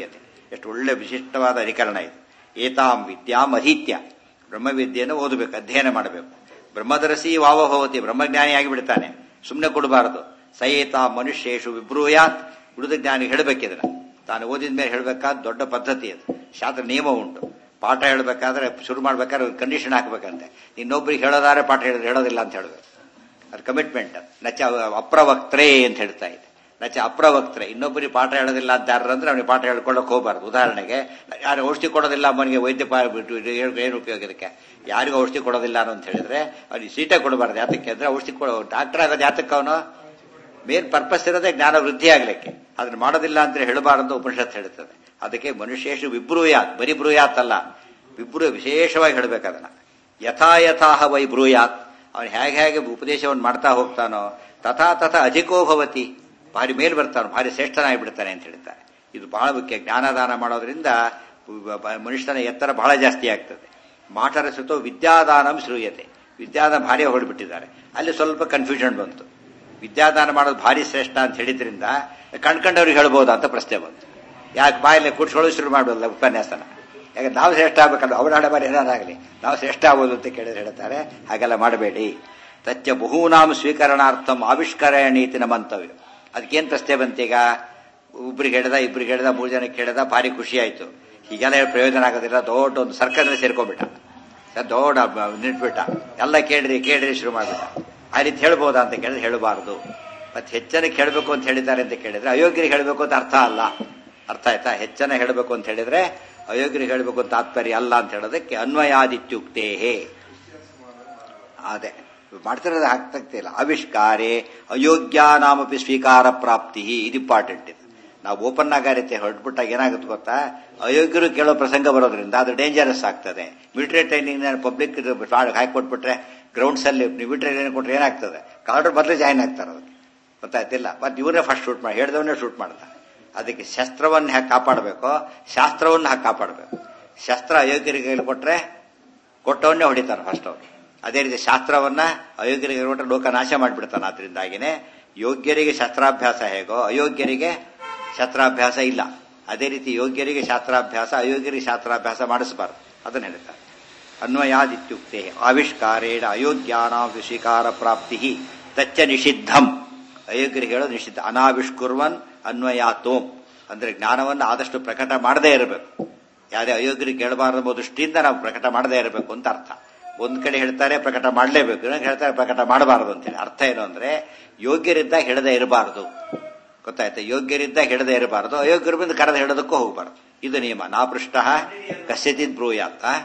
ಎಷ್ಟು ಒಳ್ಳೆ ವಿಶಿಷ್ಟವಾದ ಅಧಿಕರಣ ಇದು ಏತಾಂ ವಿದ್ಯಾಂ ಅಧೀತ್ಯ ಬ್ರಹ್ಮವಿದ್ಯೆಯನ್ನು ಓದಬೇಕು ಅಧ್ಯಯನ ಮಾಡಬೇಕು ಬ್ರಹ್ಮದರಸಿ ವಾವಭವತಿ ಬ್ರಹ್ಮಜ್ಞಾನಿಯಾಗಿ ಬಿಡ್ತಾನೆ ಸುಮ್ಮನೆ ಕೊಡಬಾರದು ಸಯೇತಾ ಮನುಷ್ಯೇಶು ವಿಬ್ರೂಯಾತ್ ಉಳಿದ ಜ್ಞಾನಿ ಹೇಳಬೇಕಿದ್ರೆ ತಾನು ಓದಿದ ಮೇಲೆ ಹೇಳಬೇಕಾದ ದೊಡ್ಡ ಪದ್ಧತಿ ಅದು ಶಾಸ್ತ್ರ ನಿಯಮ ಉಂಟು ಪಾಠ ಹೇಳಬೇಕಾದ್ರೆ ಶುರು ಮಾಡ್ಬೇಕಾದ್ರೆ ಒಂದು ಕಂಡೀಷನ್ ಹಾಕಬೇಕಂತೆ ಇನ್ನೊಬ್ರಿಗೆ ಹೇಳೋದಾದ್ರೆ ಪಾಠ ಹೇಳಿದ್ರೆ ಹೇಳೋದಿಲ್ಲ ಅಂತ ಹೇಳಬೇಕು ಅದು ಕಮಿಟ್ಮೆಂಟ್ ನಚ ಅಪ್ರವಕ್ತ್ರೇ ಅಂತ ಹೇಳ್ತಾ ಇದೆ ನಚ ಅಪ್ರವಕ್ತ್ರೆ ಇನ್ನೊಬ್ಬರಿಗೆ ಪಾಠ ಹೇಳೋದಿಲ್ಲ ಅಂತ ಯಾರು ಅಂದ್ರೆ ಅವನಿಗೆ ಪಾಠ ಹೇಳ್ಕೊಳ್ಳೋಕೆ ಹೋಗಬಾರ್ದು ಉದಾಹರಣೆಗೆ ಯಾರು ಔಷಧಿ ಕೊಡೋದಿಲ್ಲ ಅವನಿಗೆ ವೈದ್ಯ ಪಾ- ಬಿಟ್ಟು ಇದು ಏನು ಏನು ಉಪಯೋಗ ಇದಕ್ಕೆ ಯಾರಿಗೂ ಔಷಧಿ ಕೊಡೋದಿಲ್ಲ ಅನ್ನೋ ಅಂತ ಹೇಳಿದ್ರೆ ಅವ್ನಿಗೆ ಸೀಟೇ ಕೊಡಬಾರ್ದು ಯಾತಕ್ಕೆ ಅಂದ್ರೆ ಔಷಧಿ ಕೊಡೋ ಡಾಕ್ಟರ್ ಆಗೋದು ಯಾತಕ್ಕೆ ಅವನು ಮೇನ್ ಪರ್ಪಸ್ ಇರೋದೇ ಜ್ಞಾನ ವೃದ್ಧಿ ಆಗ್ಲಿಕ್ಕೆ ಅದನ್ನ ಮಾಡೋದಿಲ್ಲ ಅಂತ ಹೇಳಬಾರದು ಉಪನಿಷತ್ ಹೇಳ್ತದೆ ಅದಕ್ಕೆ ಮನುಷ್ಯೇಶು ವಿಬ್ರೂಯಾತ್ ಬರೀ ಬ್ರೂಯಾತ್ ಅಲ್ಲ ವಿಬ್ರು ವಿಶೇಷವಾಗಿ ಹೇಳ್ಬೇಕು ಅದನ್ನ ಯಥಾ ಯಥಾಹ ವೈ ಬ್ರೂಯಾತ್ ಅವನು ಹೇಗೆ ಹೇಗೆ ಉಪದೇಶವನ್ನು ಮಾಡ್ತಾ ಹೋಗ್ತಾನೋ ತಥಾ ತಥಾ ಅಧಿಕೋ ಭವತಿ ಭಾರಿ ಮೇಲ್ ಬರ್ತಾನೆ ಭಾರಿ ಶ್ರೇಷ್ಠನಾಗಿ ಬಿಡ್ತಾನೆ ಅಂತ ಹೇಳ್ತಾರೆ ಇದು ಬಹಳ ಮುಖ್ಯ ಜ್ಞಾನದಾನ ಮಾಡೋದ್ರಿಂದ ಮನುಷ್ಯನ ಎತ್ತರ ಬಹಳ ಜಾಸ್ತಿ ಆಗ್ತದೆ ಮಾಟರ ಸುತ್ತೋ ವಿದ್ಯಾದಾನಂ ಶ್ರೂಯತೆ ವಿದ್ಯಾದಾನ ಭಾರಿ ಹೊರಡ್ಬಿಟ್ಟಿದ್ದಾರೆ ಅಲ್ಲಿ ಸ್ವಲ್ಪ ಕನ್ಫ್ಯೂಷನ್ ಬಂತು ವಿದ್ಯಾದಾನ ಮಾಡೋದು ಭಾರಿ ಶ್ರೇಷ್ಠ ಅಂತ ಹೇಳಿದ್ರಿಂದ ಕಣ್ಕಂಡವ್ರಿಗೆ ಹೇಳ್ಬೋದಾ ಅಂತ ಪ್ರಶ್ನೆ ಬಂತು ಯಾಕೆ ಬಾಯಲ್ಲಿ ಕೂಡ್ಸ್ಕೊಳ್ಳೋದು ಶುರು ಮಾಡೋಲ್ಲ ಉಪನ್ಯಾಸನ ಯಾಕೆ ನಾವು ಶ್ರೇಷ್ಠ ಆಗ್ಬೇಕಲ್ಲ ಅವ್ರ ಹಣೆ ಬಾರಿ ಏನಾಗಲಿ ನಾವು ಶ್ರೇಷ್ಠ ಆಗೋದು ಅಂತ ಕೇಳಿದ್ರೆ ಹೇಳ್ತಾರೆ ಹಾಗೆಲ್ಲ ಮಾಡಬೇಡಿ ತಚ್ಚ ಬಹೂನಾಂ ಸ್ವೀಕರಣಾರ್ಥಂ ಆವಿಷ್ಕರಣೀತಿ ನಮ್ಮ ಮಂತವ್ಯ ಅದಕ್ಕೇನು ಪ್ರಶ್ನೆ ಬಂತೀಗ ಒಬ್ರಿಗೆ ಹೇಳ್ದ ಇಬ್ರಿಗೆ ಹೇಳ್ದ ಮೂರು ಜನಕ್ಕೆ ಹೇಳ್ದ ಭಾರಿ ಖುಷಿ ಆಯ್ತು ಹೀಗೆಲ್ಲ ಹೇಳಿ ಪ್ರಯೋಜನ ಆಗೋದಿಲ್ಲ ದೊಡ್ಡ ಒಂದು ಸರ್ಕಲ್ನಲ್ಲಿ ಸೇರ್ಕೊಂಡ್ಬಿಟ್ಟ ಸರ್ ದೊಡ್ಡ ಬ- ನಿಂತ್ಬಿಟ್ಟ ಎಲ್ಲ ಕೇಳ್ರಿ ಕೇಳ್ರಿ ಶುರು ಮಾಡ್ಬಿಟ್ಟ ಆ ರೀತಿ ಹೇಳ್ಬೋದಾ ಅಂತ ಕೇಳಿದ್ರೆ ಹೇಳಬಾರದು ಮತ್ತೆ ಹೆಚ್ಚನಕ್ಕೆ ಹೇಳಬೇಕು ಅಂತ ಹೇಳಿದ್ದಾರೆ ಅಂತ ಕೇಳಿದ್ರೆ ಅಯೋಗ್ಯರಿಗೆ ಹೇಳಬೇಕು ಅಂತ ಅರ್ಥ ಅಲ್ಲ ಅರ್ಥ ಆಯ್ತಾ ಹೆಚ್ಚನ ಹೇಳಬೇಕು ಅಂತ ಹೇಳಿದ್ರೆ ಅಯೋಗ್ಯರಿಗೆ ಹೇಳಬೇಕು ಅಂತ ತಾತ್ಪರ್ಯ ಅಲ್ಲ ಅಂತ ಹೇಳೋದಕ್ಕೆ ಅನ್ವಯಾದಿತ್ಯುಕ್ತೇಹೇ ಅದೇ ಮಾಡ್ತಿರೋದು ಆಗ್ತಿಲ್ಲ ಆವಿಷ್ಕಾರೇ ಅಯೋಗ್ಯಾನಾಮಪಿ ಸ್ವೀಕಾರ ಪ್ರಾಪ್ತಿ ಇದು ಇಂಪಾರ್ಟೆಂಟ್ ಇದು ನಾವು ಓಪನ್ ಆಗಾರಿತೆ ಹೊರಟ್ಬಿಟ್ಟಾಗ ಏನಾಗುತ್ತೆ ಗೊತ್ತಾ ಅಯೋಗ್ಯರು ಕೇಳೋ ಪ್ರಸಂಗ ಬರೋದ್ರಿಂದ ಅದು ಡೇಂಜರಸ್ ಆಗ್ತದೆ ಮಿಲಿಟರಿ ಟ್ರೈನಿಂಗ್ ಪಬ್ಲಿಕ್ ಹಾಕೊಟ್ಬಿಟ್ರೆ ಗ್ರೌಂಡ್ಸ್ ಅಲ್ಲಿ ಮಿಲಿಟರಿ ಟ್ರೈನಿಂಗ್ ಕೊಟ್ರೆ ಏನಾಗ್ತದೆ ಕಾರ್ಡರ್ ಬದಲು ಜಾಯ್ನ್ ಆಗ್ತಾರೆ ಅದಕ್ಕೆ ಗೊತ್ತಾಯ್ತಿಲ್ಲ ಮತ್ತೆ ಇವರೇ ಫಸ್ಟ್ ಶೂಟ್ ಮಾಡಿ ಹೇಳ್ದವನ್ನೇ ಶೂಟ್ ಮಾಡ್ತಾರೆ ಅದಕ್ಕೆ ಶಸ್ತ್ರವನ್ನು ಹೇಗೆ ಕಾಪಾಡಬೇಕು ಶಾಸ್ತ್ರವನ್ನು ಹಾಗೆ ಕಾಪಾಡಬೇಕು ಶಸ್ತ್ರ ಅಯೋಗ್ಯರಿಗೆ ಕೈಲಿ ಕೊಟ್ರೆ ಕೊಟ್ಟವನ್ನೇ ಹೊಡಿತಾರೆ ಫಸ್ಟ್ ಅವರು ಅದೇ ರೀತಿ ಶಾಸ್ತ್ರವನ್ನ ಅಯೋಗ್ಯರಿಗೆ ಕೊಟ್ಟರೆ ಲೋಕ ನಾಶ ಮಾಡಿಬಿಡ್ತಾನೆ ಆದ್ರಿಂದಾಗಿನೇ ಯೋಗ್ಯರಿಗೆ ಶಸ್ತ್ರಾಭ್ಯಾಸ ಹೇಗೋ ಅಯೋಗ್ಯರಿಗೆ ಶಸ್ತ್ರಾಭ್ಯಾಸ ಇಲ್ಲ ಅದೇ ರೀತಿ ಯೋಗ್ಯರಿಗೆ ಶಾಸ್ತ್ರಾಭ್ಯಾಸ ಅಯೋಗ್ಯರಿಗೆ ಶಾಸ್ತ್ರಾಭ್ಯಾಸ ಮಾಡಿಸಬಾರದು ಅದನ್ನ ಹೇಳ್ತಾರೆ ಅನ್ವಯಾದಿತ್ಯುಕ್ತೆ ಆವಿಷ್ಕಾರೇಣ ಅಯೋಗ್ಯಾನ ಸ್ವೀಕಾರ ಪ್ರಾಪ್ತಿ ತಚ್ಚ ನಿಷಿದ್ಧಂ ಅಯೋಗ್ಯರಿಗೆ ಹೇಳೋದು ನಿಷಿದ್ಧ ಅನಾವಿಷ್ಕುರ್ವನ್ ಅನ್ವಯಾತೋಂ ಅಂದ್ರೆ ಜ್ಞಾನವನ್ನು ಆದಷ್ಟು ಪ್ರಕಟ ಮಾಡದೇ ಇರಬೇಕು ಯಾವುದೇ ಅಯೋಗ್ಯರಿಗೆ ಕೇಳಬಾರದು ಎಂಬ ದೃಷ್ಟಿಯಿಂದ ನಾವು ಪ್ರಕಟ ಮಾಡದೇ ಇರಬೇಕು ಅಂತ ಅರ್ಥ ಒಂದ್ ಕಡೆ ಹೇಳ್ತಾರೆ ಪ್ರಕಟ ಮಾಡಲೇಬೇಕು ಇನ್ನೊಂದು ಹೇಳ್ತಾರೆ ಪ್ರಕಟ ಮಾಡಬಾರದು ಅಂತೇಳಿ ಅರ್ಥ ಏನು ಅಂದ್ರೆ ಯೋಗ್ಯರಿದ್ದ ಹೇಳದೇ ಇರಬಾರದು ಗೊತ್ತಾಯ್ತಾ ಯೋಗ್ಯರಿದ್ದ ಹೇಳದೇ ಇರಬಾರದು ಅಯೋಗ್ಯರ ಬಂದು ಕರೆದ ಹೇಳೋದಕ್ಕೂ ಹೋಗಬಾರದು ಇದು ನಿಯಮ ನಾ ಪೃಷ್ಟ ಕಸ್ಯಚಿತ್ ಬ್ರೂಯಾತ್ ಆ?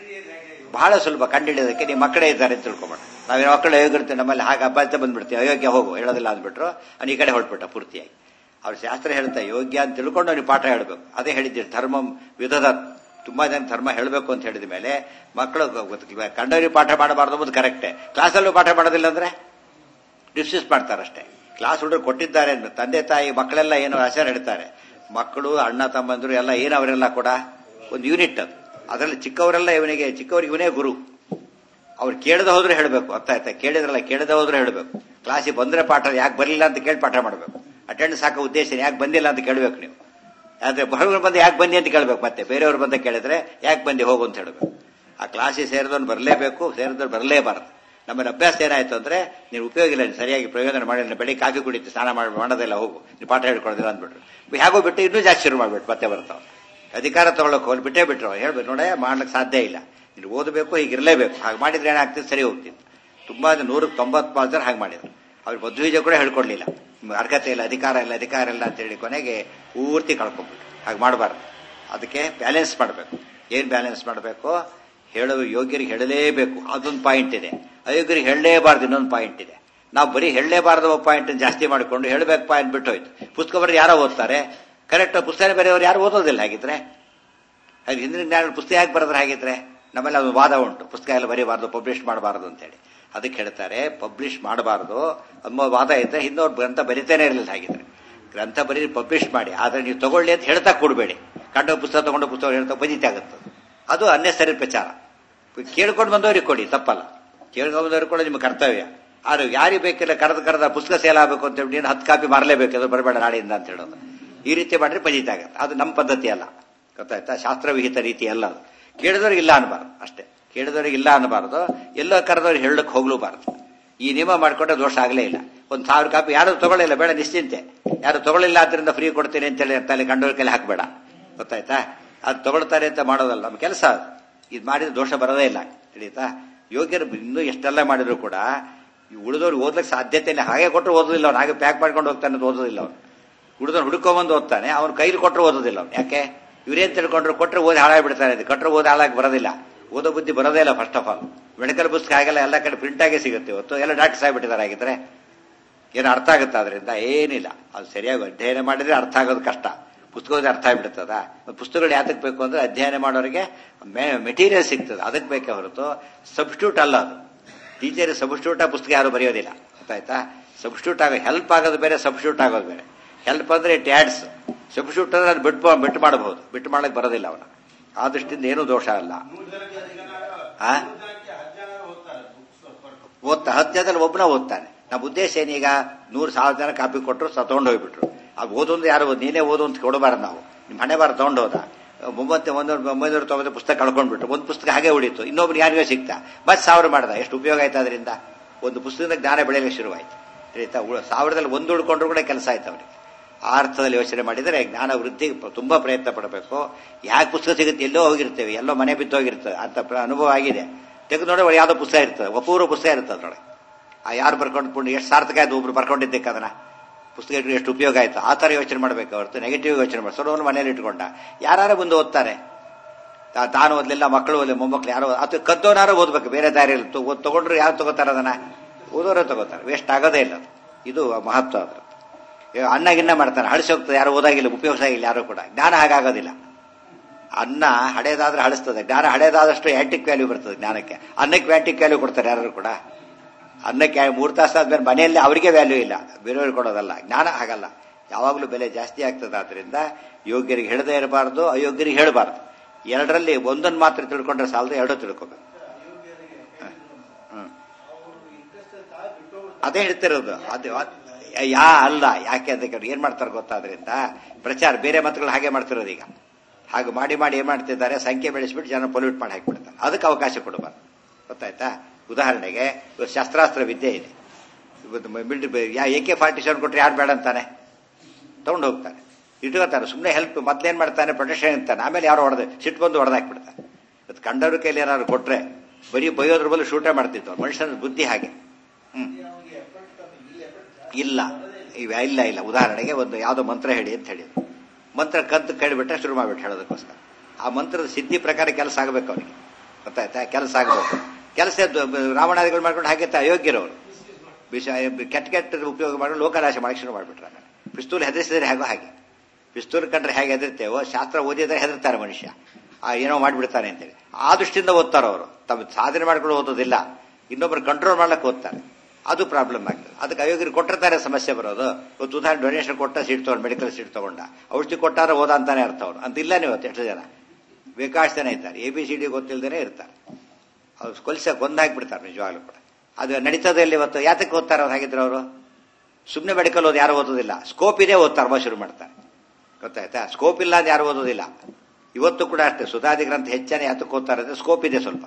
ಬಹಳ ಸುಲಭ ಕಂಡುಹಿಡಿಯೋದಕ್ಕೆ ನಿಮ್ಮ ಮಕ್ಕಳೇ ಇದ್ದಾರೆ ಅಂತ ತಿಳ್ಕೊಬೇಡ ನಾವೇನು ಮಕ್ಕಳು ಅಯೋಗ್ಯತೆ ನಮ್ಮಲ್ಲಿ ಹಾಗೆ ಅಭ್ಯಾಸ ಬಂದ್ಬಿಡ್ತೀವಿ ಅಯೋಗ್ಯ ಹೋಗು ಹೇಳೋದಿಲ್ಲ ಅಂದ್ಬಿಟ್ರು ಅವ್ನು ಈ ಕಡೆ ಹೊರಟ್ಬಿಟ್ಟ ಪೂರ್ತಿಯಾಗಿ ಅವ್ರ ಶಾಸ್ತ್ರ ಹೇಳ್ತಾ ಯೋಗ್ಯ ಅಂತ ತಿಳ್ಕೊಂಡು ಅವ್ನಿಗೆ ಪಾಠ ಹೇಳಬೇಕು ಅದೇ ಹೇಳಿದ್ದೀರಿ ಧರ್ಮ ವಿಧದ ತುಂಬಾ ಜನ ಧರ್ಮ ಹೇಳಬೇಕು ಅಂತ ಹೇಳಿದ ಮೇಲೆ ಮಕ್ಕಳು ಕಂಡವರಿಗೆ ಪಾಠ ಮಾಡಬಾರ್ದು ಅನ್ನೋದು ಕರೆಕ್ಟೇ ಕ್ಲಾಸಲ್ಲೂ ಪಾಠ ಮಾಡೋದಿಲ್ಲ ಅಂದ್ರೆ ಡಿಸ್ಮಿಸ್ ಮಾಡ್ತಾರಷ್ಟೇ ಕ್ಲಾಸ್ ಹುಡುಗರು ಕೊಟ್ಟಿದ್ದಾರೆ ಅಂದ್ರೆ ತಂದೆ ತಾಯಿ ಮಕ್ಕಳೆಲ್ಲ ಏನು ಆಚಾರ ಹೇಳ್ತಾರೆ ಮಕ್ಕಳು ಅಣ್ಣ ತಮ್ಮಂದ್ರು ಎಲ್ಲ ಏನು ಅವರೆಲ್ಲ ಕೂಡ ಒಂದು ಯೂನಿಟ್ ಅದು ಅದರಲ್ಲಿ ಚಿಕ್ಕವರೆಲ್ಲ ಇವನಿಗೆ ಚಿಕ್ಕವರಿಗೆ ಇವನೇ ಗುರು ಅವ್ರು ಕೇಳದೆ ಹೋದ್ರೆ ಹೇಳಬೇಕು ಅರ್ಥ ಆಯ್ತಾ ಕೇಳಿದ್ರಲ್ಲ ಕೇಳದೆ ಹೋದ್ರೆ ಹೇಳಬೇಕು ಕ್ಲಾಸಿಗೆ ಬಂದ್ರೆ ಪಾಠ ಯಾಕೆ ಬರಲಿಲ್ಲ ಅಂತ ಕೇಳಿ ಪಾಠ ಮಾಡಬೇಕು ಅಟೆಂಡೆನ್ಸ್ ಹಾಕೋ ಉದ್ದೇಶ ಯಾಕೆ ಬಂದಿಲ್ಲ ಅಂತ ಕೇಳಬೇಕು ನೀವು ಆದ್ರೆ ಹೊರಗಡೆ ಬಂದು ಯಾಕೆ ಬಂದಿ ಅಂತ ಕೇಳಬೇಕು ಮತ್ತೆ ಬೇರೆಯವ್ರು ಬಂದ ಕೇಳಿದ್ರೆ ಯಾಕೆ ಬಂದಿ ಹೋಗು ಅಂತ ಹೇಳಬೇಕು ಆ ಕ್ಲಾಸಿಗೆ ಸೇರಿದವನು ಬರಲೇಬೇಕು ಸೇರಿದವ್ರು ಬರಲೇಬಾರದು ನಮ್ಮಲ್ಲಿ ಅಭ್ಯಾಸ ಏನಾಯ್ತು ಅಂದ್ರೆ ನೀವು ಉಪಯೋಗ ಇಲ್ಲ ನೀನು ಸರಿಯಾಗಿ ಪ್ರಯೋಜನ ಮಾಡಿಲ್ಲ ಬೆಳಿಗ್ಗೆ ಕಾಫಿ ಕುಡಿತು ಸ್ನಾನ ಮಾಡಿ ಮಾಡೋದಿಲ್ಲ ಹೋಗು ನೀವು ಪಾಠ ಹೇಳ್ಕೊಡೋದಿಲ್ಲ ಅಂದ್ಬಿಟ್ರು ಹೇಗೋ ಬಿಟ್ಟು ಇನ್ನೂ ಜಾಸ್ತಿ ಶುರು ಮಾಡ್ಬಿಟ್ಟು ಮತ್ತೆ ಬರ್ತಾವ ಅಧಿಕಾರ ತಗೊಳಕ್ ಹೋಗಿ ಬಿಟ್ಟೇ ಬಿಟ್ರು ಹೇಳ್ಬೇಕು ನೋಡ ಮಾಡ್ಲಿಕ್ಕೆ ಸಾಧ್ಯ ಇಲ್ಲ ನೀನು ಓದಬೇಕು ಹೀಗಿರಲೇಬೇಕು ಹಾಗೆ ಮಾಡಿದ್ರೆ ಏನಾಗ್ತದೆ ಸರಿ ಹೋಗ್ತಿತ್ತು ತುಂಬಾ ಜನ ನೂರಕ್ಕೆ ತೊಂಬತ್ನಾಲ್ಕು ಜನ ಹಾಗೆ ಮಾಡಿದ್ರು ಅವ್ರಿಗೆ ಮಧ್ವೀಜ ಕೂಡ ಹೇಳ್ಕೊಡ್ಲಿಲ್ಲ ನಿಮ್ಗೆ ಅರ್ಹತೆ ಇಲ್ಲ ಅಧಿಕಾರ ಇಲ್ಲ ಅಧಿಕಾರ ಇಲ್ಲ ಅಂತ ಹೇಳಿ ಕೊನೆಗೆ ಪೂರ್ತಿ ಕಳ್ಕೊಂಡ್ಬಿಟ್ಟು ಹಾಗೆ ಮಾಡಬಾರ್ದು ಅದಕ್ಕೆ ಬ್ಯಾಲೆನ್ಸ್ ಮಾಡಬೇಕು ಏನ್ ಬ್ಯಾಲೆನ್ಸ್ ಮಾಡಬೇಕು ಹೇಳುವ ಯೋಗ್ಯರಿಗೆ ಹೇಳಲೇಬೇಕು ಅದೊಂದು ಪಾಯಿಂಟ್ ಇದೆ ಅಯೋಗ್ಯರಿಗೆ ಹೇಳಲೇಬಾರ್ದು ಇನ್ನೊಂದು ಪಾಯಿಂಟ್ ಇದೆ ನಾವು ಬರೀ ಹೇಳಲೇಬಾರ್ದು ಪಾಯಿಂಟ್ ಜಾಸ್ತಿ ಮಾಡಿಕೊಂಡು ಹೇಳಬೇಕು ಪಾಯಿಂಟ್ ಬಿಟ್ಟು ಹೋಯ್ತು ಪುಸ್ತಕ ಬರೆದು ಯಾರೋ ಓದ್ತಾರೆ ಕರೆಕ್ಟ್ ಪುಸ್ತಕ ಬರೆಯೋರು ಯಾರು ಓದೋದಿಲ್ಲ ಹಾಗಿದ್ರೆ ಹಾಗೆ ಹಿಂದಿನ ಜ್ಞಾನ ಪುಸ್ತಕ ಯಾಕೆ ಬರೆದ್ರೆ ಹಾಗಿದ್ರೆ ನಮ್ಮಲ್ಲಿ ಅದು ವಾದ ಉಂಟು ಪುಸ್ತಕ ಎಲ್ಲ ಬರೀಬಾರ್ದು ಪಬ್ಲಿಷ್ ಮಾಡಬಾರ್ದು ಅಂತೇಳಿ ಅದಕ್ಕೆ ಹೇಳ್ತಾರೆ ಪಬ್ಲಿಷ್ ಮಾಡಬಾರ್ದು ಅನ್ನೋ ವಾದ ಇದ್ರೆ ಹಿಂದೋರು ಗ್ರಂಥ ಬರಿತಾನೆ ಇರಲಿಲ್ಲ ಹಾಗಿದ್ರೆ ಗ್ರಂಥ ಬರೀ ಪಬ್ಲಿಷ್ ಮಾಡಿ ಆದ್ರೆ ನೀವು ತಗೊಳ್ಳಿ ಅಂತ ಹೇಳ್ತಾ ಕೊಡಬೇಡಿ ಕಂಡ ಪುಸ್ತಕ ತಗೊಂಡು ಪುಸ್ತಕ ಹೇಳ್ತಾ ಬದಿತೆ ಆಗುತ್ತೆ ಅದು ಅನ್ನೆಸರಿ ಪ್ರಚಾರ ಕೇಳ್ಕೊಂಡು ಬಂದವ್ರಿಗೆ ಕೊಡಿ ತಪ್ಪಲ್ಲ ಕೇಳ್ಕೊಂಡು ಬಂದವ್ರಿಗೆ ಕೂಡ ನಿಮ್ಮ ಕರ್ತವ್ಯ ಆದ್ರೆ ಯಾರಿಗೆ ಬೇಕಿಲ್ಲ ಕರೆದ ಕರೆದ ಪುಸ್ತಕ ಸೇಲ್ ಆಗಬೇಕು ಅಂತ ಹೇಳಿ ನೀನು ಹತ್ತು ಕಾಪಿ ಮಾರಲೇಬೇಕು ಅದು ಬರಬೇಡ ನಾಳೆಯಿಂದ ಅಂತ ಹೇಳೋದು ಈ ರೀತಿ ಮಾಡಿದ್ರೆ ಪಜಿತ ಆಗುತ್ತೆ ಅದು ನಮ್ಮ ಪದ್ಧತಿ ಅಲ್ಲ ಗೊತ್ತಾಯ್ತಾ ಶಾಸ್ತ್ರವಿಹಿತ ರೀತಿ ಅಲ್ಲ ಅದು ಕೇಳಿದವ್ರಿಗೆ ಇಲ್ಲ ಅನ್ಬಾರ್ದು ಅಷ್ಟೇ ಕೇಳಿದವ್ರಿಗೆ ಇಲ್ಲ ಅನ್ನಬಾರ್ದು ಎಲ್ಲೋ ಕರೆದವ್ರಿಗೆ ಹೇಳಕ್ ಹೋಗ್ಲೂಬಾರ್ದು ಈ ನಿಯಮ ಮಾಡಿಕೊಟ್ರೆ ದೋಷ ಆಗಲೇ ಇಲ್ಲ ಒಂದು ಸಾವಿರ ಕಾಪಿ ಯಾರು ತಗೊಳ್ಳಿಲ್ಲ ಬೇಡ ನಿಶ್ಚಿಂತೆ ಯಾರು ತಗೊಳ್ಳಿಲ್ಲ ಆದ್ರಿಂದ ಫ್ರೀ ಕೊಡ್ತೀನಿ ಅಂತೇಳಿ ತಲೆ ಕಂಡವ್ರ ಕೈಲಿ ಹಾಕಬೇಡ ಗೊತ್ತಾಯ್ತಾ ಅದು ತಗೊಳ್ತಾರೆ ಅಂತ ಮಾಡೋದಲ್ಲ ನಮ್ಮ ಕೆಲಸ ಅದು ಇದು ಮಾಡಿದ್ರೆ ದೋಷ ಬರೋದೇ ಇಲ್ಲ ತಿಳಿಯುತ್ತಾ ಯೋಗ್ಯರು ಇನ್ನೂ ಎಷ್ಟೆಲ್ಲ ಮಾಡಿದ್ರು ಕೂಡ ಈ ಉಳಿದವ್ರಿಗೆ ಓದ್ಲಿಕ್ಕೆ ಸಾಧ್ಯತೆ ಇಲ್ಲ ಹಾಗೆ ಕೊಟ್ಟರು ಓದೋದಿಲ್ಲ ಅವ್ನು ಹಾಗೆ ಪ್ಯಾಕ್ ಮಾಡ್ಕೊಂಡು ಹೋಗ್ತಾನೆ ಅಂತ ಓದೋದಿಲ್ಲ ಅವ್ನು ಹುಡುಗನ ಹುಡುಕೊಂಬಂದು ಓದ್ತಾನೆ ಅವ್ನ ಕೈಲಿ ಕೊಟ್ಟರು ಓದೋದಿಲ್ಲ ಅವ್ನು ಯಾಕೆ ಇವ್ರೇನ್ ತಿಳ್ಕೊಂಡ್ರು ಕೊಟ್ಟರೆ ಓದಿ ಹಾಳಾಗ್ಬಿಡ್ತಾನೆ ಇದು ಕೊಟ್ಟರೆ ಓದಿ ಹಾಳಾಗಿ ಬರೋದಿಲ್ಲ ಓದೋ ಬುದ್ಧಿ ಬರೋದೇ ಇಲ್ಲ ಫಸ್ಟ್ ಆಫ್ ಆಲ್ ಮೆಡಿಕಲ್ ಪುಸ್ತಕ ಹಾಗೆಲ್ಲ ಎಲ್ಲ ಕಡೆ ಪ್ರಿಂಟ್ ಆಗೇ ಸಿಗುತ್ತೆ ಇವತ್ತು ಎಲ್ಲ ಡಾಕ್ಟರ್ಸ್ ಆಗಿಬಿಟ್ಟಿದ್ದಾರೆ ಆಗಿದ್ರೆ ಏನು ಅರ್ಥ ಆಗುತ್ತೆ ಅದರಿಂದ ಏನಿಲ್ಲ ಅದು ಸರಿಯಾಗಿ ಅಧ್ಯಯನ ಮಾಡಿದ್ರೆ ಅರ್ಥ ಆಗೋದು ಕಷ್ಟ ಪುಸ್ತಕದ ಅರ್ಥ ಆಗ್ಬಿಡ್ತದ ಪುಸ್ತಕಗಳು ಯಾತಕ್ಕೆ ಬೇಕು ಅಂದ್ರೆ ಅಧ್ಯಯನ ಮಾಡೋರಿಗೆ ಮೆಟೀರಿಯಲ್ ಸಿಗ್ತದೆ ಅದಕ್ಕೆ ಬೇಕೇ ಹೊರತು ಸಬ್ಸ್ಟ್ಯೂಟ್ ಅಲ್ಲ ಅದು ಟೀಚರ್ ಸಬ್ಸ್ಟ್ಯೂಟ್ ಪುಸ್ತಕ ಯಾರು ಬರೆಯೋದಿಲ್ಲ ಗೊತ್ತಾಯ್ತಾ ಸಬ್ಸ್ಟ್ಯೂಟ್ ಆಗೋ ಹೆಲ್ಪ್ ಆಗೋದು ಬೇರೆ ಸಬ್ಸ್ಟ್ಯೂಟ್ ಆಗೋದು ಬೇರೆ ಹೆಲ್ಪ್ ಅಂದ್ರೆ ಇಟ್ ಆಡ್ಸ್ ಸಬ್ಸ್ಟ್ಯೂಟ್ ಅಂದ್ರೆ ಅದು ಬಿಟ್ಟು ಬಿಟ್ಟು ಮಾಡಬಹುದು ಬಿಟ್ಟು ಮಾಡಕ್ ಬರೋದಿಲ್ಲ ಅವನ ಆ ದೃಷ್ಟಿಯಿಂದ ಏನೂ ದೋಷ ಅಲ್ಲ ಆ? ಓದ್ತಾ ಹತ್ತು ಜನದಲ್ಲಿ ಒಬ್ಬನ ಓದ್ತಾನೆ ನಮ್ಮ ಉದ್ದೇಶ ಏನೀಗ ನೂರು ಸಾವಿರ ಜನ ಕಾಪಿ ಕೊಟ್ಟರು ಸ ತಗೊಂಡು ಹೋಗ್ಬಿಟ್ರು ಅದು ಓದೊಂದು ಯಾರು ಓದ್- ನೀನೇ ಓದು ಅಂತ ಕೊಡಬಾರ್ದು ನಾವು ನಿಮ್ಮ ಹಣೆ ಬಾರ ತಗೊಂಡು ಹೋದ ಒಂಬತ್ತು ಒಂದೂರು ಒಂಬೈನೂರು ತೊಗೊಂಡು ಪುಸ್ತಕ ಕಳ್ಕೊಂಡ್ಬಿಟ್ರು ಒಂದು ಪುಸ್ತಕ ಹಾಗೆ ಉಳಿತು ಇನ್ನೊಬ್ರು ಯಾರಿಗೋ ಸಿಗ್ತಾ ಮತ್ತೆ ಸಾವಿರ ಮಾಡ್ದ ಎಷ್ಟು ಉಪಯೋಗ ಆಯ್ತು ಅದರಿಂದ ಒಂದು ಪುಸ್ತಕದ ಜ್ಞಾನ ಬೆಳೆಯಲಿಕ್ಕೆ ಶುರುವಾಯ್ತು ಆಯ್ತಾ ಉಳ- ಸಾವಿರದಲ್ಲಿ ಒಂದು ಉಳ್ಕೊಂಡ್ರು ಕೂಡ ಕೆಲಸ ಆಯ್ತು ಅವರಿಗೆ ಆ ಅರ್ಥದಲ್ಲಿ ಯೋಚನೆ ಮಾಡಿದರೆ ಜ್ಞಾನ ವೃದ್ಧಿಗೆ ಪ- ತುಂಬಾ ಪ್ರಯತ್ನ ಪಡಬೇಕು ಯಾಕೆ ಪುಸ್ತಕ ಸಿಗುತ್ತೆ ಎಲ್ಲೋ ಹೋಗಿರ್ತೇವೆ ಎಲ್ಲೋ ಮನೆ ಬಿದ್ದೋಗಿರ್ತದೆ ಅಂತ ಪ್ರ- ಅನುಭವ ಆಗಿದೆ ತೆಗೆದು ನೋಡಿ ಯಾವುದೋ ಪುಸ್ತಕ ಇರ್ತದೆ ಅಪೂರ್ವ ಪುಸ್ತಕ ಇರ್ತದೆ ಅದ್ರೊಳಗೆ ಆ ಯಾರು ಬರ್ಕೊಂಡು ಪುಣ್ಯ ಎಷ್ಟು ಸಾರ್ಥಕ ಆಯ್ತು ಒಬ್ರು ಬರ್ಕೊಂಡಿದ್ದಕ್ಕೆ ಅದನ್ನ ಪುಸ್ತಕ ಇಟ್ಟು ಎಷ್ಟು ಉಪಯೋಗ ಆಯ್ತು ಆ ಥರ ಯೋಚನೆ ಮಾಡಬೇಕು ಹೊರತು ನೆಗೆಟಿವ್ ಯೋಚನೆ ಮಾಡಿ ಸರ್ವನು ಮನೇಲಿ ಇಟ್ಕೊಂಡ ಯಾರು ಮುಂದೆ ಓದ್ತಾರೆ ತಾ- ತಾನು ಓದ್ಲಿಲ್ಲ ಮಕ್ಕಳು ಓದ್ಲಿ ಮೊಮ್ಮಕ್ಳು ಯಾರೋ ಅಥವಾ ಕದ್ದೋನಾರು ಓದ್ಬೇಕು ಬೇರೆ ದಾರಿಯಲ್ಲಿ ತೊ- ಓದ್- ತಗೊಂಡ್ರು ಯಾರು ತಗೋತಾರೆ ಅದನ್ನ ಓದೋರೇ ತಗೋತಾರೆ ವೇಸ್ಟ್ ಆಗೋದೇ ಇಲ್ಲ ಅದು ಇದು ಮಹತ್ವ ಅದ್ರ ಈಗ ಅನ್ನ ಗಿನ್ನ ಮಾಡ್ತಾನೆ ಹಳಿಸಿ ಹೋಗ್ತದೆ ಯಾರು ಓದಾಗಿಲ್ಲ ಉಪಯೋಗಿಸಾಗಿಲ್ಲ ಯಾರು ಕೂಡ ಜ್ಞಾನ ಹಾಗಾಗೋದಿಲ್ಲ ಅನ್ನ ಹಳೇದಾದ್ರೆ ಹಳಿಸ್ತದೆ ಜ್ಞಾನ ಹಳೇದಾದಷ್ಟು ಆಂಟಿಕ್ ವ್ಯಾಲ್ಯೂ ಬರ್ತದೆ ಜ್ಞಾನಕ್ಕೆ ಅನ್ನಕ್ಕೆ ಆಂಟಿಕ್ ವ್ಯಾಲ್ಯೂ ಕೊಡ್ತಾರೆ ಯಾರು ಕೂಡ ಅನ್ನಕ್ಕೆ ಮೂರು ತಾಸು ಆದ್ಮೇಲೆ ಮನೆಯಲ್ಲಿ ಅವರಿಗೆ ವ್ಯಾಲ್ಯೂ ಇಲ್ಲ ಬೇರೆಯವ್ರಿಗೆ ಕೊಡೋದಲ್ಲ ಜ್ಞಾನ ಹಾಗಲ್ಲ ಯಾವಾಗಲೂ ಬೆಲೆ ಜಾಸ್ತಿ ಆಗ್ತದೆ ಆದ್ರಿಂದ ಯೋಗ್ಯರಿಗೆ ಹೇಳದೇ ಇರಬಾರ್ದು ಅಯೋಗ್ಯರಿಗೆ ಹೇಳಬಾರ್ದು ಎರಡರಲ್ಲಿ ಒಂದನ್ನು ಮಾತ್ರ ತಿಳ್ಕೊಂಡ್ರೆ ಸಾಲದು ಎರಡೂ ತಿಳ್ಕೊಬೇಕು ಹ್ಮ್. ಅದೇ ಹೇಳ್ತಿರೋದು ಅದು ಅದ್- ಯಾ ಅಲ್ಲ ಯಾಕೆ ಅದಕ್ಕೆ ಅವ್ರು ಏನ್ ಮಾಡ್ತಾರೆ ಗೊತ್ತಾದ್ರಿಂದ ಪ್ರಚಾರ ಬೇರೆ ಮತಗಳು ಹಾಗೆ ಮಾಡ್ತಿರೋದು ಈಗ ಹಾಗೆ ಮಾಡಿ ಮಾಡಿ ಏನ್ ಮಾಡ್ತಿದ್ದಾರೆ ಸಂಖ್ಯೆ ಬೆಳೆಸ್ಬಿಟ್ಟು ಜನ ಪೊಲ್ಯೂಟ್ ಮಾಡಿ ಹಾಕಿಬಿಡ್ತಾರೆ ಅದಕ್ಕೆ ಅವಕಾಶ ಕೊಡಬಾರ್ದು ಗೊತ್ತಾಯ್ತಾ ಉದಾಹರಣೆಗೆ ಇವತ್ತು ಶಸ್ತ್ರಾಸ್ತ್ರ ವಿದ್ಯೆ ಇದೆ ಇವತ್ತು ಮಿಲಿಟರಿ ಯಾ ಎ ಕೆ ಫಾರ್ಟಿ ಸೆವೆನ್ ಕೊಟ್ಟರೆ ಯಾರು ಬೇಡ ಅಂತಾನೆ ತಗೊಂಡು ಹೋಗ್ತಾನೆ ಇಟ್ಕೋತಾರೆ ಸುಮ್ಮನೆ ಹೆಲ್ಪ್ ಮೊದ್ಲೇನ್ ಮಾಡ್ತಾನೆ ಪ್ರೊಟೆಕ್ಷನ್ ಅಂತಾನೆ ಆಮೇಲೆ ಯಾರು ಹೊಡೆದ ಸಿಟ್ಟು ಬಂದು ಹೊಡೆದಾಕ್ಬಿಡ್ತಾನೆ ಇವತ್ತು ಕಂಡವ್ರ ಕೈಲಿ ಏನಾದ್ರು ಕೊಟ್ರೆ ಬರೀ ಬೈಯೋದ್ರ ಬದಲು ಶೂಟೇ ಮಾಡ್ತಿತ್ತು ಮನುಷ್ಯನ ಬುದ್ಧಿ ಹಾಗೆ ಹ್ಮ್ ಇಲ್ಲ ಇವ ಇಲ್ಲ ಇಲ್ಲ ಉದಾಹರಣೆಗೆ ಒಂದು ಯಾವುದೋ ಮಂತ್ರ ಹೇಳಿ ಅಂತ ಹೇಳಿದ್ರು ಮಂತ್ರ ಕಂತು ಕೇಳಿಬಿಟ್ರೆ ಶುರು ಮಾಡ್ಬಿಟ್ಟು ಹೇಳೋದಕ್ಕೋಸ್ಕರ ಆ ಮಂತ್ರದ ಸಿದ್ಧಿ ಪ್ರಕಾರ ಕೆಲಸ ಆಗಬೇಕು ಅವನಿಗೆ ಗೊತ್ತಾಯ್ತಾ ಕೆಲಸ ಆಗಬೇಕು ಕೆಲಸ ರಾವಣಾದಿಗಳು ಮಾಡ್ಕೊಂಡು ಹಾಗೆ ಅಯೋಗ್ಯರವರು ವಿಷ ಕೆಟ್ಟ ಕೆಟ್ಟ ಉಪಯೋಗ ಮಾಡಿ ಲೋಕನಾಶ ಮಾಡಕ್ಕೆ ಶುರು ಮಾಡ್ಬಿಟ್ರೆ ಆಮೇಲೆ ಪಿಸ್ತೂಲ್ ಹೆದರಿಸಿದ್ರೆ ಹೇಗೋ ಹಾಗೆ ಪಿಸ್ತೂಲ್ ಕಂಡ್ರೆ ಹೇಗೆ ಹೆದರ್ತೇವೋ ಶಾಸ್ತ್ರ ಓದಿದ್ರೆ ಹೆದರ್ತಾರೆ ಮನುಷ್ಯ ಆ ಏನೋ ಮಾಡಿಬಿಡ್ತಾನೆ ಅಂತೇಳಿ ಆ ದೃಷ್ಟಿಯಿಂದ ಓದ್ತಾರೆ ಅವರು ತಮ್ಮ ಸಾಧನೆ ಮಾಡ್ಕೊಂಡು ಓದೋದಿಲ್ಲ ಇನ್ನೊಬ್ರು ಕಂಟ್ರೋಲ್ ಮಾಡ್ಲಿಕ್ಕೆ ಓದ್ತಾರೆ ಅದು ಪ್ರಾಬ್ಲಮ್ ಆಗ್ತದೆ ಅದಕ್ಕೆ ಅಯೋಗ್ಯರು ಕೊಟ್ಟಿರ್ತಾರೆ ಸಮಸ್ಯೆ ಬರೋದು ಇವತ್ತು ಉದಾಹರಣೆ ಡೊನೇಷನ್ ಕೊಟ್ಟ ಸೀಟ್ ತಗೊಂಡು ಮೆಡಿಕಲ್ ಸೀಟ್ ತಗೊಂಡ ಔಷಧಿ ಕೊಟ್ಟಾರ ಓದ ಅಂತಾನೆ ಅರ್ಥ ಅವ್ರು ಅಂತ ಇಲ್ಲ ನೀವು ಎಷ್ಟು ಜನ ಬೇಕಾಷ್ಟು ಜನ ಇದ್ದಾರೆ ಎ ಬಿ ಸಿ ಡಿ ಗೊತ್ತಿಲ್ಲದೇ ಇರ್ತಾರೆ ಅವ್ರು ಕೊಲ್ಸ ಕೊಂದಾಕ್ಬಿಡ್ತಾರೆ ನಿಜವಾಗ್ಲೂ ಕೂಡ ಅದು ನಡೀತದಲ್ಲಿ ಇವತ್ತು ಯಾತಕ್ಕೆ ಓದ್ತಾರೆ ಅವ್ರು ಹಾಗಿದ್ರೆ ಅವರು ಸುಮ್ಮನೆ ಮೆಡಿಕಲ್ ಓದಿ ಯಾರು ಓದೋದಿಲ್ಲ ಸ್ಕೋಪ್ ಇದೆ ಓದ್ತಾರೆ ಶುರು ಮಾಡ್ತಾರೆ ಗೊತ್ತಾಯ್ತಾ ಸ್ಕೋಪ್ ಇಲ್ಲ ಅಂತ ಯಾರು ಓದೋದಿಲ್ಲ ಇವತ್ತು ಕೂಡ ಅಷ್ಟೇ ಸುಧಾದಿ ಗ್ರಂಥ ಹೆಚ್ಚಾನೆ ಯಾತಕ್ಕೆ ಓದ್ತಾರೆ ಅಂದ್ರೆ ಸ್ಕೋಪ್ ಇದೆ ಸ್ವಲ್ಪ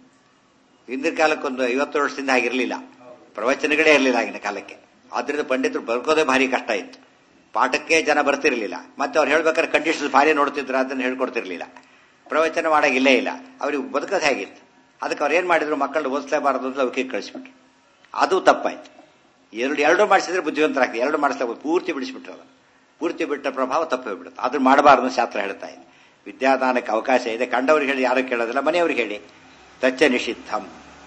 ಹಿಂದಿನ ಕಾಲಕ್ಕೊಂದು ಐವತ್ತು ವರ್ಷದಿಂದ ಹಾಗಿರ್ಲಿಲ್ಲ ಪ್ರವಚನಗಳೇ ಇರಲಿಲ್ಲ ಆಗಿನ ಕಾಲಕ್ಕೆ ಆದ್ರಿಂದ ಪಂಡಿತರು ಬರ್ಕೋದೇ ಭಾರಿ ಕಷ್ಟ ಇತ್ತು ಪಾಠಕ್ಕೆ ಜನ ಬರ್ತಿರ್ಲಿಲ್ಲ ಮತ್ತೆ ಅವ್ರು ಹೇಳ್ಬೇಕಾದ್ರೆ ಕಂಡೀಷನ್ಸ್ ಭಾರಿ ನೋಡ್ತಿದ್ರು ಅದನ್ನ ಹೇಳ್ಕೊಡ್ತಿರ್ಲಿಲ್ಲ ಪ್ರವಚನ ಮಾಡಾಗಿಲ್ಲೇ ಇಲ್ಲ ಅವ್ರಿಗೆ ಬದುಕೋದು ಹೇಗಿತ್ತು ಅದಕ್ಕೆ ಅವ್ರು ಏನ್ ಮಾಡಿದ್ರು ಮಕ್ಕಳನ್ನ ಓದಿಸಲೇಬಾರದು ಅಂತ ಅವಕ್ಕೆ ಕಳಿಸ್ಬಿಟ್ರು ಅದು ತಪ್ಪಾಯ್ತು ಎರಡು ಎರಡು ಮಾಡಿಸಿದ್ರೆ ಬುದ್ಧಿವಂತರಾಗ್ತದೆ ಎರಡು ಮಾಡಿಸ್ಲೇ ಪೂರ್ತಿ ಬಿಡಿಸ್ಬಿಟ್ರು ಅದು ಪೂರ್ತಿ ಬಿಟ್ಟ ಪ್ರಭಾವ ತಪ್ಪು ಹೋಗ್ಬಿಡುತ್ತೆ ಅದನ್ನ ಮಾಡಬಾರ್ದು ಶಾಸ್ತ್ರ ಹೇಳ್ತಾ ಇದೆ ವಿದ್ಯಾದಾನಕ್ಕೆ ಅವಕಾಶ ಇದೆ ಕಂಡವ್ರಿಗೆ ಹೇಳಿ ಯಾರು ಕೇಳೋದಿಲ್ಲ ಮನೆಯವ್ರಿಗೆ ಹೇಳಿ ತಚ್ಚ ನಿಷಿದ್ಧಂ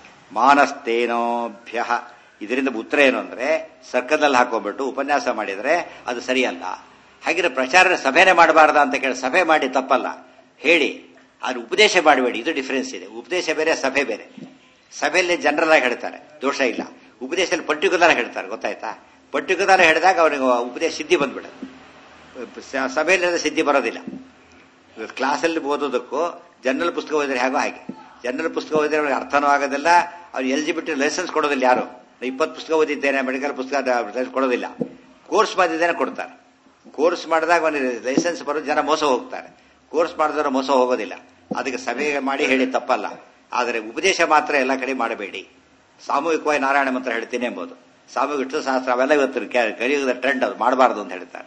ಮಾನಸ್ತೇನೋಭ್ಯ ಇದರಿಂದ ಉತ್ತರ ಏನು ಅಂದ್ರೆ ಸರ್ಕಲ್ನಲ್ಲಿ ಹಾಕೊಂಡ್ಬಿಟ್ಟು ಉಪನ್ಯಾಸ ಮಾಡಿದ್ರೆ ಅದು ಸರಿಯಲ್ಲ ಹಾಗಿದ್ರೆ ಪ್ರಚಾರ ಸಭೆನೇ ಮಾಡಬಾರ್ದ ಅಂತ ಕೇಳಿ ಸಭೆ ಮಾಡಿ ತಪ್ಪಲ್ಲ ಹೇಳಿ ಆದ್ರೆ ಉಪದೇಶ ಮಾಡಬೇಡಿ ಇದು ಡಿಫರೆನ್ಸ್ ಇದೆ ಉಪದೇಶ ಬೇರೆ ಸಭೆ ಬೇರೆ ಸಭೆಯಲ್ಲಿ ಜನರಲ್ ಆಗಿ ಹೇಳ್ತಾರೆ ದೋಷ ಇಲ್ಲ ಉಪದೇಶದಲ್ಲಿ ಪರ್ಟಿಕ್ಯುಲರ್ ಹೇಳ್ತಾರೆ ಗೊತ್ತಾಯ್ತಾ ಪರ್ಟಿಕ್ಯುಲರ್ ಹೇಳಿದಾಗ ಅವನಿಗೆ ಉಪದೇಶ ಸಿದ್ಧಿ ಬಂದ್ಬಿಡುತ್ತೆ ಸ- ಸಭೆಯಲ್ಲಿ ಸಿದ್ಧಿ ಬರೋದಿಲ್ಲ ಇವತ್ತು ಕ್ಲಾಸಲ್ಲಿ ಓದೋದಕ್ಕೂ ಜನರಲ್ ಪುಸ್ತಕ ಓದಿದ್ರೆ ಹೇಗೋ ಹಾಗೆ ಜನರಲ್ ಪುಸ್ತಕ ಓದಿದ್ರೆ ಅವ್ರಿಗೆ ಅರ್ಥನೂ ಆಗೋದಿಲ್ಲ ಅವ್ರು ಎಲಿಜಿಬಿಲಿಟಿ ಲೈಸೆನ್ಸ್ ಕೊಡೋದಿಲ್ಲ ಯಾರು ಇಪ್ಪತ್ತು ಪುಸ್ತಕ ಓದಿದ್ದೇನೆ ಮೆಡಿಕಲ್ ಪುಸ್ತಕ ದ- ಕೊಡೋದಿಲ್ಲ ಕೋರ್ಸ್ ಮಾಡಿದ್ದೇನೆ ಕೊಡ್ತಾರೆ ಕೋರ್ಸ್ ಮಾಡಿದಾಗ ಅವನಿಗೆ ಲೈಸೆನ್ಸ್ ಬರೋದು ಜನ ಮೋಸ ಹೋಗ್ತಾರೆ ಕೋರ್ಸ್ ಮಾಡಿದ್ರೆ ಮೋಸ ಹೋಗೋದಿಲ್ಲ ಅದಕ್ಕೆ ಸಭೆ ಮಾಡಿ ಹೇಳಿ ತಪ್ಪಲ್ಲ ಆದರೆ ಉಪದೇಶ ಮಾತ್ರ ಎಲ್ಲ ಕಡೆ ಮಾಡಬೇಡಿ ಸಾಮೂಹಿಕವಾಗಿ ನಾರಾಯಣ ಮಂತ್ರ ಹೇಳ್ತೀನಿ ಎಂಬುದು ಸಾಮೂಹಿಕ ವಿಷ್ಣು ಸಹಸ್ರ ಅವೆಲ್ಲ ಇವತ್ತು ಕೆ- ಕಲಿಯುಗದ ಟ್ರೆಂಡ್ ಅದು ಮಾಡಬಾರದು ಅಂತ ಹೇಳ್ತಾರೆ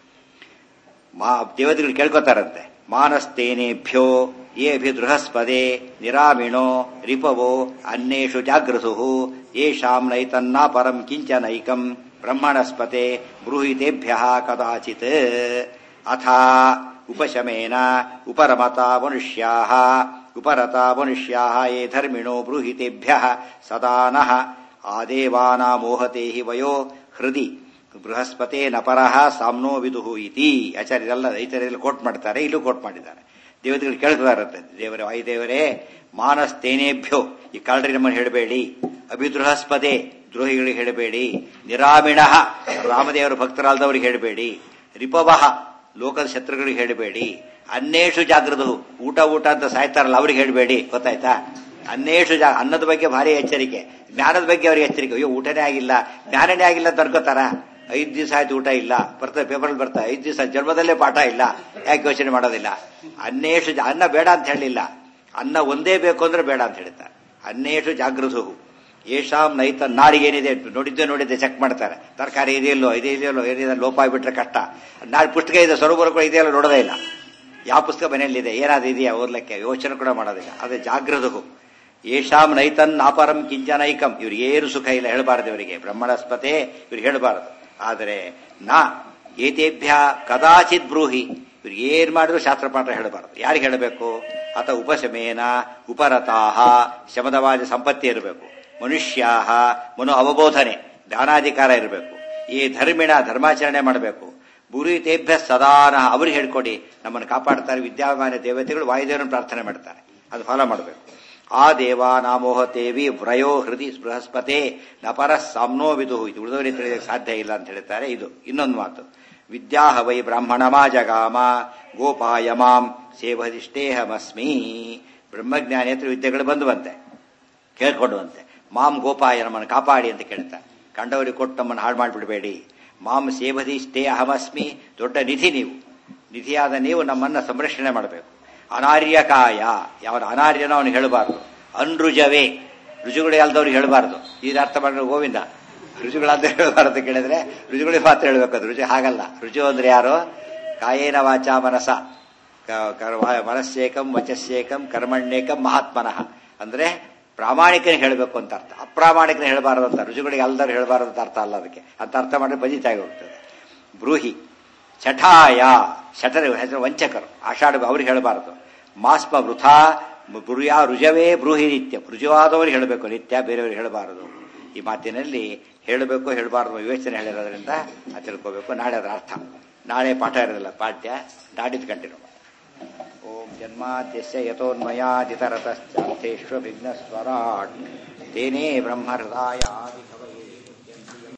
ಮಾ ದೇವತೆಗಳು ಕೇಳ್ಕೊತಾರಂತೆ ಮಾನಸ್ತೇನೇಭ್ಯೋ ಏಭಿ ಬೃಹಸ್ಪದೆ ನಿರಾಮಿಣೋ ರಿಪವೋ ಅನ್ಯೇಷು ಜಾಗೃತು ಯೇಷಾಂ ನೈತನ್ನ ಪರಂ ಕಿಂಚನೈಕಂ ಬ್ರಹ್ಮಣಸ್ಪತೆ ಬ್ರೂಹಿತೇಭ್ಯ ಕದಾಚಿತ್ ಅಥ ಉಪಶಮೇನ ಉಪರಮತಾ ಮನುಷ್ಯಾ ಉಪರತಾ ಮನುಷ್ಯಾ ಯೇ ಧರ್ಮಿಣೋ ಬ್ರೂಹಿತೇಭ್ಯ ಸದಾನಃ ಆದೇವಾನಾಮೋಹತೆ ಹಿ ವಯೋ ಹೃದಿ ಬೃಹಸ್ಪತೆ ನಪರಹ ಸಾಮ್ನೋ ವಿದುಹು ಇತಿ ಆಚಾರ್ಯರೆಲ್ಲ ರೈತರೆಲ್ಲ ಕೋಟ್ ಮಾಡ್ತಾರೆ ಇಲ್ಲೂ ಕೋಟ್ ಮಾಡಿದ್ದಾರೆ ದೇವತೆಗಳು ಕೇಳ್ತಾರಂತೆ ದೇವರೇ ವಾಯುದೇವರೇ ಮಾನಸ್ತೇನೇಭ್ಯೋ ಈ ಕಳ್ಳರಿ ನಮ್ಮನ್ನು ಹೇಳಬೇಡಿ ಅಭಿದೃಹಸ್ಪದೆ ದ್ರೋಹಿಗಳಿಗೆ ಹೇಳಬೇಡಿ ನಿರಾಮಿಣ ರಾಮದೇವರ ಭಕ್ತರಾದವರಿಗೆ ಹೇಳಬೇಡಿ ರಿಪವಹ ಲೋಕದ ಶತ್ರುಗಳಿಗೆ ಹೇಳಬೇಡಿ ಅನ್ನೇಷು ಜಾಗೃತವು ಊಟ ಊಟ ಅಂತ ಸಾಯ್ತಾರಲ್ಲ ಅವ್ರಿಗೆ ಹೇಳಬೇಡಿ ಗೊತ್ತಾಯ್ತಾ ಅನ್ನೇಷು ಜಾ ಅನ್ನದ ಬಗ್ಗೆ ಭಾರಿ ಎಚ್ಚರಿಕೆ ಜ್ಞಾನದ ಬಗ್ಗೆ ಅವ್ರಿಗೆ ಎಚ್ಚರಿಕೆ ಅಯ್ಯೋ ಊಟನೇ ಆಗಿಲ್ಲ ಜ್ಞಾನನೇ ಆಗಿಲ್ಲ ಅಂತ ಅನ್ಕೋತಾರ ಐದು ದಿವಸ ಆಯ್ತು ಊಟ ಇಲ್ಲ ಬರ್ತದೆ ಪೇಪರ್ ಬರ್ತಾ ಐದು ದಿವಸ ಜನ್ಮದಲ್ಲೇ ಪಾಠ ಇಲ್ಲ ಯಾಕೆ ಯೋಚನೆ ಮಾಡೋದಿಲ್ಲ ಅನ್ನೇಷು ಜಾ- ಅನ್ನ ಬೇಡ ಅಂತ ಹೇಳಿಲ್ಲ ಅನ್ನ ಒಂದೇ ಬೇಕು ಅಂದ್ರೆ ಬೇಡ ಅಂತ ಹೇಳ್ತಾರೆ ಅನ್ನೇಷು ಜಾಗೃತು ಏಷಾಂ ನೈತ ನಾಡಿಗೆ ಏನಿದೆ ನೋಡಿದ್ದೆ ನೋಡಿದ್ದೆ ಚೆಕ್ ಮಾಡ್ತಾರೆ ತರಕಾರಿ ಇದೆಯಲ್ಲೋ ಇದೇ ಇದೆಯಲ್ಲೋ ಏನಿದೆ ಲೋಪ ಆಗಿಬಿಟ್ರೆ ಕಷ್ಟ ನಾಳೆ ಪುಸ್ತಕ ಇದೆ ಸರೋಬರಗಳು ಇದೆಯಲ್ಲ ನೋಡೋದೇ ಇಲ್ಲ ಯಾವ ಪುಸ್ತಕ ಮನೆಯಲ್ಲಿದೆ ಏನಾದ್ರು ಇದೆಯಾ ಓದ್ಲಿಕ್ಕೆ ಯೋಚನೆ ಕೂಡ ಮಾಡೋದಿಲ್ಲ ಅದೇ ಜಾಗೃತವು ಏಷಾಂ ನೈತನ್ ನಾಪರಂ ಕಿಂಚನೈಕಂ ಇವ್ರಿಗೆ ಏನು ಸುಖ ಇಲ್ಲ ಹೇಳಬಾರದು ಇವರಿಗೆ ಬ್ರಹ್ಮಣಸ್ಪತೆ ಇವ್ರಿಗೆ ಹೇಳಬಾರದು ಆದರೆ ನಾ ಏತೇಭ್ಯ ಕದಾಚಿತ್ ಬ್ರೂಹಿ ಇವ್ರಿಗೆ ಏನ್ ಮಾಡಿದ್ರು ಶಾಸ್ತ್ರ ಪಾಠ ಹೇಳಬಾರದು ಯಾರಿಗೆ ಹೇಳಬೇಕು ಅಥ ಉಪಶಮೇನ ಉಪರತಾಹ ಶಮದವಾದ ಸಂಪತ್ತಿ ಇರಬೇಕು ಮನುಷ್ಯಾಹ ಮನು ಅವಬೋಧನೆ ಜ್ಞಾನಾಧಿಕಾರ ಇರಬೇಕು ಈ ಧರ್ಮಿಣ ಧರ್ಮಾಚರಣೆ ಮಾಡಬೇಕು ಬುರಿತೇಭ್ಯ ಸದಾನ ಅವ್ರಿಗೆ ಹೇಳ್ಕೊಡಿ ನಮ್ಮನ್ನು ಕಾಪಾಡ್ತಾರೆ ವಿದ್ಯಾಮಾನ ದೇವತೆಗಳು ವಾಯುದೇವರನ್ನು ಪ್ರಾರ್ಥನೆ ಮಾಡ್ತಾರೆ ಅದು ಫಾಲೋ ಮಾಡಬೇಕು ಆ ದೇವಾನಾಮೋಹತೇವಿ ವ್ರಯೋ ಹೃದಯ ಬೃಹಸ್ಪತೆ ನಪರ ಸಾಮ್ನೋ ವಿದು ಇದು ಉಳಿದವರಿಗೆ ತಿಳಿಯಕ್ಕೆ ಸಾಧ್ಯ ಇಲ್ಲ ಅಂತ ಹೇಳ್ತಾರೆ ಇದು ಇನ್ನೊಂದು ಮಾತು ವಿದ್ಯಾಹ ವೈ ಬ್ರಾಹ್ಮಣಮಾ ಜಗಾಮ ಗೋಪಾಯ ಮಾಂ ಸೇವದಿಷ್ಟೇಹಮಸ್ಮಿ ಬ್ರಹ್ಮಜ್ಞಾನಿ ಹತ್ರ ವಿದ್ಯೆಗಳು ಬಂದುವಂತೆ ಕೇಳ್ಕೊಂಡುವಂತೆ ಮಾಂ ಗೋಪಾಯ ನಮ್ಮನ್ನು ಕಾಪಾಡಿ ಅಂತ ಕೇಳ್ತಾರೆ ಕಂಡವರಿಗೆ ಕೊಟ್ಟು ನಮ್ಮನ್ನು ಹಾಳು ಮಾಡಿಬಿಡಬೇಡಿ ಮಾಂ ಸೇವದಿಷ್ಟೇ ಅಹಮಸ್ಮಿ ದೊಡ್ಡ ನಿಧಿ ನೀವು ನಿಧಿಯಾದ ನೀವು ನಮ್ಮನ್ನ ಸಂರಕ್ಷಣೆ ಮಾಡಬೇಕು ಅನಾರ್ಯಕಾಯ ಯಾವ ಅನಾರ್ಯನೋ ಅವನು ಹೇಳಬಾರ್ದು ಅನ್ರುಜವೇ ರುಜುಗಳು ಅಲ್ದವ್ರಿಗೆ ಹೇಳಬಾರ್ದು ಇದು ಅರ್ಥ ಮಾಡಿದ್ರೆ ಗೋವಿಂದ ರುಜುಗಳಂತ ಹೇಳಬಾರ್ದು ಕೇಳಿದ್ರೆ ರುಜುಗಳಿಗೆ ಮಾತ್ರ ಹೇಳ್ಬೇಕು ಅದು ರುಜು ಹಾಗಲ್ಲ ರುಜು ಅಂದ್ರೆ ಯಾರು ಕಾಯೇನ ವಾಚ ಮನಸ ಕ- ಕರ್- ಮನಸ್ಸೇಕಂ ವಚಸ್ಸೇಕಂ ಕರ್ಮಣ್ಯೇಕಂ ಮಹಾತ್ಮನಃ ಅಂದ್ರೆ ಪ್ರಾಮಾಣಿಕನ ಹೇಳಬೇಕು ಅಂತ ಅರ್ಥ ಅಪ್ರಾಮಾಣಿಕನ ಹೇಳಬಾರದು ಅಂತ ರುಜುಗಳಿಗೆ ಅಲ್ದವ್ರು ಹೇಳಬಾರದು ಅಂತ ಅರ್ಥ ಅಲ್ಲ ಅದಕ್ಕೆ ಅಂತ ಅರ್ಥ ಮಾಡಿದ್ರೆ ಬಜಿತಾಗಿ ಹೋಗ್ತದೆ ಬ್ರೂಹಿ ಚಠಾಯ ಶಠರ ಹೆಸರು ವಂಚಕರು ಆಷಾಢ ಅವ್ರಿಗೆ ಹೇಳಬಾರದು ಮಾಸ್ಮ ವೃಥಾ ಬುರಿಯಾ ರುಜವೇ ಬ್ರೂಹಿ ನಿತ್ಯ ರುಜುವಾದವ್ರಿಗೆ ಹೇಳಬೇಕು ನಿತ್ಯ ಬೇರೆಯವ್ರಿಗೆ ಹೇಳಬಾರದು ಈ ಮಾತಿನಲ್ಲಿ ಹೇಳಬೇಕು ಹೇಳಬಾರದು ವಿವೇಚನೆ ಹೇಳಿರೋದ್ರಿಂದ ಅದು ತಿಳ್ಕೋಬೇಕು ನಾಳೆ ಅದರ ಅರ್ಥ ನಾಳೆ ಪಾಠ ಇರೋದಿಲ್ಲ ಪಾಠ್ಯ ನಾಡಿದ್ದು ಕಂಟಿನ್ಯೂ ಓಂ ಜನ್ಮಾದ್ಯಸ್ಯ ಯಥೋನ್ಮಯಾದಿತರತಶ್ಚಾರ್ಥೇಶ್ವ ವಿಘ್ನಸ್ವರಾಟ್ ತೇನೇ ಬ್ರಹ್ಮಹೃದಾಯಾದಿಕೋ